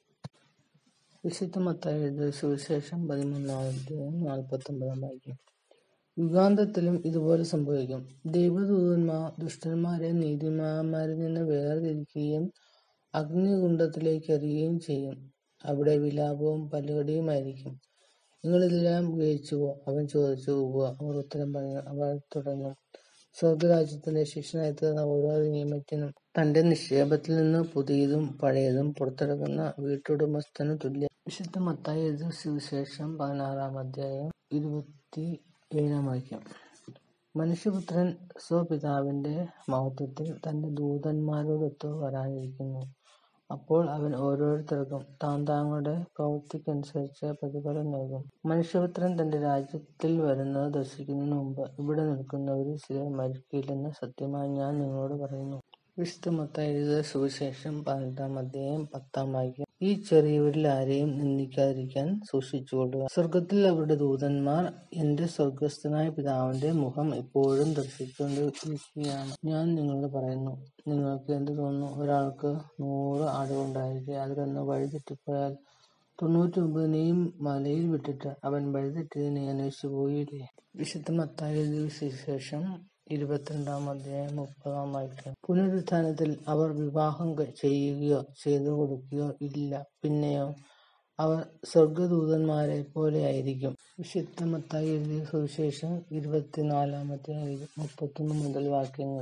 വിശുദ്ധ മത്തായി എഴുതിയ സുവിശേഷം പതിമൂന്നാം അധ്യായം നാൽപ്പത്തി ഒമ്പതാം വാക്യം യുഗാന്തത്തിലും ഇതുപോലെ സംഭവിക്കും ദൈവദൂതന്മാർ ദുഷ്ടന്മാരെ നീതിമാന്മാരിൽ നിന്ന് വേർതിരിക്കുകയും അഗ്നികുണ്ഡത്തിലേക്ക് എറിയുകയും ചെയ്യും അവിടെ വിലാപവും പല്ലുകടിയുമായിരിക്കും നിങ്ങൾ ഇതെല്ലാം ഉപയോഗിച്ചുവോ അവൻ ചോദിച്ചു ഉവ്വ അവർ ഉത്തരം പറഞ്ഞു അവർ തുടർന്നു സ്വർഗരാജ്യത്തിന്റെ ശിക്ഷനായി തീർന്ന ഓരോ നിയമത്തിനും തന്റെ നിക്ഷേപത്തിൽ നിന്ന് പുതിയതും പഴയതും പുറത്തെടുക്കുന്ന വീട്ടുടമസ്ഥന് തുല്യം വിശുദ്ധ മത്തായി എഴുതിയ സുവിശേഷം പതിനാറാം അധ്യായം ഇരുപത്തി ഏഴാം വാക്യം മനുഷ്യപുത്രൻ സ്വപിതാവിന്റെ മഹത്വത്തിൽ തന്റെ ദൂതന്മാരോടൊത്ത് വരാനിരിക്കുന്നു അപ്പോൾ അവൻ ഓരോരുത്തർക്കും താൻ താങ്കളുടെ പ്രവൃത്തിക്കനുസരിച്ച് പ്രതിഫലം നൽകും മനുഷ്യപുത്രൻ തന്റെ രാജ്യത്തിൽ വരുന്നത് ദർശിക്കുന്നതിന് മുമ്പ് ഇവിടെ നിൽക്കുന്നവരിൽ ചിലർ മരിക്കില്ലെന്ന് സത്യമായി ഞാൻ നിങ്ങളോട് പറയുന്നു വിശുദ്ധ മത്തായി എഴുതിയ സുവിശേഷം പതിനെട്ടാം അധ്യായം പത്താം വാക്യം ഈ ചെറിയവരിൽ ആരെയും നിന്ദിക്കാതിരിക്കാൻ സൂക്ഷിച്ചുകൊള്ളുക സ്വർഗത്തിൽ അവരുടെ ദൂതന്മാർ എന്റെ സ്വർഗസ്ഥനായ പിതാവിന്റെ മുഖം എപ്പോഴും ദർശിച്ചുകൊണ്ടിരിക്കുകയാണ് ഞാൻ നിങ്ങളോട് പറയുന്നു നിങ്ങൾക്ക് എന്ത് തോന്നുന്നു ഒരാൾക്ക് നൂറ് ആടുകളുണ്ടായിരിക്കെ അതിലൊന്ന് വഴിതെറ്റിപ്പോയാൽ തൊണ്ണൂറ്റിയൊമ്പതിനെയും മലയിൽ വിട്ടിട്ട് അവൻ വഴിതെറ്റിയതിനെ അന്വേഷിച്ചു പോയില്ലേ വിശുദ്ധ മത്തായി എഴുതിയ സുവിശേഷം ഇരുപത്തിരണ്ടാം അധ്യായം മുപ്പതാം വാക്യം പുനരുത്ഥാനത്തിൽ അവർ വിവാഹം ക- ചെയ്യുകയോ ചെയ്തു കൊടുക്കുകയോ ഇല്ല പിന്നെയോ അവർ സ്വർഗദൂതന്മാരെ പോലെ ആയിരിക്കും വിശുദ്ധ മത്തായി എഴുതിയ സുവിശേഷം ഇരുപത്തിനാലാം അധ്യായം മുപ്പത്തൊന്ന് മുതൽ വാക്യങ്ങൾ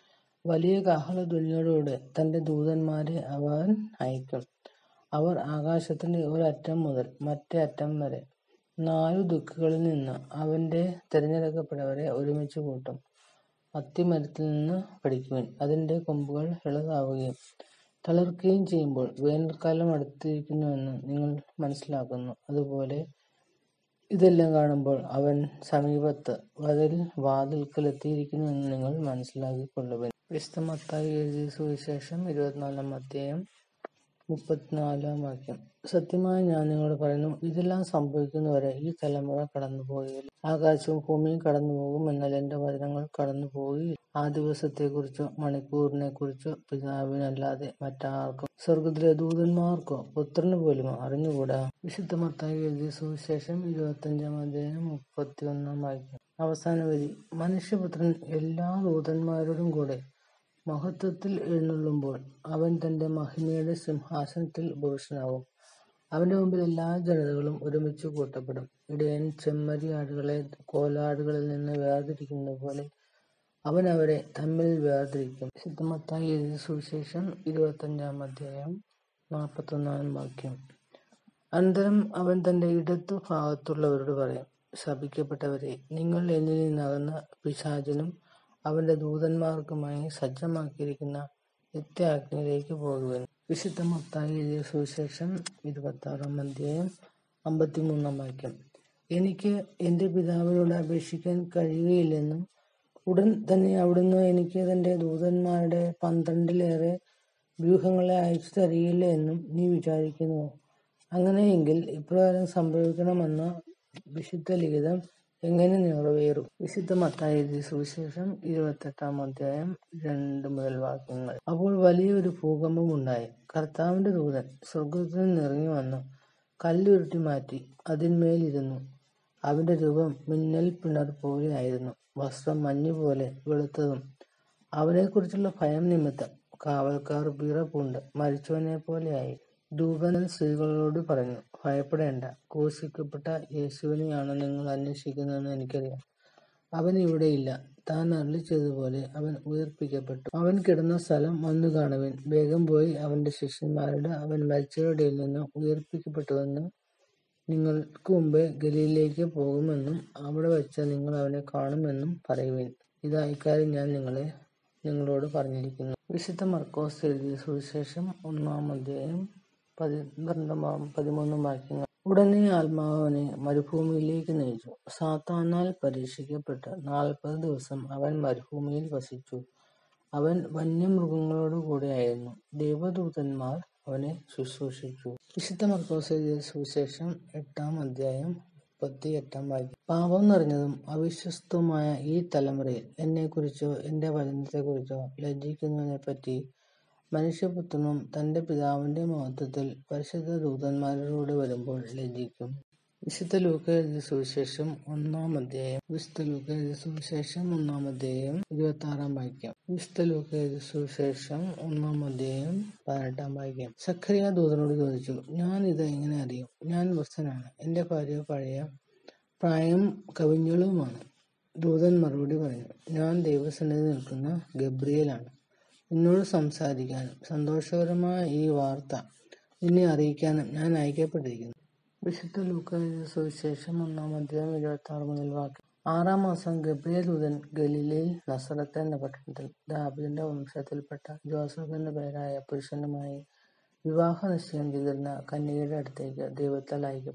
വലിയ കാഹളധ്വനിയോടുകൂടെ തന്റെ ദൂതന്മാരെ അവൻ അയക്കും അവർ ആകാശത്തിന്റെ ഒരറ്റം മുതൽ മറ്റേ അറ്റം വരെ നാലു ദിക്കുകളിൽ നിന്ന് അവന്റെ തിരഞ്ഞെടുക്കപ്പെട്ടവരെ ഒരുമിച്ച് കൂട്ടും അത്തിമരത്തിൽ നിന്ന് പഠിക്കുവിൻ അതിന്റെ കൊമ്പുകൾ ഇളതാവുകയും തളിർക്കുകയും ചെയ്യുമ്പോൾ വേനൽക്കാലം അടുത്തിരിക്കുന്നുവെന്ന് നിങ്ങൾ മനസ്സിലാക്കുന്നു അതുപോലെ ഇതെല്ലാം കാണുമ്പോൾ അവൻ സമീപത്ത് വതിൽ വാതിൽക്കൽ എത്തിയിരിക്കുന്നുവെന്ന് നിങ്ങൾ മനസ്സിലാക്കിക്കൊള്ളുവിൻ വിശുദ്ധ മത്തായി എഴുതിയ സുവിശേഷം ഇരുപത്തിനാലാം അധ്യായം മുപ്പത്തിനാലാം വാക്യം സത്യമായി ഞാൻ നിങ്ങളോട് പറയുന്നു ഇതെല്ലാം സംഭവിക്കുന്നവരെ ഈ തലമുറ കടന്നുപോയില്ല ആകാശവും ഭൂമിയും കടന്നുപോകും എന്നാൽ എന്റെ വചനങ്ങൾ കടന്നുപോയി ആ ദിവസത്തെക്കുറിച്ചോ മണിക്കൂറിനെ കുറിച്ചോ പിതാവിനല്ലാതെ മറ്റാർക്കും സ്വർഗത്തിലെ ദൂതന്മാർക്കോ പുത്രന് പോലും അറിഞ്ഞുകൂടാ വിശുദ്ധ മത്തായി എഴുതിയ സുവിശേഷം ഇരുപത്തഞ്ചാം അധ്യായം മുപ്പത്തിയൊന്നാം വാക്യം അവസാന വരി മനുഷ്യപുത്രൻ എല്ലാ ദൂതന്മാരോടും കൂടെ മഹത്വത്തിൽ എഴുന്നള്ളുമ്പോൾ അവൻ തന്റെ മഹിമയുടെ സിംഹാസനത്തിൽ പുരുഷനാവും അവന്റെ മുമ്പിൽ എല്ലാ ജനതകളും ഒരുമിച്ച് കൂട്ടപ്പെടും ഇടയൻ ചെമ്മരിയാടുകളെ കോലാടുകളിൽ നിന്ന് വേർതിരിക്കുന്നത് പോലെ അവൻ അവരെ തമ്മിൽ വേർതിരിക്കും സിദ്ധമത്തായി എഴുതിയ സുവിശേഷം ഇരുപത്തഞ്ചാം അധ്യായം നാൽപ്പത്തൊന്നാം വാക്യം അനന്തരം അവൻ തന്റെ ഇടത്തു ഭാഗത്തുള്ളവരോട് പറയും ശപിക്കപ്പെട്ടവരെ നിങ്ങൾ എന്നിൽ നിന്നകന്ന് പിശാചനും അവന്റെ ദൂതന്മാർക്കുമായി സജ്ജമാക്കിയിരിക്കുന്ന നിത്യാഗ്നിയിലേക്ക് പോകുവാൻ വിശുദ്ധ മത്തായി എഴുതിയ സുവിശേഷം ഇരുപത്തി ആറാം അധ്യായം അമ്പത്തിമൂന്നാം വാക്യം എനിക്ക് എന്റെ പിതാവിനോട് അപേക്ഷിക്കാൻ കഴിയുകയില്ലെന്നും ഉടൻ തന്നെ അവിടുന്ന് എനിക്ക് തന്റെ ദൂതന്മാരുടെ പന്ത്രണ്ടിലേറെ വ്യൂഹങ്ങളെ അയച്ചു തരികയില്ല എന്നും നീ വിചാരിക്കുന്നു അങ്ങനെയെങ്കിൽ ഇപ്രകാരം സംഭവിക്കണമെന്ന വിശുദ്ധ ലിഖിതം എങ്ങനെ നിറവേറും വിശുദ്ധ മത്തായി എഴുതിയ സുവിശേഷം ഇരുപത്തെട്ടാം അധ്യായം രണ്ട് മുതൽ വാക്യങ്ങൾ അപ്പോൾ വലിയൊരു ഭൂകമ്പം ഉണ്ടായി കർത്താവിന്റെ ദൂതൻ സ്വർഗത്തിൽ നിന്ന് ഇറങ്ങി വന്നു കല്ലുരുട്ടി മാറ്റി അതിന്മേലിരുന്നു അവന്റെ രൂപം മിന്നൽ പിണർ പോലെയായിരുന്നു വസ്ത്രം മഞ്ഞുപോലെ വെളുത്തതും അവനെക്കുറിച്ചുള്ള ഭയം നിമിത്തം കാവൽക്കാർ വിറപൂണ്ട് മരിച്ചവനെ പോലെയായി ദൂതൻ സ്ത്രീകളോട് പറഞ്ഞു ഭയപ്പെടേണ്ട ക്രൂശിക്കപ്പെട്ട യേശുവിനെയാണ് നിങ്ങൾ അന്വേഷിക്കുന്നതെന്ന് എനിക്കറിയാം അവൻ ഇവിടെയില്ല താൻ അരളി ചെയ്തതുപോലെ അവൻ ഉയർപ്പിക്കപ്പെട്ടു അവൻ കിടന്ന സ്ഥലം വന്നു കാണുവിൻ വേഗം പോയി അവന്റെ ശിഷ്യന്മാരോട് അവൻ മരിച്ചവരുടെ ഇടയിൽ നിന്ന് ഉയർപ്പിക്കപ്പെട്ടുവെന്ന് നിങ്ങൾക്ക് മുമ്പേ ഗലീലിലേക്ക് പോകുമെന്നും അവിടെ വെച്ച് നിങ്ങൾ അവനെ കാണുമെന്നും പറയുവിൻ ഇതാ ഇക്കാര്യം ഞാൻ നിങ്ങളെ നിങ്ങളോട് പറഞ്ഞിരിക്കുന്നു വിശുദ്ധ മർക്കോസ് എഴുതിയ സുവിശേഷം ഒന്നാം അധ്യായം പന്ത്രണ്ടാം പതിമൂന്നാം വാക്യങ്ങൾ ഉടനെ ആത്മാവ് അവനെ മരുഭൂമിയിലേക്ക് നയിച്ചു സാത്താനാൽ പരീക്ഷിക്കപ്പെട്ട് നാൽപ്പത് ദിവസം അവൻ മരുഭൂമിയിൽ വസിച്ചു അവൻ വന്യമൃഗങ്ങളോട് കൂടെയായിരുന്നു ദേവദൂതന്മാർ അവനെ ശുശ്രൂഷിച്ചു വിശുദ്ധ മർക്കോസ് എഴുതിയ സുവിശേഷം എട്ടാം അധ്യായം മുപ്പത്തി എട്ടാം വാക്യം പാപം നിറഞ്ഞതും അവിശ്വസ്തവുമായ ഈ തലമുറയിൽ എന്നെക്കുറിച്ചോ എന്റെ വചനത്തെക്കുറിച്ചോ ലജ്ജിക്കുന്നതിനെ പറ്റി മനുഷ്യപുത്രനും തന്റെ പിതാവിന്റെ മഹത്വത്തിൽ പരിശുദ്ധ ദൂതന്മാരിലൂടെ വരുമ്പോൾ ലജ്ജിക്കും വിശുദ്ധ ലൂക്ക എഴുതിയ സുവിശേഷം ഒന്നാം അധ്യായം വിശുദ്ധ ലൂക്ക എഴുതിയ സുവിശേഷം ഒന്നാം അധ്യായം ഇരുപത്തി ആറാം വാക്യം വിശുദ്ധ ലൂക്ക എഴുതിയ സുവിശേഷം ഒന്നാം അധ്യായം പതിനെട്ടാം വാക്യം സഖറിയ ദൂതനോട് ചോദിച്ചു ഞാൻ ഇത് എങ്ങനെ അറിയും ഞാൻ വൃദ്ധനാണ് എന്റെ ഭാര്യ പഴയ പ്രായം കവിഞ്ഞളുമാണ് ദൂതൻ മറുപടി പറഞ്ഞു ഞാൻ ദൈവസന്നിധി നിൽക്കുന്ന ഗബ്രിയേലാണ് നിന്നോട് സംസാരിക്കാനും സന്തോഷകരമായ ഈ വാർത്ത നിന്നെ അറിയിക്കാനും ഞാൻ അയക്കപ്പെട്ടിരിക്കുന്നു വിശുദ്ധ ലൂക്ക എഴുതിയ സുവിശേഷം ഒന്നാം അധ്യായം ഇരുപത്തി ആറ് മുതൽ വാക്യം ആറാം മാസം ഗബ്രിയേൽ ദൂതൻ ഗലീലയിൽ നസറത്ത് എന്ന പട്ടണത്തിൽ ദാബിദിന്റെ വംശത്തിൽപ്പെട്ട ജോസഫ് എന്ന പേരായ പുരുഷനുമായി വിവാഹ നിശ്ചയം ചെയ്തിരുന്ന കന്യകയുടെ അടുത്തേക്ക് ദൈവത്താൽ അയക്കപ്പെട്ടു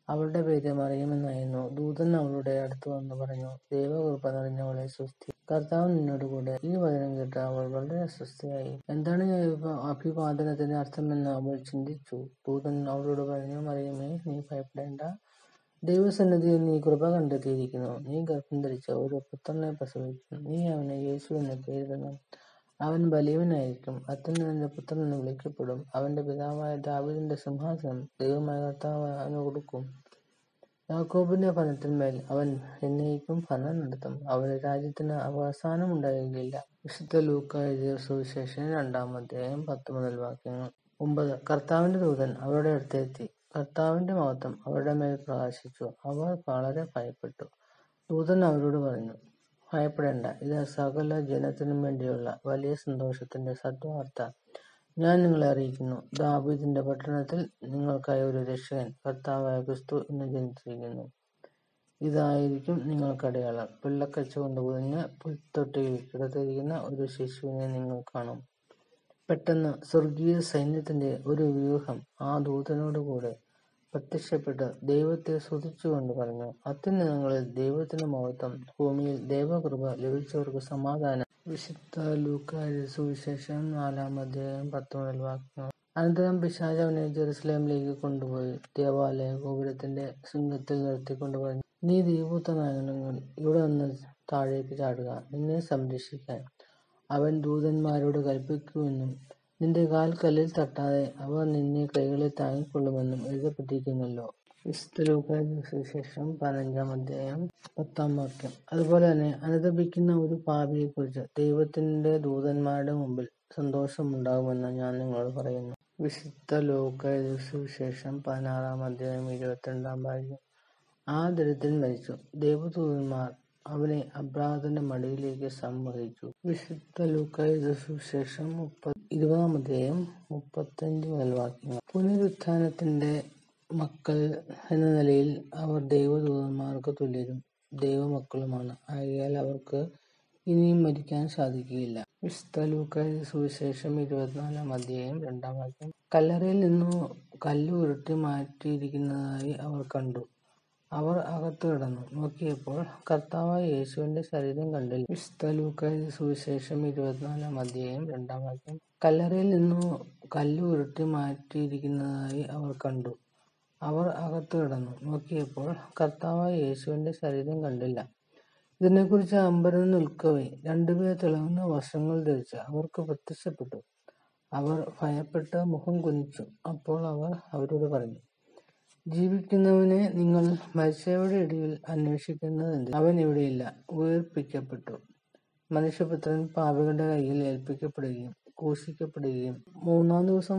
അവളുടെ പേര് മറിയം എന്നായിരുന്നു. ദൂതൻ അവളുടെ അടുത്ത് വന്നു പറഞ്ഞു, ദൈവകൃപ നിറഞ്ഞവളേ സ്വസ്തി, കർത്താവ് നിന്നോടുകൂടെ. ഈ വചനം കേട്ട് അവൾ വളരെ അസ്വസ്ഥയായി. എന്താണ് ഈ അഭിവാദനത്തിന്റെ അർത്ഥമെന്ന് അവൾ ചിന്തിച്ചു. ദൂതൻ അവളോട് പറഞ്ഞു, മറിയമേ, നീ ഭയപ്പെടേണ്ട. ദൈവസന്നിധിയിൽ നീ കൃപ കണ്ടെത്തിയിരിക്കുന്നു. നീ ഗർഭം ധരിച്ച് ഒരു പുത്രനെ പ്രസവിക്കും. നീ അവന് യേശു എന്ന് പേരിടണം. അവൻ വലിയവനായിരിക്കും. അത്യുന്നതന്റെ പുത്രൻ എന്ന് വിളിക്കപ്പെടും. അവന്റെ പിതാവായ ദാവീദിന്റെ സിംഹാസനം ദൈവമായ കർത്താവ് അവന് കൊടുക്കും. യാക്കോബിന്റെ ഭവനത്തിന്മേൽ അവൻ എന്നേക്കും ഭരണം നടത്തും. അവന്റെ രാജ്യത്തിന് അവസാനമുണ്ടാകുകയില്ല. വിശുദ്ധ ലൂക്കാ എഴുതിയ സുവിശേഷം രണ്ടാം അധ്യായം പത്ത് മുതൽ വാക്യങ്ങൾ. ഒമ്പത് കർത്താവിന്റെ ദൂതൻ അവരുടെ അടുത്തെത്തി. കർത്താവിന്റെ മഹത്വം അവരുടെ മേൽ പ്രകാശിച്ചു. അവർ വളരെ ഭയപ്പെട്ടു. ദൂതൻ അവരോട് പറഞ്ഞു, ഭയപ്പെടേണ്ട. ഇത് സകല ജനത്തിനും വേണ്ടിയുള്ള വലിയ സന്തോഷത്തിന്റെ സദ്വാർത്ത ഞാൻ നിങ്ങളെ അറിയിക്കുന്നു. ദാവീദിന്റെ പട്ടണത്തിൽ നിങ്ങൾക്കായി ഒരു രക്ഷകൻ, കർത്താവായ ക്രിസ്തു ഇന്ന് ജനിച്ചിരിക്കുന്നു. ഇതായിരിക്കും നിങ്ങൾക്കടയാളം. പിള്ളക്കച്ച കൊണ്ട് പൊതിഞ്ഞ് പുൽത്തൊട്ടിയിൽ കിടത്തിയിരിക്കുന്ന ഒരു ശിശുവിനെ നിങ്ങൾ കാണും. പെട്ടെന്ന് സ്വർഗീയ സൈന്യത്തിന്റെ ഒരു വ്യൂഹം ആ ദൂതനോടുകൂടെ പ്രത്യക്ഷപ്പെട്ട് ദൈവത്തെ സ്തുതിച്ചുകൊണ്ട് പറഞ്ഞു, അത്യുന്നതങ്ങളിൽ ദൈവത്തിന് മഹത്വം, ഭൂമിയിൽ ദൈവകൃപ ലഭിച്ചവർക്ക് സമാധാനം. വിശുദ്ധ ലൂക്കാ എഴുതിയ സുവിശേഷം നാലാം അധ്യായം പത്ത് മുതൽ വാക്യങ്ങൾ. അനന്തരം പിശാച് അവനെ ജെറുസലേമിലേക്ക് കൊണ്ടുപോയി ദേവാലയ ഗോപുരത്തിന്റെ ശൃംഗത്തിൽ നിർത്തിക്കൊണ്ട് പറഞ്ഞു, നീ ദൈവപുത്രനാകണമെങ്കിൽ ഇവിടെ നിന്ന് താഴേക്ക് ചാടുക. നിന്നെ സംരക്ഷിക്കാൻ അവൻ ദൂതന്മാരോട് കല്പിക്കുമെന്നും നിന്റെ കാൽ കല്ലിൽ തട്ടാതെ അവർ നിന്നെ കൈകളിൽ താങ്ങിക്കൊള്ളുമെന്നും എഴുതപ്പെട്ടിരിക്കുന്നുവല്ലോ. വിശുദ്ധ ലൂക്കാ എഴുതിയ സുവിശേഷം പതിനഞ്ചാം അധ്യായം പത്താം വാക്യം. അതുപോലെ തന്നെ അനുതപിക്കുന്ന ഒരു പാപിയെക്കുറിച്ച് ദൈവത്തിന്റെ ദൂതന്മാരുടെ മുമ്പിൽ സന്തോഷമുണ്ടാകുമെന്ന് ഞാൻ നിങ്ങളോട് പറയുന്നു. വിശുദ്ധ ലൂക്കാ എഴുതിയ സുവിശേഷം പതിനാറാം അധ്യായം ഇരുപത്തിരണ്ടാം വാക്യം. ആ ദരിദ്രൻ മരിച്ചു. ദൈവദൂതന്മാർ അവനെ അബ്രാഹത്തിന്റെ മടിയിലേക്ക് സംവഹിച്ചു. വിശുദ്ധ ലൂക്കാ എഴുതിയ സുവിശേഷം ഇരുപതാം അധ്യായം മുപ്പത്തഞ്ച് മുതൽ വാക്യങ്ങൾ. പുനരുത്ഥാനത്തിന്റെ മക്കൾ എന്ന നിലയിൽ അവർ ദൈവദൂതന്മാർക്ക് തുല്യരും ദൈവമക്കളുമാണ്. ആകയാൽ അവർക്ക് ഇനിയും മരിക്കാൻ സാധിക്കുകയില്ല. വിശുദ്ധ ലൂക്കാ എഴുതിയ സുവിശേഷം ഇരുപത്തിനാലാം അധ്യായം രണ്ടാം വാക്യം. കല്ലറയിൽ നിന്നു കല്ല് ഉരുട്ടി മാറ്റിയിരിക്കുന്നതായി അവർ കണ്ടു. അവർ അകത്ത് കടന്നു നോക്കിയപ്പോൾ കർത്താവായ യേശുവിന്റെ ശരീരം കണ്ടില്ല. വിശുദ്ധ ലൂക്കാ എഴുതിയ സുവിശേഷം ഇരുപത്തിനാലാം അധ്യായം രണ്ടാം വാക്യം. കല്ലറയിൽ നിന്നു കല്ല് ഉരുട്ടി മാറ്റിയിരിക്കുന്നതായി അവർ കണ്ടു. അവർ അകത്ത് കടന്നു നോക്കിയപ്പോൾ കർത്താവായ യേശുവിന്റെ ശരീരം കണ്ടില്ല. ഇതിനെക്കുറിച്ച് അമ്പരന്ന് നിൽക്കവെ രണ്ടുപേർ തിളങ്ങുന്ന വസ്ത്രങ്ങൾ ധരിച്ച് അവർക്ക് പ്രത്യക്ഷപ്പെട്ടു. അവർ ഭയപ്പെട്ട് മുഖം കുനിച്ചു. അപ്പോൾ അവർ അവരോട് പറഞ്ഞു, ജീവിക്കുന്നവനെ നിങ്ങൾ മരിച്ചവരുടെ ഇടയിൽ അന്വേഷിക്കുന്നതെന്തിന്? അവൻ ഇവിടെയില്ല, ഉയിർപ്പിക്കപ്പെട്ടു. മനുഷ്യപുത്രൻ പാപികളുടെ കയ്യിൽ ഏല്പിക്കപ്പെടുകയും ക്രൂശിക്കപ്പെടുകയും മൂന്നാം ദിവസം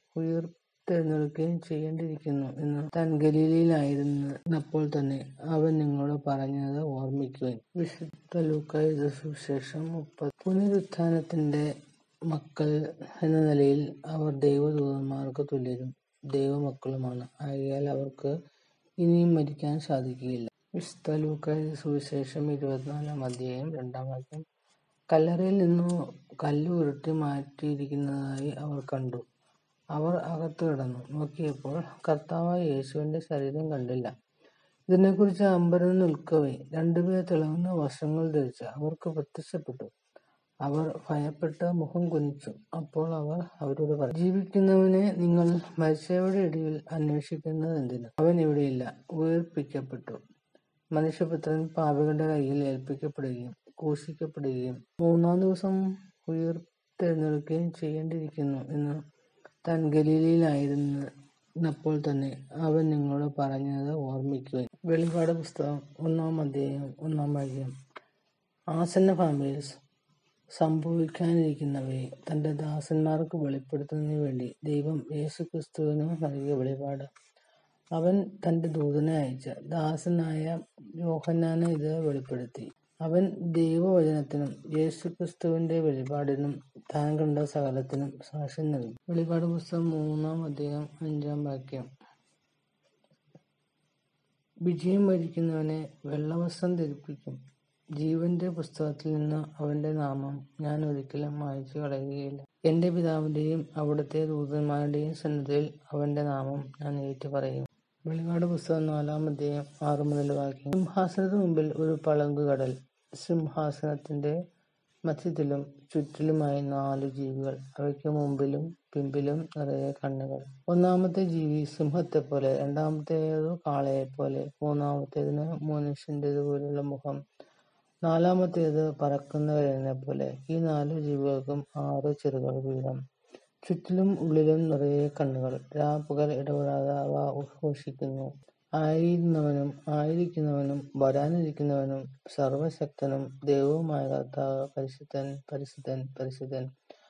ഉയിർത്തെഴുന്നേൽക്കുകയും ചെയ്യേണ്ടിയിരിക്കുന്നു എന്ന് താൻ ഗലീലയിലായിരുന്നപ്പോൾ തന്നെ അവൻ നിങ്ങളോട് പറഞ്ഞത് ഓർമ്മിക്കുവിൻ. വിശുദ്ധ ലൂക്കാ എഴുതിയ സുവിശേഷം മുപ്പത്. പുനരുത്ഥാനത്തിന്റെ മക്കൾ എന്ന നിലയിൽ അവർ ദൈവദൂതന്മാർക്ക് തുല്യരും ദൈവമക്കളുമാണ്. ആകയാൽ അവർക്ക് ഇനിയും മരിക്കാൻ സാധിക്കുകയില്ല. വിശുദ്ധ ലൂക്കാ എഴുതിയ സുവിശേഷം ഇരുപത്തിനാലാം അധ്യായം രണ്ടാം വാക്യം. കല്ലറയിൽ നിന്നു കല്ല് ഉരുട്ടി മാറ്റിയിരിക്കുന്നതായി അവർ കണ്ടു. അവർ അകത്ത് കടന്നു നോക്കിയപ്പോൾ കർത്താവായ യേശുവിന്റെ ശരീരം കണ്ടില്ല. ഇതിനെക്കുറിച്ച് അമ്പരന്ന് നിൽക്കവെ രണ്ടുപേർ തിളങ്ങുന്ന വസ്ത്രങ്ങൾ ധരിച്ച് അവർക്ക് പ്രത്യക്ഷപ്പെട്ടു. അവർ ഭയപ്പെട്ട് മുഖം കുനിച്ചു. അപ്പോൾ അവർ അവരോട് പറഞ്ഞു, ജീവിക്കുന്നവനെ നിങ്ങൾ മരിച്ചവരുടെ ഇടയിൽ അന്വേഷിക്കുന്നതെന്തിന്? അവൻ ഇവിടെയില്ല, ഉയിർപ്പിക്കപ്പെട്ടു. മനുഷ്യപുത്രൻ പാപികളുടെ കയ്യിൽ ഏല്പിക്കപ്പെടുകയും ക്രൂശിക്കപ്പെടുകയും മൂന്നാം ദിവസം ഉയിർത്തെഴുന്നേൽക്കുകയും ചെയ്യേണ്ടിയിരിക്കുന്നു എന്ന് താൻ ഗലീലയിലായിരുന്നപ്പോൾ തന്നെ അവൻ നിങ്ങളോട് പറഞ്ഞത് ഓർമ്മിക്കുവിൻ. വെളിപാട് പുസ്തകം ഒന്നാം അധ്യായം ഒന്നാം വാക്യം. ആസന്നഭാവിയിൽ സംഭവിക്കാനിരിക്കുന്നവയെ തന്റെ ദാസന്മാർക്ക് വെളിപ്പെടുത്തുന്നതിനു വേണ്ടി ദൈവം യേശുക്രിസ്തുവിനു നൽകിയ വെളിപാട്. അവൻ തന്റെ ദൂതനെ അയച്ച് ദാസനായ യോഹന്നാന് ഇത് വെളിപ്പെടുത്തി. അവൻ ദൈവവചനത്തിനും യേശുക്രിസ്തുവിന്റെ വെളിപാടിനും താൻ കണ്ട സകലത്തിനും സാക്ഷ്യം നൽകി. വെളിപാട് പുസ്തകം മൂന്നാം അധ്യായം അഞ്ചാം വാക്യം. വിജയം വരിക്കുന്നവനെ വെള്ളവസ്ത്രം ധരിപ്പിക്കും. ജീവന്റെ പുസ്തകത്തിൽ നിന്ന് അവന്റെ നാമം ഞാൻ ഒരിക്കലും മായ്ച്ചു കളയുകയില്ല. എന്റെ പിതാവിന്റെയും അവിടുത്തെ ദൂതന്മാരുടെയും സന്നിധിയിൽ അവന്റെ നാമം ഞാൻ ഏറ്റുപറയും. വെളിപാട് പുസ്തകം നാലാം അധ്യായം ആറ് മുതൽ വാക്യം സിംഹാസനത്തിന് മുമ്പിൽ ഒരു പളുങ്കുകടൽ സിംഹാസനത്തിന്റെ മധ്യത്തിലും ചുറ്റിലുമായി നാലു ജീവികൾ അവയ്ക്ക് മുമ്പിലും പിമ്പിലും നിറയെ കണ്ണുകൾ ഒന്നാമത്തെ ജീവി സിംഹത്തെപ്പോലെ രണ്ടാമത്തേതു കാളയെപ്പോലെ മൂന്നാമത്തേതിന് മനുഷ്യന്റേതുപോലുള്ള മുഖം നാലാമത്തേത് പറക്കുന്നവരെന്നെ പോലെ ഈ നാലു ജീവികൾക്കും ആറ് ചിറകുകൾ വീതം ചുറ്റിലും ഉള്ളിലും നിറയെ കണ്ണുകൾ രാപ്പകൽ ഇടപെടാതെ അവ ഉദ്ഘോഷിക്കുന്നു ആയിരുന്നവനും ആയിരിക്കുന്നവനും വരാനിരിക്കുന്നവനും സർവശക്തനും ദൈവവുമായ കർത്താവ് പരിശുദ്ധൻ പരിശുദ്ധൻ പരിശുദ്ധൻ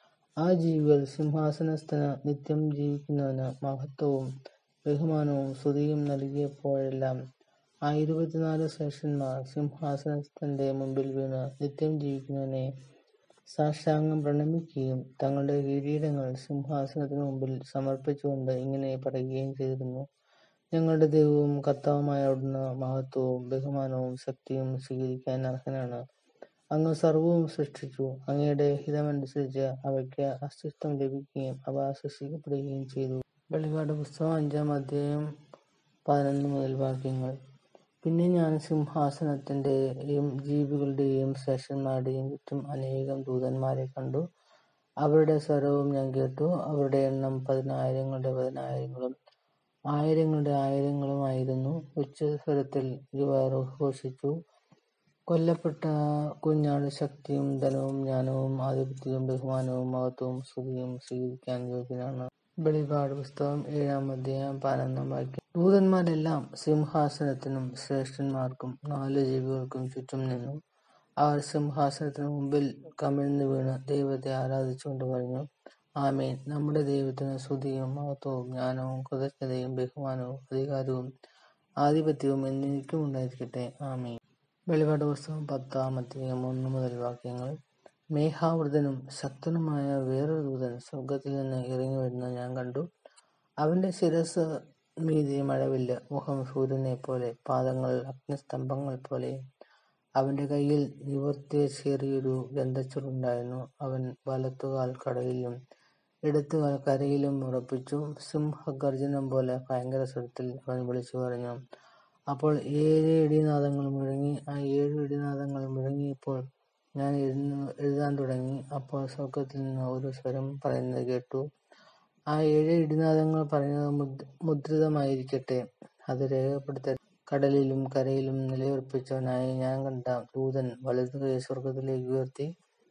ആ ജീവികൾ സിംഹാസനസ്ഥന് നിത്യം ജീവിക്കുന്നവന് മഹത്വവും ബഹുമാനവും സ്തുതിയും നൽകിയപ്പോഴെല്ലാം ആ ഇരുപത്തിനാല് ശ്രേഷ്ഠന്മാർ സിംഹാസനസ്ഥന്റെ മുമ്പിൽ വീണ് നിത്യം ജീവിക്കുന്നവനെ സാഷ്ടാംഗം പ്രണമിക്കുകയും തങ്ങളുടെ കിരീടങ്ങൾ സിംഹാസനത്തിന് മുമ്പിൽ സമർപ്പിച്ചുകൊണ്ട് ഇങ്ങനെ പറയുകയും ചെയ്തിരുന്നു ഞങ്ങളുടെ ദൈവവും കർത്താവുമായ അവിടുന്ന് മഹത്വവും ബഹുമാനവും ശക്തിയും സ്വീകരിക്കാൻ അർഹനാണ് അങ്ങ് സർവവും സൃഷ്ടിച്ചു അങ്ങയുടെ ഹിതമനുസരിച്ച് അവയ്ക്ക് അസ്തിത്വം ലഭിക്കുകയും അവ സൃഷ്ടിക്കപ്പെടുകയും ചെയ്തു വെളിപാട് പുസ്തകം അഞ്ചാം അധ്യായം പതിനൊന്ന് മുതൽ വാക്യങ്ങൾ പിന്നെ ഞാൻ സിംഹാസനത്തിന്റെയും ജീവികളുടെയും ശ്രേഷ്ഠന്മാരുടെയും ചുറ്റും അനേകം ദൂതന്മാരെ കണ്ടു അവരുടെ സ്വരവും ഞാൻ കേട്ടു അവരുടെ എണ്ണം പതിനായിരങ്ങളുടെ പതിനായിരങ്ങളും ആയിരങ്ങളുടെ ആയിരങ്ങളുമായിരുന്നു ഉച്ചസ്വരത്തിൽ ഇവർ ഘോഷിച്ചു കൊല്ലപ്പെട്ട കുഞ്ഞാട് ശക്തിയും ധനവും ജ്ഞാനവും ആധിപത്യവും ബഹുമാനവും മഹത്വവും സ്തുതിയും സ്വീകരിക്കാൻ യോഗ്യനാണ് വെളിപാട് പുസ്തകം ഏഴാം അധ്യായം പതിനൊന്നാം വാക്യം ദൂതന്മാരെല്ലാം സിംഹാസനത്തിനും ശ്രേഷ്ഠന്മാർക്കും നാല് ജീവികൾക്കും ചുറ്റും നിന്നു അവർ സിംഹാസനത്തിന് മുമ്പിൽ കമിഴ്ന്നു വീണ് ദൈവത്തെ ആരാധിച്ചുകൊണ്ട് പറഞ്ഞു ആമേൻ നമ്മുടെ ദൈവത്തിന് സ്തുതിയും മഹത്വവും ജ്ഞാനവും കൃതജ്ഞതയും ബഹുമാനവും അധികാരവും ആധിപത്യവും എന്നേക്കും ഉണ്ടായിരിക്കട്ടെ ആമേൻ വെളിപാട് പുസ്തകം പത്താം അധ്യായം ഒന്ന് മുതൽ വാക്യങ്ങൾ മേഘാവൃതനും ശക്തനുമായ വേറൊരു ദൂതൻ സ്വർഗത്തിൽ നിന്ന് ഇറങ്ങി വരുന്നത് ഞാൻ കണ്ടു അവന്റെ ശിരസ് മീതെ മഴവില്ല് മുഖം സൂര്യനെ പോലെ പാദങ്ങൾ അഗ്നിസ്തംഭങ്ങൾ പോലെ അവന്റെ കയ്യിൽ നിവർത്തിയ ചെറിയൊരു ഗന്ധച്ചുറുണ്ടായിരുന്നു അവൻ വലത്തുകാൽ കടലിലും ഇടത്തുകാൽ കരയിലും ഉറപ്പിച്ചു സിംഹഗർജനം പോലെ ഭയങ്കര സ്വരത്തിൽ അവൻ വിളിച്ചു പറഞ്ഞു അപ്പോൾ ഏഴ് ഇടിനാദങ്ങൾ മുഴങ്ങി ആ ഏഴ് ഇടിനാദങ്ങൾ മുഴങ്ങിയപ്പോൾ ഞാൻ എഴുന്നു എഴുതാൻ തുടങ്ങി അപ്പോൾ സ്വർഗത്തിൽ നിന്ന് ഒരു സ്വരം പറയുന്നത് കേട്ടു ആ ഏഴ് ഇടിനാദങ്ങൾ പറയുന്നത് മുദ്ര മുദ്രിതമായിരിക്കട്ടെ അത് രേഖപ്പെടുത്ത കടലിലും കരയിലും നിലയുറപ്പിച്ചവനായി ഞാൻ കണ്ട ദൂതൻ വലതു കൈ സ്വർഗത്തിലേക്ക് ഉയർത്തി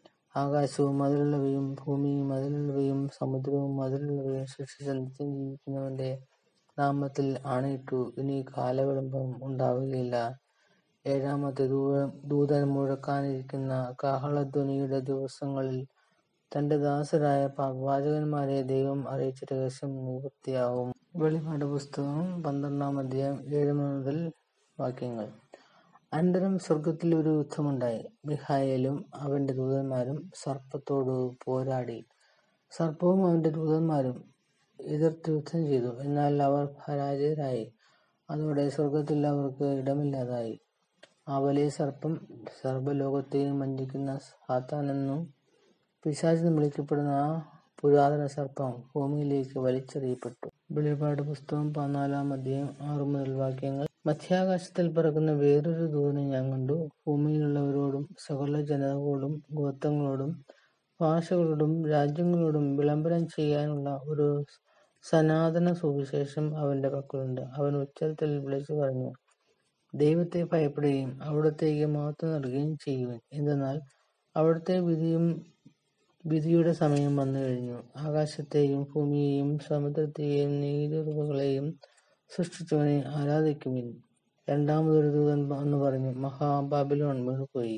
ആകാശവും അതിലുള്ളവയും ഭൂമിയും അതിലുള്ളവയും സമുദ്രവും അതിലുള്ളവയും സൃഷ്ടിച്ച നിത്യം ജീവിക്കുന്നവന്റെ നാമത്തിൽ ആണയിട്ടു ഇനി കാലവിളംബം ഉണ്ടാവുകയില്ല ഏഴാമത്തെ ദൂതൻ മുഴക്കാനിരിക്കുന്ന കാഹളധ്വനിയുടെ ദിവസങ്ങളിൽ തന്റെ ദാസരായ പ്രവാചകന്മാരെ ദൈവം അറിയിച്ച രഹസ്യം നിവൃത്തിയാവും വെളിപാട് പുസ്തകം പന്ത്രണ്ടാം അധ്യായം ഏഴ് മുതൽ വാക്യങ്ങൾ അനന്തരം സ്വർഗത്തിൽ ഒരു യുദ്ധമുണ്ടായി മിഹായേലും അവന്റെ ദൂതന്മാരും സർപ്പത്തോട് പോരാടി സർപ്പവും അവന്റെ ദൂതന്മാരും എതിർത്ത് യുദ്ധം ചെയ്തു എന്നാൽ അവർ പരാജയരായി അതോടെ സ്വർഗത്തിൽ അവർക്ക് ഇടമില്ലാതായി ആ വലിയ സർപ്പം സർവ്വലോകത്തെയും വഞ്ചിക്കുന്ന സാത്താനെന്നും പിശാചെന്നും വിളിക്കപ്പെടുന്ന ആ പുരാതന സർപ്പം ഭൂമിയിലേക്ക് വലിച്ചെറിയപ്പെട്ടു വെളിപാട് പുസ്തകം പതിനാലാം അധ്യായം ആറു മുതൽ വാക്യങ്ങൾ മധ്യാകാശത്തിൽ പറക്കുന്ന വേറൊരു ദൂതനെ ഞാൻ കണ്ടു ഭൂമിയിലുള്ളവരോടും സകല ജനതകളോടും ഗോത്രങ്ങളോടും ഭാഷകളോടും രാജ്യങ്ങളോടും വിളംബരം ചെയ്യാനുള്ള ഒരു സനാതന സുവിശേഷം അവന്റെ പക്കലുണ്ട് അവൻ ഉച്ചത്തിൽ വിളിച്ചു പറഞ്ഞു ദൈവത്തെ ഭയപ്പെടുകയും അവിടത്തേക്ക് മഹത്വം നൽകുകയും ചെയ്യുവൻ എന്തെന്നാൽ അവിടുത്തെ വിധിയും വിധിയുടെ സമയം വന്നു കഴിഞ്ഞു ആകാശത്തെയും ഭൂമിയെയും സമുദ്രത്തെയും നീരുറവുകളെയും സൃഷ്ടിച്ചവനെ ആരാധിക്കുവിൻ രണ്ടാമതൊരു ദൂതൻ എന്ന് പറഞ്ഞു മഹാബാബിലോൺ വീണുപോയി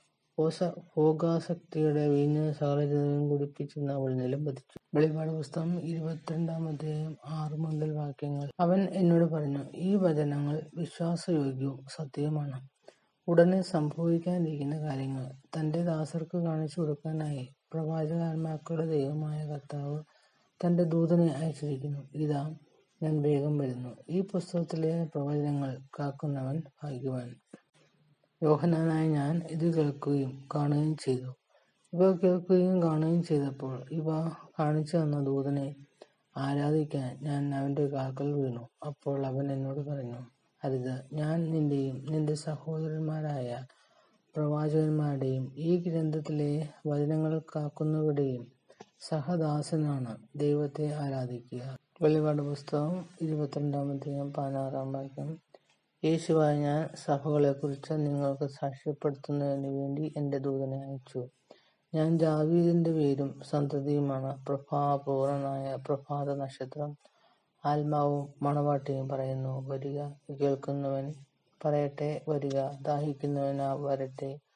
ഭോഗാസക്തിയുടെ വീഞ്ഞ് സകലജനവും കുടിപ്പിച്ചെന്ന് അവൾ നിലംപതിച്ചു വെളിപാട് പുസ്തകം ഇരുപത്തിരണ്ടാം അധ്യായം ആറ് മുതൽ വാക്യങ്ങൾ അവൻ എന്നോട് പറഞ്ഞു ഈ വചനങ്ങൾ വിശ്വാസയോഗ്യവും സത്യവുമാണ് ഉടനെ സംഭവിക്കാനിരിക്കുന്ന കാര്യങ്ങൾ തന്റെ ദാസർക്ക് കാണിച്ചു കൊടുക്കാനായി പ്രവാചകന്മാക്കളുടെ ദൈവമായ കർത്താവ് തന്റെ ദൂതനെ അയച്ചിരിക്കുന്നു ഇതാ ഞാൻ വേഗം വരുന്നു ഈ പുസ്തകത്തിലെ പ്രവചനങ്ങൾ കാക്കുന്നവൻ ഭാഗ്യവാൻ യോഹനാനായ ഞാൻ ഇത് കേൾക്കുകയും കാണുകയും ചെയ്തു ഇവ കേൾക്കുകയും കാണുകയും ചെയ്തപ്പോൾ ഇവ കാണിച്ചു തന്ന ദൂതനെ ആരാധിക്കാൻ ഞാൻ അവന്റെ കാൽക്കൽ വീണു അപ്പോൾ അവൻ എന്നോട് പറഞ്ഞു അരുത് ഞാൻ നിന്റെയും നിന്റെ സഹോദരന്മാരായ പ്രവാചകന്മാരുടെയും ഈ ഗ്രന്ഥത്തിലെ വചനങ്ങൾ കാക്കുന്നവരുടെയും സഹദാസനാണ് ദൈവത്തെ ആരാധിക്കുക വെളിപാട് പുസ്തകം ഇരുപത്തിരണ്ടാം അധ്യായം പതിനാറാം വാക്യം യേശുവായ ഞാൻ സഭകളെക്കുറിച്ച് നിങ്ങൾക്ക് സാക്ഷ്യപ്പെടുത്തുന്നതിന് വേണ്ടി എൻ്റെ ദൂതനെ അയച്ചു ഞാൻ ദാവീദിന്റെ പേരും സന്തതിയുമാണ് പ്രഭാപൂർണനായ പ്രഭാത നക്ഷത്രം ആത്മാവും മണവാട്ടിയും പറയുന്നു വരിക കേൾക്കുന്നവൻ പറയട്ടെ വരിക ദാഹിക്കുന്നവനാ വരട്ടെ